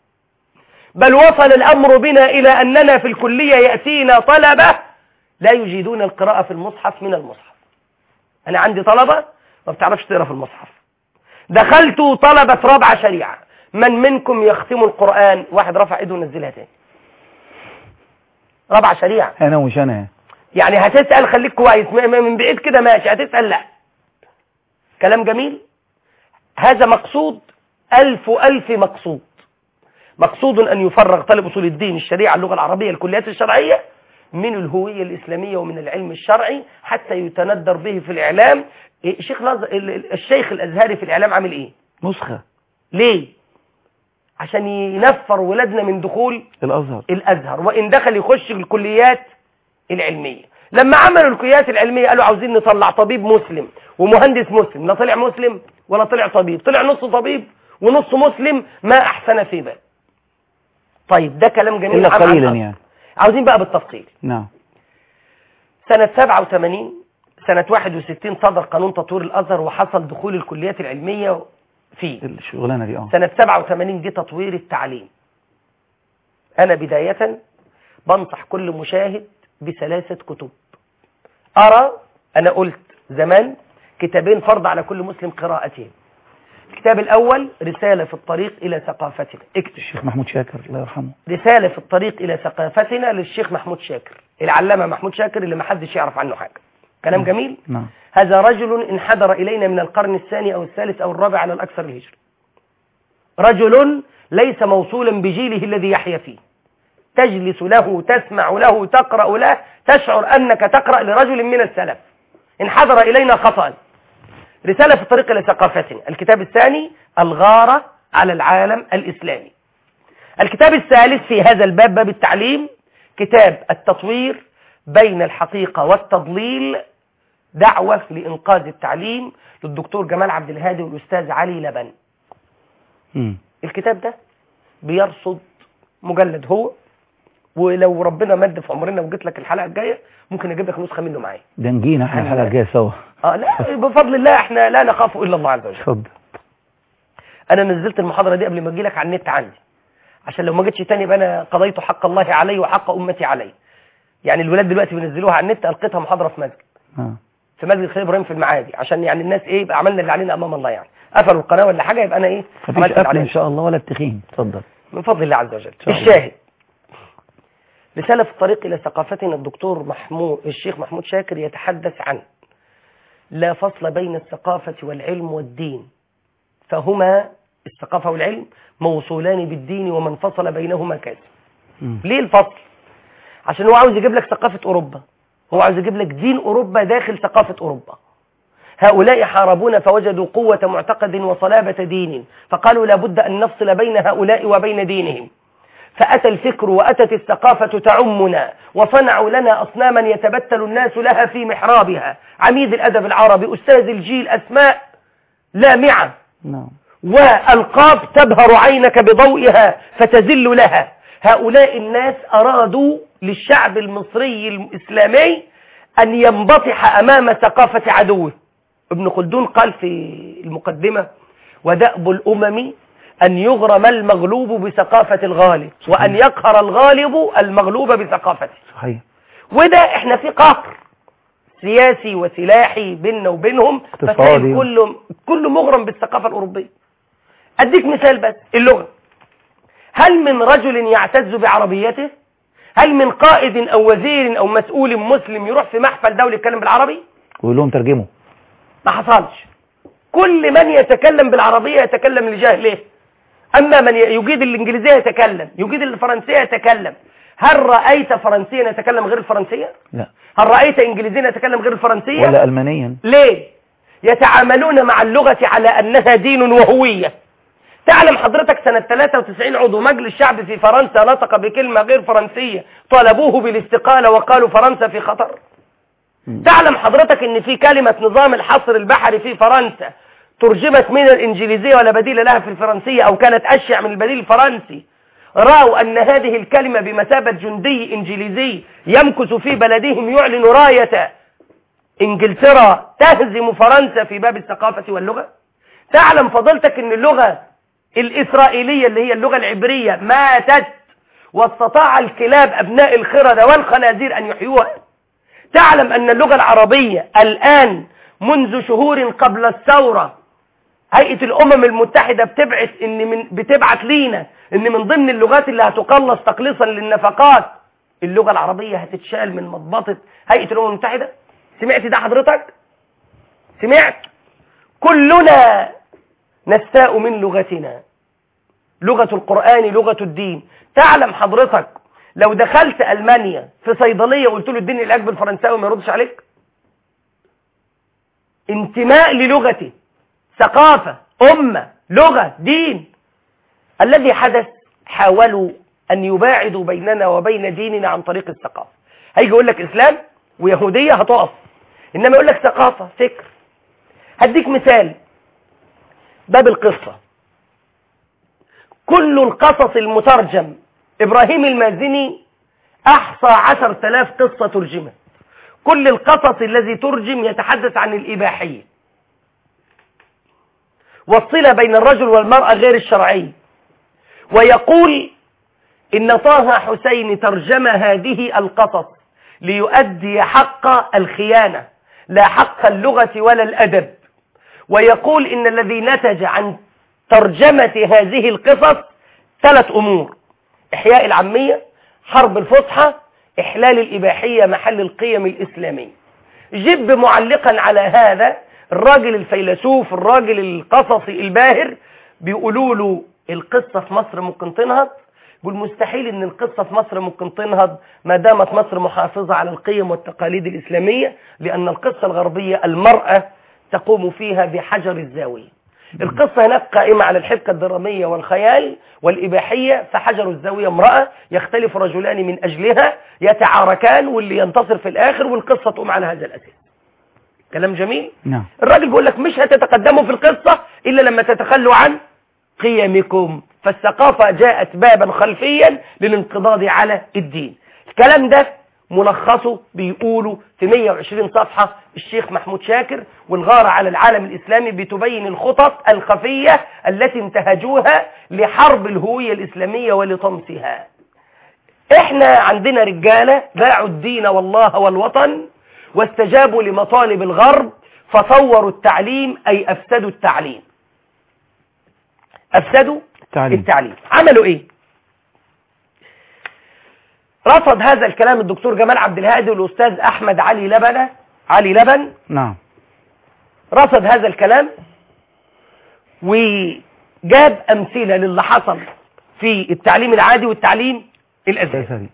بل وصل الأمر بنا إلى أننا في الكلية يأتينا طلبة لا يجيدون القراءة في المصحف من المصحف أنا عندي طلبة ما بتعرفش تقرأ في المصحف دخلت طلبة رابعة شريعة من منكم يختم القرآن واحد رفع ايده ونزلها تاني رابعة شريعة انا ومش انا يعني هتسأل خليك كويس م- م- من بعيد كده ماشي هتسأل لا كلام جميل هذا مقصود ألف ألف مقصود مقصود أن يفرغ طالب أصول الدين الشريعة اللغة العربية الكليات الشرعية من الهوية الإسلامية ومن العلم الشرعي حتى يتندر به في الإعلام إيه، الشيخ لز... ال- ال- الشيخ الأزهري في الإعلام عامل إيه نسخة ليه عشان ينفر ولادنا من دخول الازهر الازهر وان دخل يخش الكليات العلميه لما عملوا الكليات العلميه قالوا عاوزين نطلع طبيب مسلم ومهندس مسلم لا طلع مسلم ولا طلع طبيب طلع نص طبيب ونص مسلم ما احسن في بال طيب ده كلام جميل الا عام عن قليلا الأزهر. يعني عاوزين بقى بالتفصيل نعم سنة 87 سنة 61 صدر قانون تطوير الأزهر وحصل دخول الكليات العلمية فيه الشغلانة دي اه سنة 87 جه تطوير التعليم أنا بداية بنصح كل مشاهد بثلاثة كتب أرى أنا قلت زمان كتابين فرض على كل مسلم قراءتهم الكتاب الأول رسالة في الطريق إلى ثقافتنا اكتب الشيخ محمود شاكر الله يرحمه رسالة في الطريق إلى ثقافتنا للشيخ محمود شاكر العلامة محمود شاكر اللي محدش يعرف عنه حاجة كلام جميل نعم هذا رجل انحدر إلينا من القرن الثاني أو الثالث أو الرابع على الأكثر الهجري رجل ليس موصولا بجيله الذي يحيا فيه تجلس له تسمع له تقرأ له تشعر أنك تقرأ لرجل من السلف انحدر إلينا خطأ رسالة في الطريق إلى ثقافتنا الكتاب الثاني الغارة على العالم الإسلامي الكتاب الثالث في هذا الباب باب التعليم كتاب التطوير بين الحقيقة والتضليل دعوة لإنقاذ التعليم للدكتور جمال عبد الهادي والأستاذ علي لبن مم. الكتاب ده بيرصد مجلد هو ولو ربنا مد في عمرنا وجيت لك الحلقة الجاية ممكن اجيب لك نسخة منه معايا ده نجينا احنا الحلقة الجاية سوا اه لا بفضل الله احنا لا نخاف الا الله عز وجل اتفضل انا نزلت المحاضرة دي قبل ما اجي لك على النت عندي عشان لو ما جيتش تاني يبقى انا قضيت حق الله علي وحق امتي علي يعني الولاد دلوقتي بينزلوها على النت القيتها محاضرة في مسجد اه في مسجد خليل ابراهيم في المعادي عشان يعني الناس ايه يبقى عملنا اللي علينا امام الله يعني قفلوا القناه ولا حاجه يبقى انا ايه مفيش عملت اللي قتل علينا ان شاء الله ولا التخين اتفضل من فضل الله عز وجل شاء الله. الشاهد رسالة في الطريق إلى ثقافتنا الدكتور محمود الشيخ محمود شاكر يتحدث عن لا فصل بين الثقافة والعلم والدين فهما الثقافة والعلم موصولان بالدين ومن فصل بينهما كاذب مم. ليه الفصل عشان هو عاوز يجيب لك ثقافة أوروبا هو عاوز يجيب لك دين أوروبا داخل ثقافة أوروبا هؤلاء حاربونا فوجدوا قوة معتقد وصلابة دين فقالوا لابد أن نفصل بين هؤلاء وبين دينهم فأتى الفكر وأتت الثقافة تعمنا وصنعوا لنا أصناما يتبتل الناس لها في محرابها عميد الأدب العربي أستاذ الجيل أسماء لامعة نعم والقاب تبهر عينك بضوئها فتزل لها هؤلاء الناس أرادوا للشعب المصري الإسلامي أن ينبطح أمام ثقافة عدوه ابن خلدون قال في المقدمة ودأب الأمم أن يغرم المغلوب بثقافة الغالب وأن يقهر الغالب المغلوب بثقافته صحيح وده احنا في قهر سياسي وسلاحي بيننا وبينهم فتلاقي اقتصادي. كله كله مغرم بالثقافة الأوروبية أديك مثال بس اللغة هل من رجل يعتز بعربيته هل من قائد أو وزير أو مسؤول مسلم يروح في محفل دولي يتكلم بالعربي ويقول لهم ترجموا ما حصلش كل من يتكلم بالعربية يتكلم لجهله أما من يجيد الإنجليزية يتكلم يجيد الفرنسية يتكلم هل رأيت فرنسيا يتكلم غير الفرنسية لا هل رأيت إنجليزيا يتكلم غير الفرنسية ولا ألمانيا ليه يتعاملون مع اللغة على أنها دين وهوية تعلم حضرتك سنة 93 عضو مجلس الشعب في فرنسا نطق بكلمة غير فرنسية طلبوه بالاستقالة وقالوا فرنسا في خطر تعلم حضرتك ان في كلمة نظام الحصر البحري في فرنسا ترجمت من الانجليزية ولا بديل لها في الفرنسية او كانت اشيع من البديل الفرنسي رأوا ان هذه الكلمة بمثابة جندي انجليزي يمكث في بلدهم يعلن راية انجلترا تهزم فرنسا في باب الثقافة واللغة تعلم فضلتك ان اللغة الاسرائيلية اللي هي اللغة العبرية ماتت واستطاع الكلاب ابناء الخردة والخنازير ان يحيوها تعلم أن اللغة العربية الآن منذ شهور قبل الثورة هيئة الأمم المتحدة بتبعت إن من بتبعت لينا إن من ضمن اللغات اللي هتقلص تقليصا للنفقات اللغة العربية هتتشال من مضبطة هيئة الأمم المتحدة سمعت ده حضرتك سمعت كلنا نستاء من لغتنا لغة القرآن لغة الدين تعلم حضرتك لو دخلت ألمانيا في صيدلية وقلت له اديني العلاج بالفرنساوي ما يردش عليك انتماء للغته ثقافة أمة لغة دين الذي حدث حاولوا أن يباعدوا بيننا وبين ديننا عن طريق الثقافة هيجي يقول لك إسلام ويهودية هتقف إنما يقول لك ثقافة فكر هديك مثال باب القصة كل القصص المترجم إبراهيم المازني أحصى عشر تلاف قصة ترجمة كل القصص الذي ترجم يتحدث عن الإباحية والصلة بين الرجل والمرأة غير الشرعية ويقول إن طه حسين ترجم هذه القصص ليؤدي حق الخيانة لا حق اللغة ولا الأدب ويقول إن الذي نتج عن ترجمة هذه القصص ثلاث أمور إحياء العامية حرب الفصحى إحلال الإباحية محل القيم الإسلامية جب معلقا على هذا الراجل الفيلسوف الراجل القصصي الباهر بيقولوا له القصة في مصر ممكن تنهض يقول مستحيل ان القصة في مصر ممكن تنهض ما دامت مصر محافظة على القيم والتقاليد الإسلامية لأن القصة الغربية المرأة تقوم فيها بحجر الزاوية القصة هناك قائمة على الحبكة الدرامية والخيال والإباحية فحجر الزاوية امرأة يختلف رجلان من أجلها يتعاركان واللي ينتصر في الآخر والقصة تقوم على هذا الأساس كلام جميل نعم الراجل بيقول لك مش هتتقدموا في القصة إلا لما تتخلوا عن قيمكم فالثقافة جاءت بابا خلفيا للانقضاض على الدين الكلام ده ملخصه بيقولوا في 120 صفحة الشيخ محمود شاكر والغارة على العالم الإسلامي بتبين الخطط الخفية التي انتهجوها لحرب الهوية الإسلامية ولطمسها احنا عندنا رجالة باعوا الدين والله والوطن واستجابوا لمطالب الغرب فطوروا التعليم أي أفسدوا التعليم أفسدوا تعليم التعليم عملوا إيه رفض هذا الكلام الدكتور جمال عبد الهادي والأستاذ أحمد علي لبنة علي لبن نعم رفض هذا الكلام وجاب أمثلة للي حصل في التعليم العادي والتعليم الأزهري سري.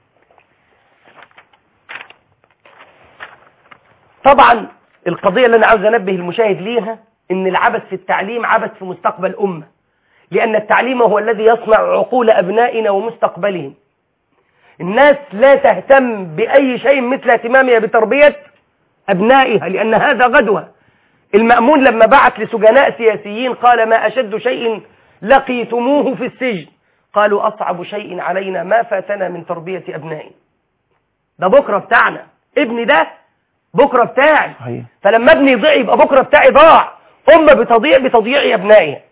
طبعا القضية اللي أنا عاوز أنبه المشاهد ليها إن العبث في التعليم عبث في مستقبل أمة لأن التعليم هو الذي يصنع عقول أبنائنا ومستقبلهم الناس لا تهتم بأي شيء مثل اهتمامها بتربية أبنائها لأن هذا غدوة المأمون لما بعت لسجناء سياسيين قال ما أشد شيء لقيتموه في السجن قالوا أصعب شيء علينا ما فاتنا من تربية أبنائي ده بكرة بتاعنا ابني ده بكرة بتاعي صحيح فلما ابني ضيع يبقى بكرة بتاعي ضاع أمة بتضيع بتضييع أبنائها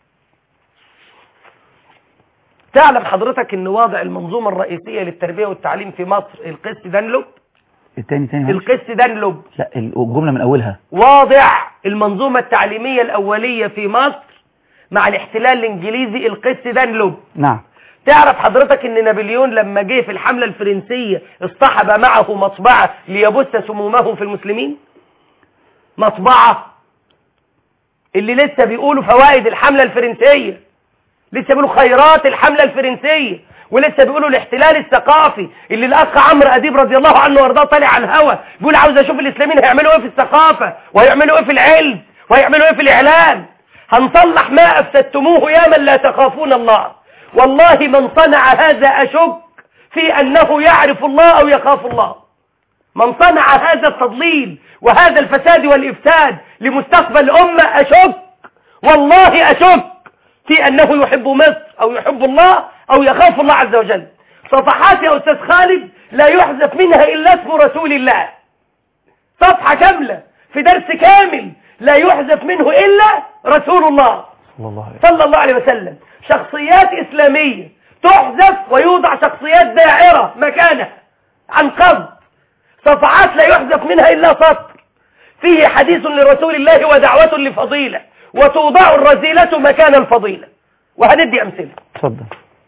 تعلم حضرتك ان واضع المنظومة الرئيسية للتربية والتعليم في مصر القس دانلوب التاني تاني معلش. القس دانلوب لا الجملة من أولها واضع المنظومة التعليمية الأولية في مصر مع الاحتلال الإنجليزي القس دانلوب نعم تعرف حضرتك ان نابليون لما جه في الحملة الفرنسية اصطحب معه مطبعة ليبث سمومه في المسلمين مطبعة اللي لسه بيقولوا فوائد الحملة الفرنسية لسه بيقولوا خيرات الحملة الفرنسية ولسه بيقولوا الاحتلال الثقافي اللي الاخ عمرو اديب رضي الله عنه وارضاه طالع على الهوا بيقول عاوز اشوف الاسلاميين هيعملوا ايه في الثقافة وهيعملوا ايه في العلم وهيعملوا ايه في الاعلام هنصلح ما افسدتموه يا من لا تخافون الله والله من صنع هذا اشك في انه يعرف الله او يخاف الله من صنع هذا التضليل وهذا الفساد والإفساد لمستقبل الأمة أشك والله أشك في أنه يحب مصر أو يحب الله أو يخاف الله عز وجل صفحات يا أستاذ خالد لا يحذف منها إلا اسم رسول الله صفحة كاملة في درس كامل لا يحذف منه إلا رسول الله صلى الله عليه صلى الله عليه وسلم شخصيات إسلامية تحذف ويوضع شخصيات داعرة مكانها عن قصد صفحات لا يحذف منها إلا سطر فيه حديث لرسول الله ودعوة لفضيلة وتوضع الرذيلة مكان الفضيلة وهندي أمثلة اتفضل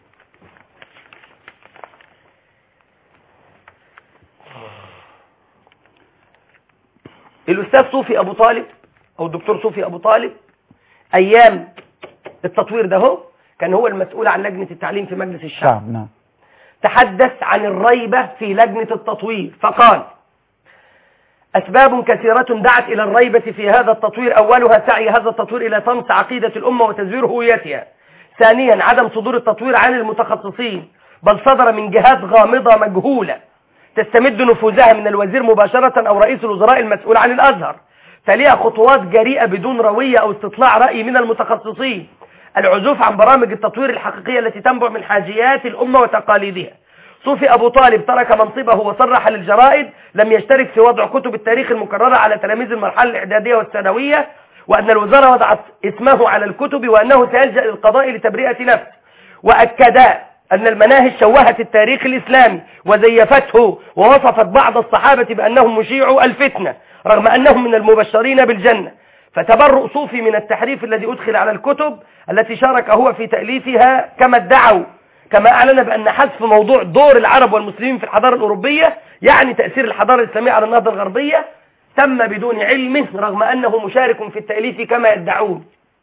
الأستاذ صوفي أبو طالب أو الدكتور صوفي أبو طالب أيام التطوير ده هو كان هو المسؤول عن لجنة التعليم في مجلس الشعب شعب نعم تحدث عن الريبة في لجنة التطوير فقال أسباب كثيرة دعت إلى الريبة في هذا التطوير أولها سعي هذا التطوير إلى طمس عقيدة الأمة وتزوير هويتها ثانيا عدم صدور التطوير عن المتخصصين بل صدر من جهات غامضة مجهولة تستمد نفوذها من الوزير مباشرة أو رئيس الوزراء المسؤول عن الأزهر تليها خطوات جريئة بدون روية أو استطلاع رأي من المتخصصين العزوف عن برامج التطوير الحقيقية التي تنبع من حاجيات الأمة وتقاليدها صوفي أبو طالب ترك منصبه وصرح للجرائد لم يشترك في وضع كتب التاريخ المكررة على تلاميذ المرحلة الإعدادية والثانوية وأن الوزارة وضعت اسمه على الكتب وأنه سيلجأ للقضاء لتبرئة نفسه وأكدا أن المناهج شوهت التاريخ الإسلامي وزيفته ووصفت بعض الصحابة بأنهم مشيعوا الفتنة رغم أنهم من المبشرين بالجنة فتبرؤ صوفي من التحريف الذي أدخل على الكتب التي شارك هو في تأليفها كما ادعوا كما أعلن بأن حذف موضوع دور العرب والمسلمين في الحضارة الأوروبية يعني تأثير الحضارة الإسلامية على النهضة الغربية تم بدون علمه رغم أنه مشارك في التأليف كما يدعون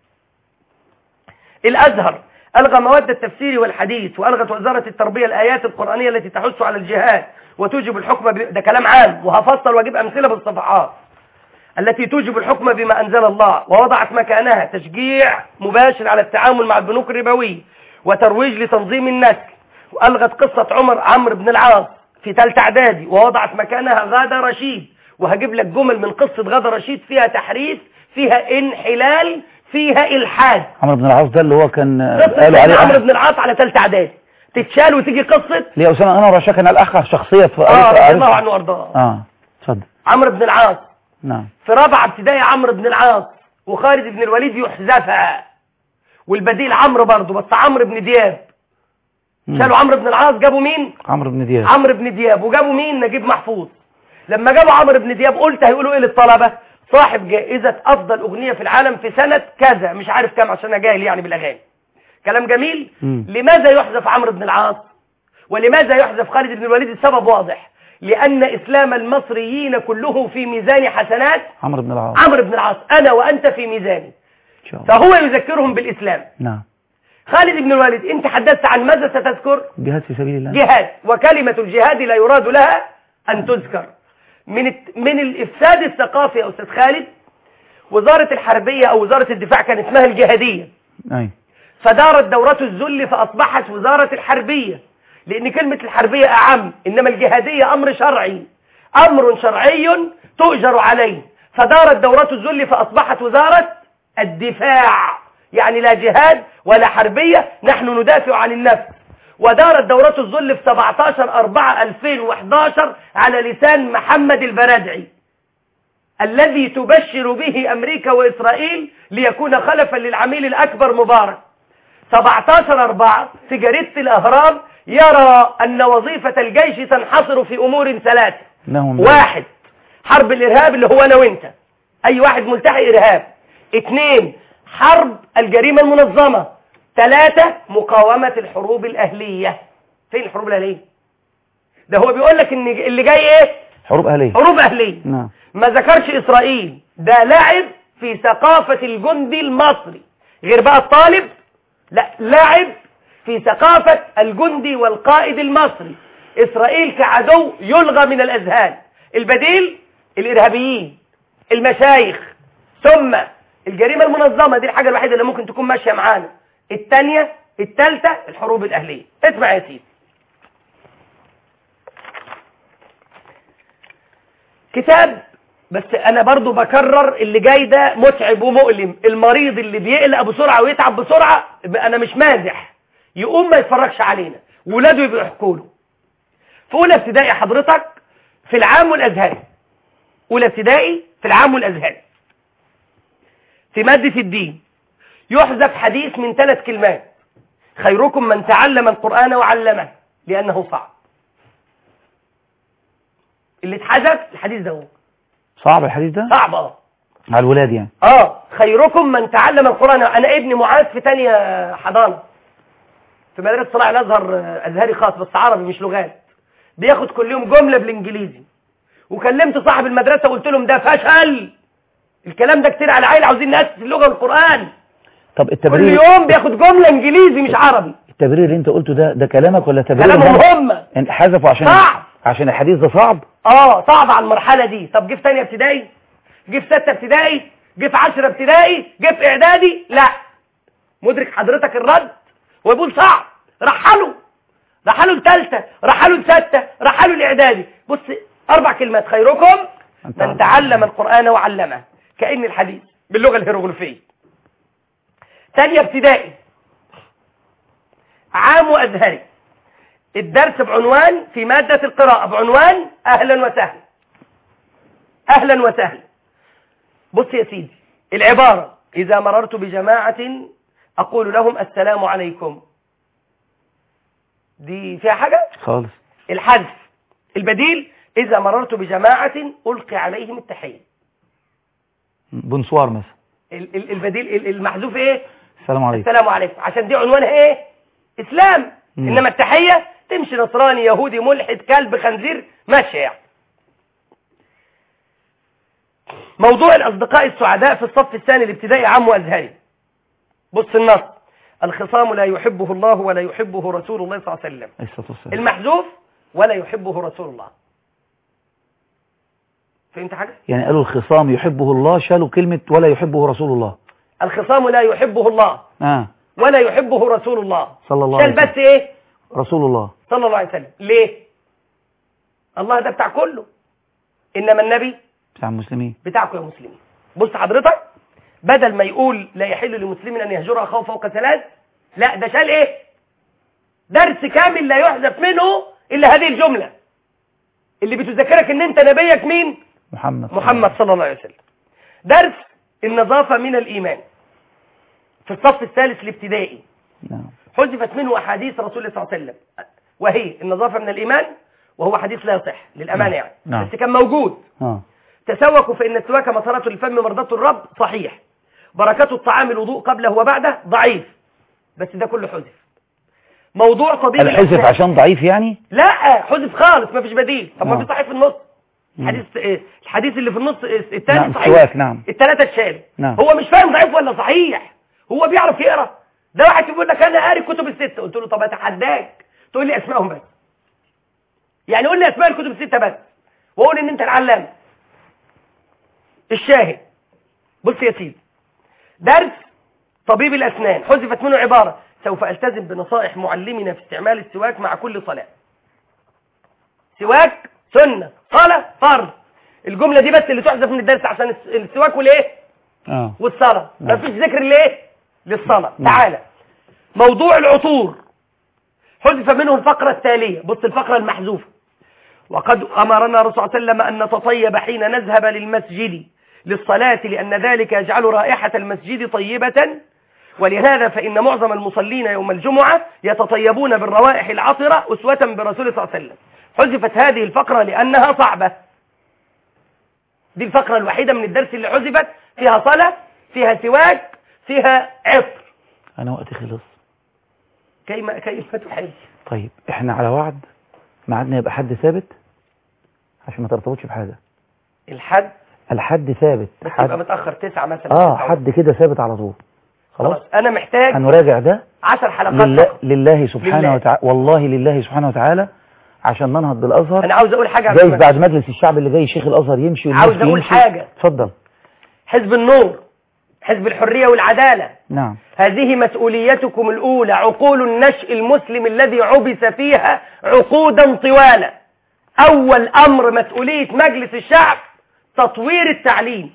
الأزهر ألغى مواد التفسير والحديث وألغت وزارة التربية الآيات القرآنية التي تحث على الجهاد وتوجب الحكم ب... ده كلام عام وهفصل واجيب أمثلة بالصفحات التي توجب الحكم بما أنزل الله ووضعت مكانها تشجيع مباشر على التعامل مع البنوك الربوية وترويج لتنظيم النسل وألغت قصة عمر عمرو بن العاص في ثالثه اعدادي ووضعت مكانها غادة رشيد وهجيب لك جمل من قصة غادة رشيد فيها تحريف فيها انحلال فيها إلحاد عمرو بن العاص ده اللي هو كان آه، قصة قالوا عليه سيدنا عمرو أح- بن العاص على ثالثه اعدادي تتشال وتيجي قصة ليه أسامة أنا ورشا كان الأخ شخصية في اه رضي عرفت- الله عنه وارضاه اه اتفضل عمرو بن العاص نعم في رابعه ابتدائي عمرو بن العاص وخالد بن الوليد يحذفها والبديل عمرو برضه بس عمرو بن دياب مم. شالوا عمرو بن العاص جابوا مين عمرو بن دياب عمرو بن دياب وجابوا مين نجيب محفوظ لما جابوا عمرو بن دياب قلت هيقولوا ايه للطلبه صاحب جائزه افضل اغنيه في العالم في سنه كذا مش عارف كام عشان انا جاهل يعني بالاغاني كلام جميل مم. لماذا يحذف عمرو بن العاص ولماذا يحذف خالد بن الوليد السبب واضح لان اسلام المصريين كله في ميزان حسنات عمرو بن العاص عمرو بن العاص انا وانت في ميزاني إن شاء الله فهو يذكرهم بالاسلام نعم خالد بن الوليد انت حدثت عن ماذا ستذكر جهاد في سبيل الله جهاد وكلمة الجهاد لا يراد لها أن تذكر من الت- من الإفساد الثقافي يا أستاذ خالد وزارة الحربية أو وزارة الدفاع كان اسمها الجهادية أي فدارت دورة الذل فأصبحت وزارة الحربية لأن كلمة الحربية أعم إنما الجهادية أمر شرعي أمر شرعي تؤجر عليه فدارت دورة الذل فأصبحت وزارة الدفاع يعني لا جهاد ولا حربية نحن ندافع عن النفس ودارت دورة الذل في 17 4 2011 على لسان محمد البرادعي الذي تبشر به أمريكا وإسرائيل ليكون خلفا للعميل الأكبر مبارك 17 4 في جريدة الأهرام يرى أن وظيفة الجيش تنحصر في أمور ثلاثة إنهم واحد حرب الإرهاب اللي هو أنا وإنت أي واحد ملتحي إرهاب اثنين حرب الجريمة المنظمة ثلاثة مقاومة الحروب الأهلية فين الحروب الأهلية ده هو بيقول لك إن اللي جاي إيه حروب أهلية حروب أهلية نعم ما ذكرش إسرائيل ده لعب في ثقافة الجندي المصري غير بقى الطالب لا لعب في ثقافة الجندي والقائد المصري إسرائيل كعدو يلغى من الأذهان البديل الإرهابيين المشايخ ثم الجريمة المنظمة دي الحاجة الوحيدة اللي ممكن تكون ماشية معانا الثانية الثالثة الحروب الأهلية اسمع يا سيدي كتاب بس انا برضو بكرر اللي جاي ده متعب ومؤلم المريض اللي بيقلق بسرعة ويتعب بسرعة انا مش مازح يقوم ما يتفرجش علينا ولاده يبقوا يحكوا له في اولى ابتدائي حضرتك في العام والازهري اولى ابتدائي في العام والازهري في مادة الدين يحذف حديث من ثلاث كلمات خيركم من تعلم القرآن وعلمه لأنه صعب اللي اتحذف الحديث ده هو صعب الحديث ده صعب اه على الولاد يعني اه خيركم من تعلم القرآن انا ابني معاذ في تانية حضانة في مدرسة صلاح الازهر آه، ازهري خاص بس عربي مش لغات بياخد كل يوم جملة بالانجليزي وكلمت صاحب المدرسة وقلت لهم ده فشل الكلام ده كتير على عيل عاوزين ناس في اللغة والقرآن طب كل التبرير يوم بياخد جملة انجليزي مش عربي التبرير اللي انت قلته ده ده كلامك ولا تبرير كلامهم هم هم انت حذفوا عشان صعب. عشان الحديث ده صعب اه صعب على المرحلة دي طب جه في تانية ابتدائي جه في ستة ابتدائي جه في عشرة ابتدائي جه في اعدادي لا مدرك حضرتك الرد ويقول صعب رحلوا رحلوا لتالتة رحلوا لستة رحلوا لاعدادي بص اربع كلمات خيركم من تعلم القرآن وعلمه كأن الحديث باللغة الهيروغليفية تانية ابتدائي عام وازهري الدرس بعنوان في مادة القراءة بعنوان أهلا وسهلا أهلا وسهلا بص يا سيدي العبارة إذا مررت بجماعة أقول لهم السلام عليكم دي فيها حاجة خالص الحذف البديل إذا مررت بجماعة ألقي عليهم التحية بونسوار مثلا ال- ال- البديل ال- المحذوف إيه السلام عليكم السلام عليكم عشان دي عنوانها إيه إسلام مم. إنما التحية تمشي نصراني يهودي ملحد كلب خنزير ماشي يعني موضوع الأصدقاء السعداء في الصف الثاني الابتدائي عام وأزهري بص النص الخصام لا يحبه الله ولا يحبه رسول الله صلى الله عليه وسلم عليه الصلاة والسلام المحذوف ولا يحبه رسول الله فهمت حاجة؟ يعني قالوا الخصام يحبه الله شالوا كلمة ولا يحبه رسول الله الخصام لا يحبه الله آه ولا يحبه رسول الله صلى الله شال عليه بس ايه رسول الله صلى الله عليه وسلم ليه الله ده بتاع كله انما النبي بتاع المسلمين بتاعكم يا مسلمين بص حضرتك بدل ما يقول لا يحل لمسلم ان يهجر اخاه فوق ثلاث لا ده شال ايه درس كامل لا يحذف منه الا هذه الجمله اللي بتذكرك ان انت نبيك مين محمد محمد صلى الله عليه وسلم درس النظافه من الايمان في الصف الثالث الابتدائي نعم حذفت منه أحاديث رسول الله صلى الله عليه وسلم وهي النظافة من الإيمان وهو حديث لا يصح للأمانة يعني نعم. بس كان موجود آه تسوكوا فإن السواك مطهرة للفم مرضاة الرب صحيح بركة الطعام الوضوء قبله وبعده ضعيف بس ده كله حذف موضوع طبيب الحذف الأسنان. عشان ضعيف يعني لا حذف خالص ما فيش بديل طب ما آه. في صحيح في النص مم. الحديث إيه؟ الحديث اللي في النص إيه؟ الثاني نعم صحيح السواك نعم الثلاثة اتشالوا نعم. هو مش فاهم ضعيف ولا صحيح هو بيعرف يقرا ده واحد يقول لك انا قاري الكتب الستة قلت له طب اتحداك تقول لي اسمائهم بس يعني قول لي اسماء الكتب الستة بس واقول ان انت العلامة الشاهد بص يا سيدي درس طبيب الاسنان حذفت منه عبارة سوف التزم بنصائح معلمنا في استعمال السواك مع كل صلاة سواك سنة صلاة فرض الجملة دي بس اللي تحذف من الدرس عشان الس- السواك والايه اه والصلاة نعم. مفيش ذكر ليه للصلاة نعم. تعالى موضوع العطور حذف منه الفقرة التالية بص الفقرة المحذوفة وقد أمرنا الرسول صلى الله عليه وسلم أن نتطيب حين نذهب للمسجد للصلاة لأن ذلك يجعل رائحة المسجد طيبة ولهذا فإن معظم المصلين يوم الجمعة يتطيبون بالروائح العطرة أسوة برسول صلى الله عليه وسلم حذفت هذه الفقرة لأنها صعبة دي الفقرة الوحيدة من الدرس اللي حذفت فيها صلاة فيها سواك فيها عطر انا وقتي خلص كيما كيف تحب طيب احنا على وعد ميعادنا يبقى حد ثابت عشان ما ترتبطش بحاجة الحد الحد ثابت بس يبقى حد متأخر تسعة مثلا اه تسعة حد كده ثابت على طول خلاص خلاص أنا محتاج هنراجع ده عشر حلقات لله, فقط. لله سبحانه لله. وتعالى والله لله سبحانه وتعالى عشان ننهض بالازهر أنا عاوز أقول حاجة عن جايز المسجد. بعد مجلس الشعب اللي جاي شيخ الازهر يمشي والناس عاوز أقول يمشي. حاجة. اتفضل حزب النور حزب الحرية والعدالة نعم هذه مسؤوليتكم الأولى عقول النشء المسلم الذي عبث فيها عقودا طوالا أول أمر مسؤولية مجلس الشعب تطوير التعليم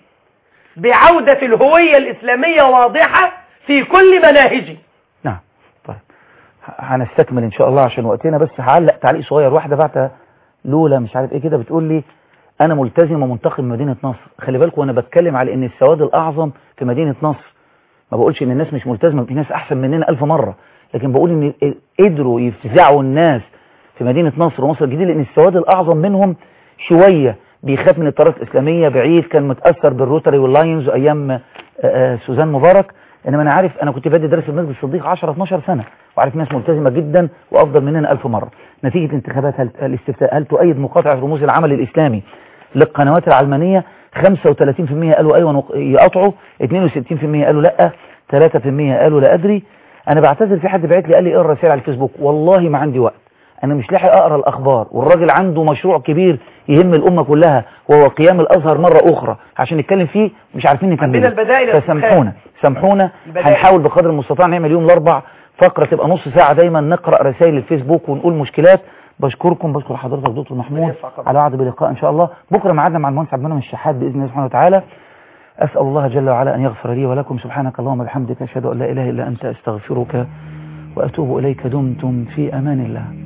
بعودة الهوية الإسلامية واضحة في كل مناهجه نعم طيب ه- هنستكمل ان شاء الله عشان وقتنا بس هعلق تعليق صغير واحده بعتها لولا مش عارف ايه كده بتقول لي انا ملتزم ومنتقم من مدينه نصر خلي بالكم وانا بتكلم على ان السواد الاعظم في مدينه نصر ما بقولش ان الناس مش ملتزمه في ناس احسن مننا الف مره لكن بقول ان ال- قدروا يفزعوا الناس في مدينه نصر ومصر الجديده لان السواد الاعظم منهم شويه بيخاف من الطريقه الاسلاميه بعيد كان متاثر بالروتري واللاينز ايام آه، آه، سوزان مبارك انما انا عارف انا كنت بدي درس في المسجد الصديق 10 12 سنه وعارف ناس ملتزمه جدا وافضل مننا ألف مره نتيجه الانتخابات هل الاستفتاء هل تؤيد مقاطعه رموز العمل الاسلامي للقنوات العلمانيه 35% قالوا ايوه نق- يقاطعوا 62% قالوا لا 3% قالوا لا ادري انا بعتذر في حد بعت لي قال لي اقرا رسائل على الفيسبوك والله ما عندي وقت انا مش لاحق اقرا الاخبار والراجل عنده مشروع كبير يهم الامه كلها وهو قيام الازهر مره اخرى عشان نتكلم فيه مش عارفين عندنا نكمله البدائل يا فسامحونا سامحونا البدائل. هنحاول بقدر المستطاع نعمل يوم الاربع فقره تبقى نص ساعه دايما نقرا رسائل الفيسبوك ونقول مشكلات بشكركم بشكر حضرتك دكتور محمود يرفع قدرك. على وعد بلقاء ان شاء الله بكره ميعادنا مع المهندس عبد المنعم الشحات باذن الله سبحانه وتعالى اسال الله جل وعلا ان يغفر لي ولكم سبحانك اللهم وبحمدك اشهد ان لا اله الا انت استغفرك واتوب اليك دمتم في امان الله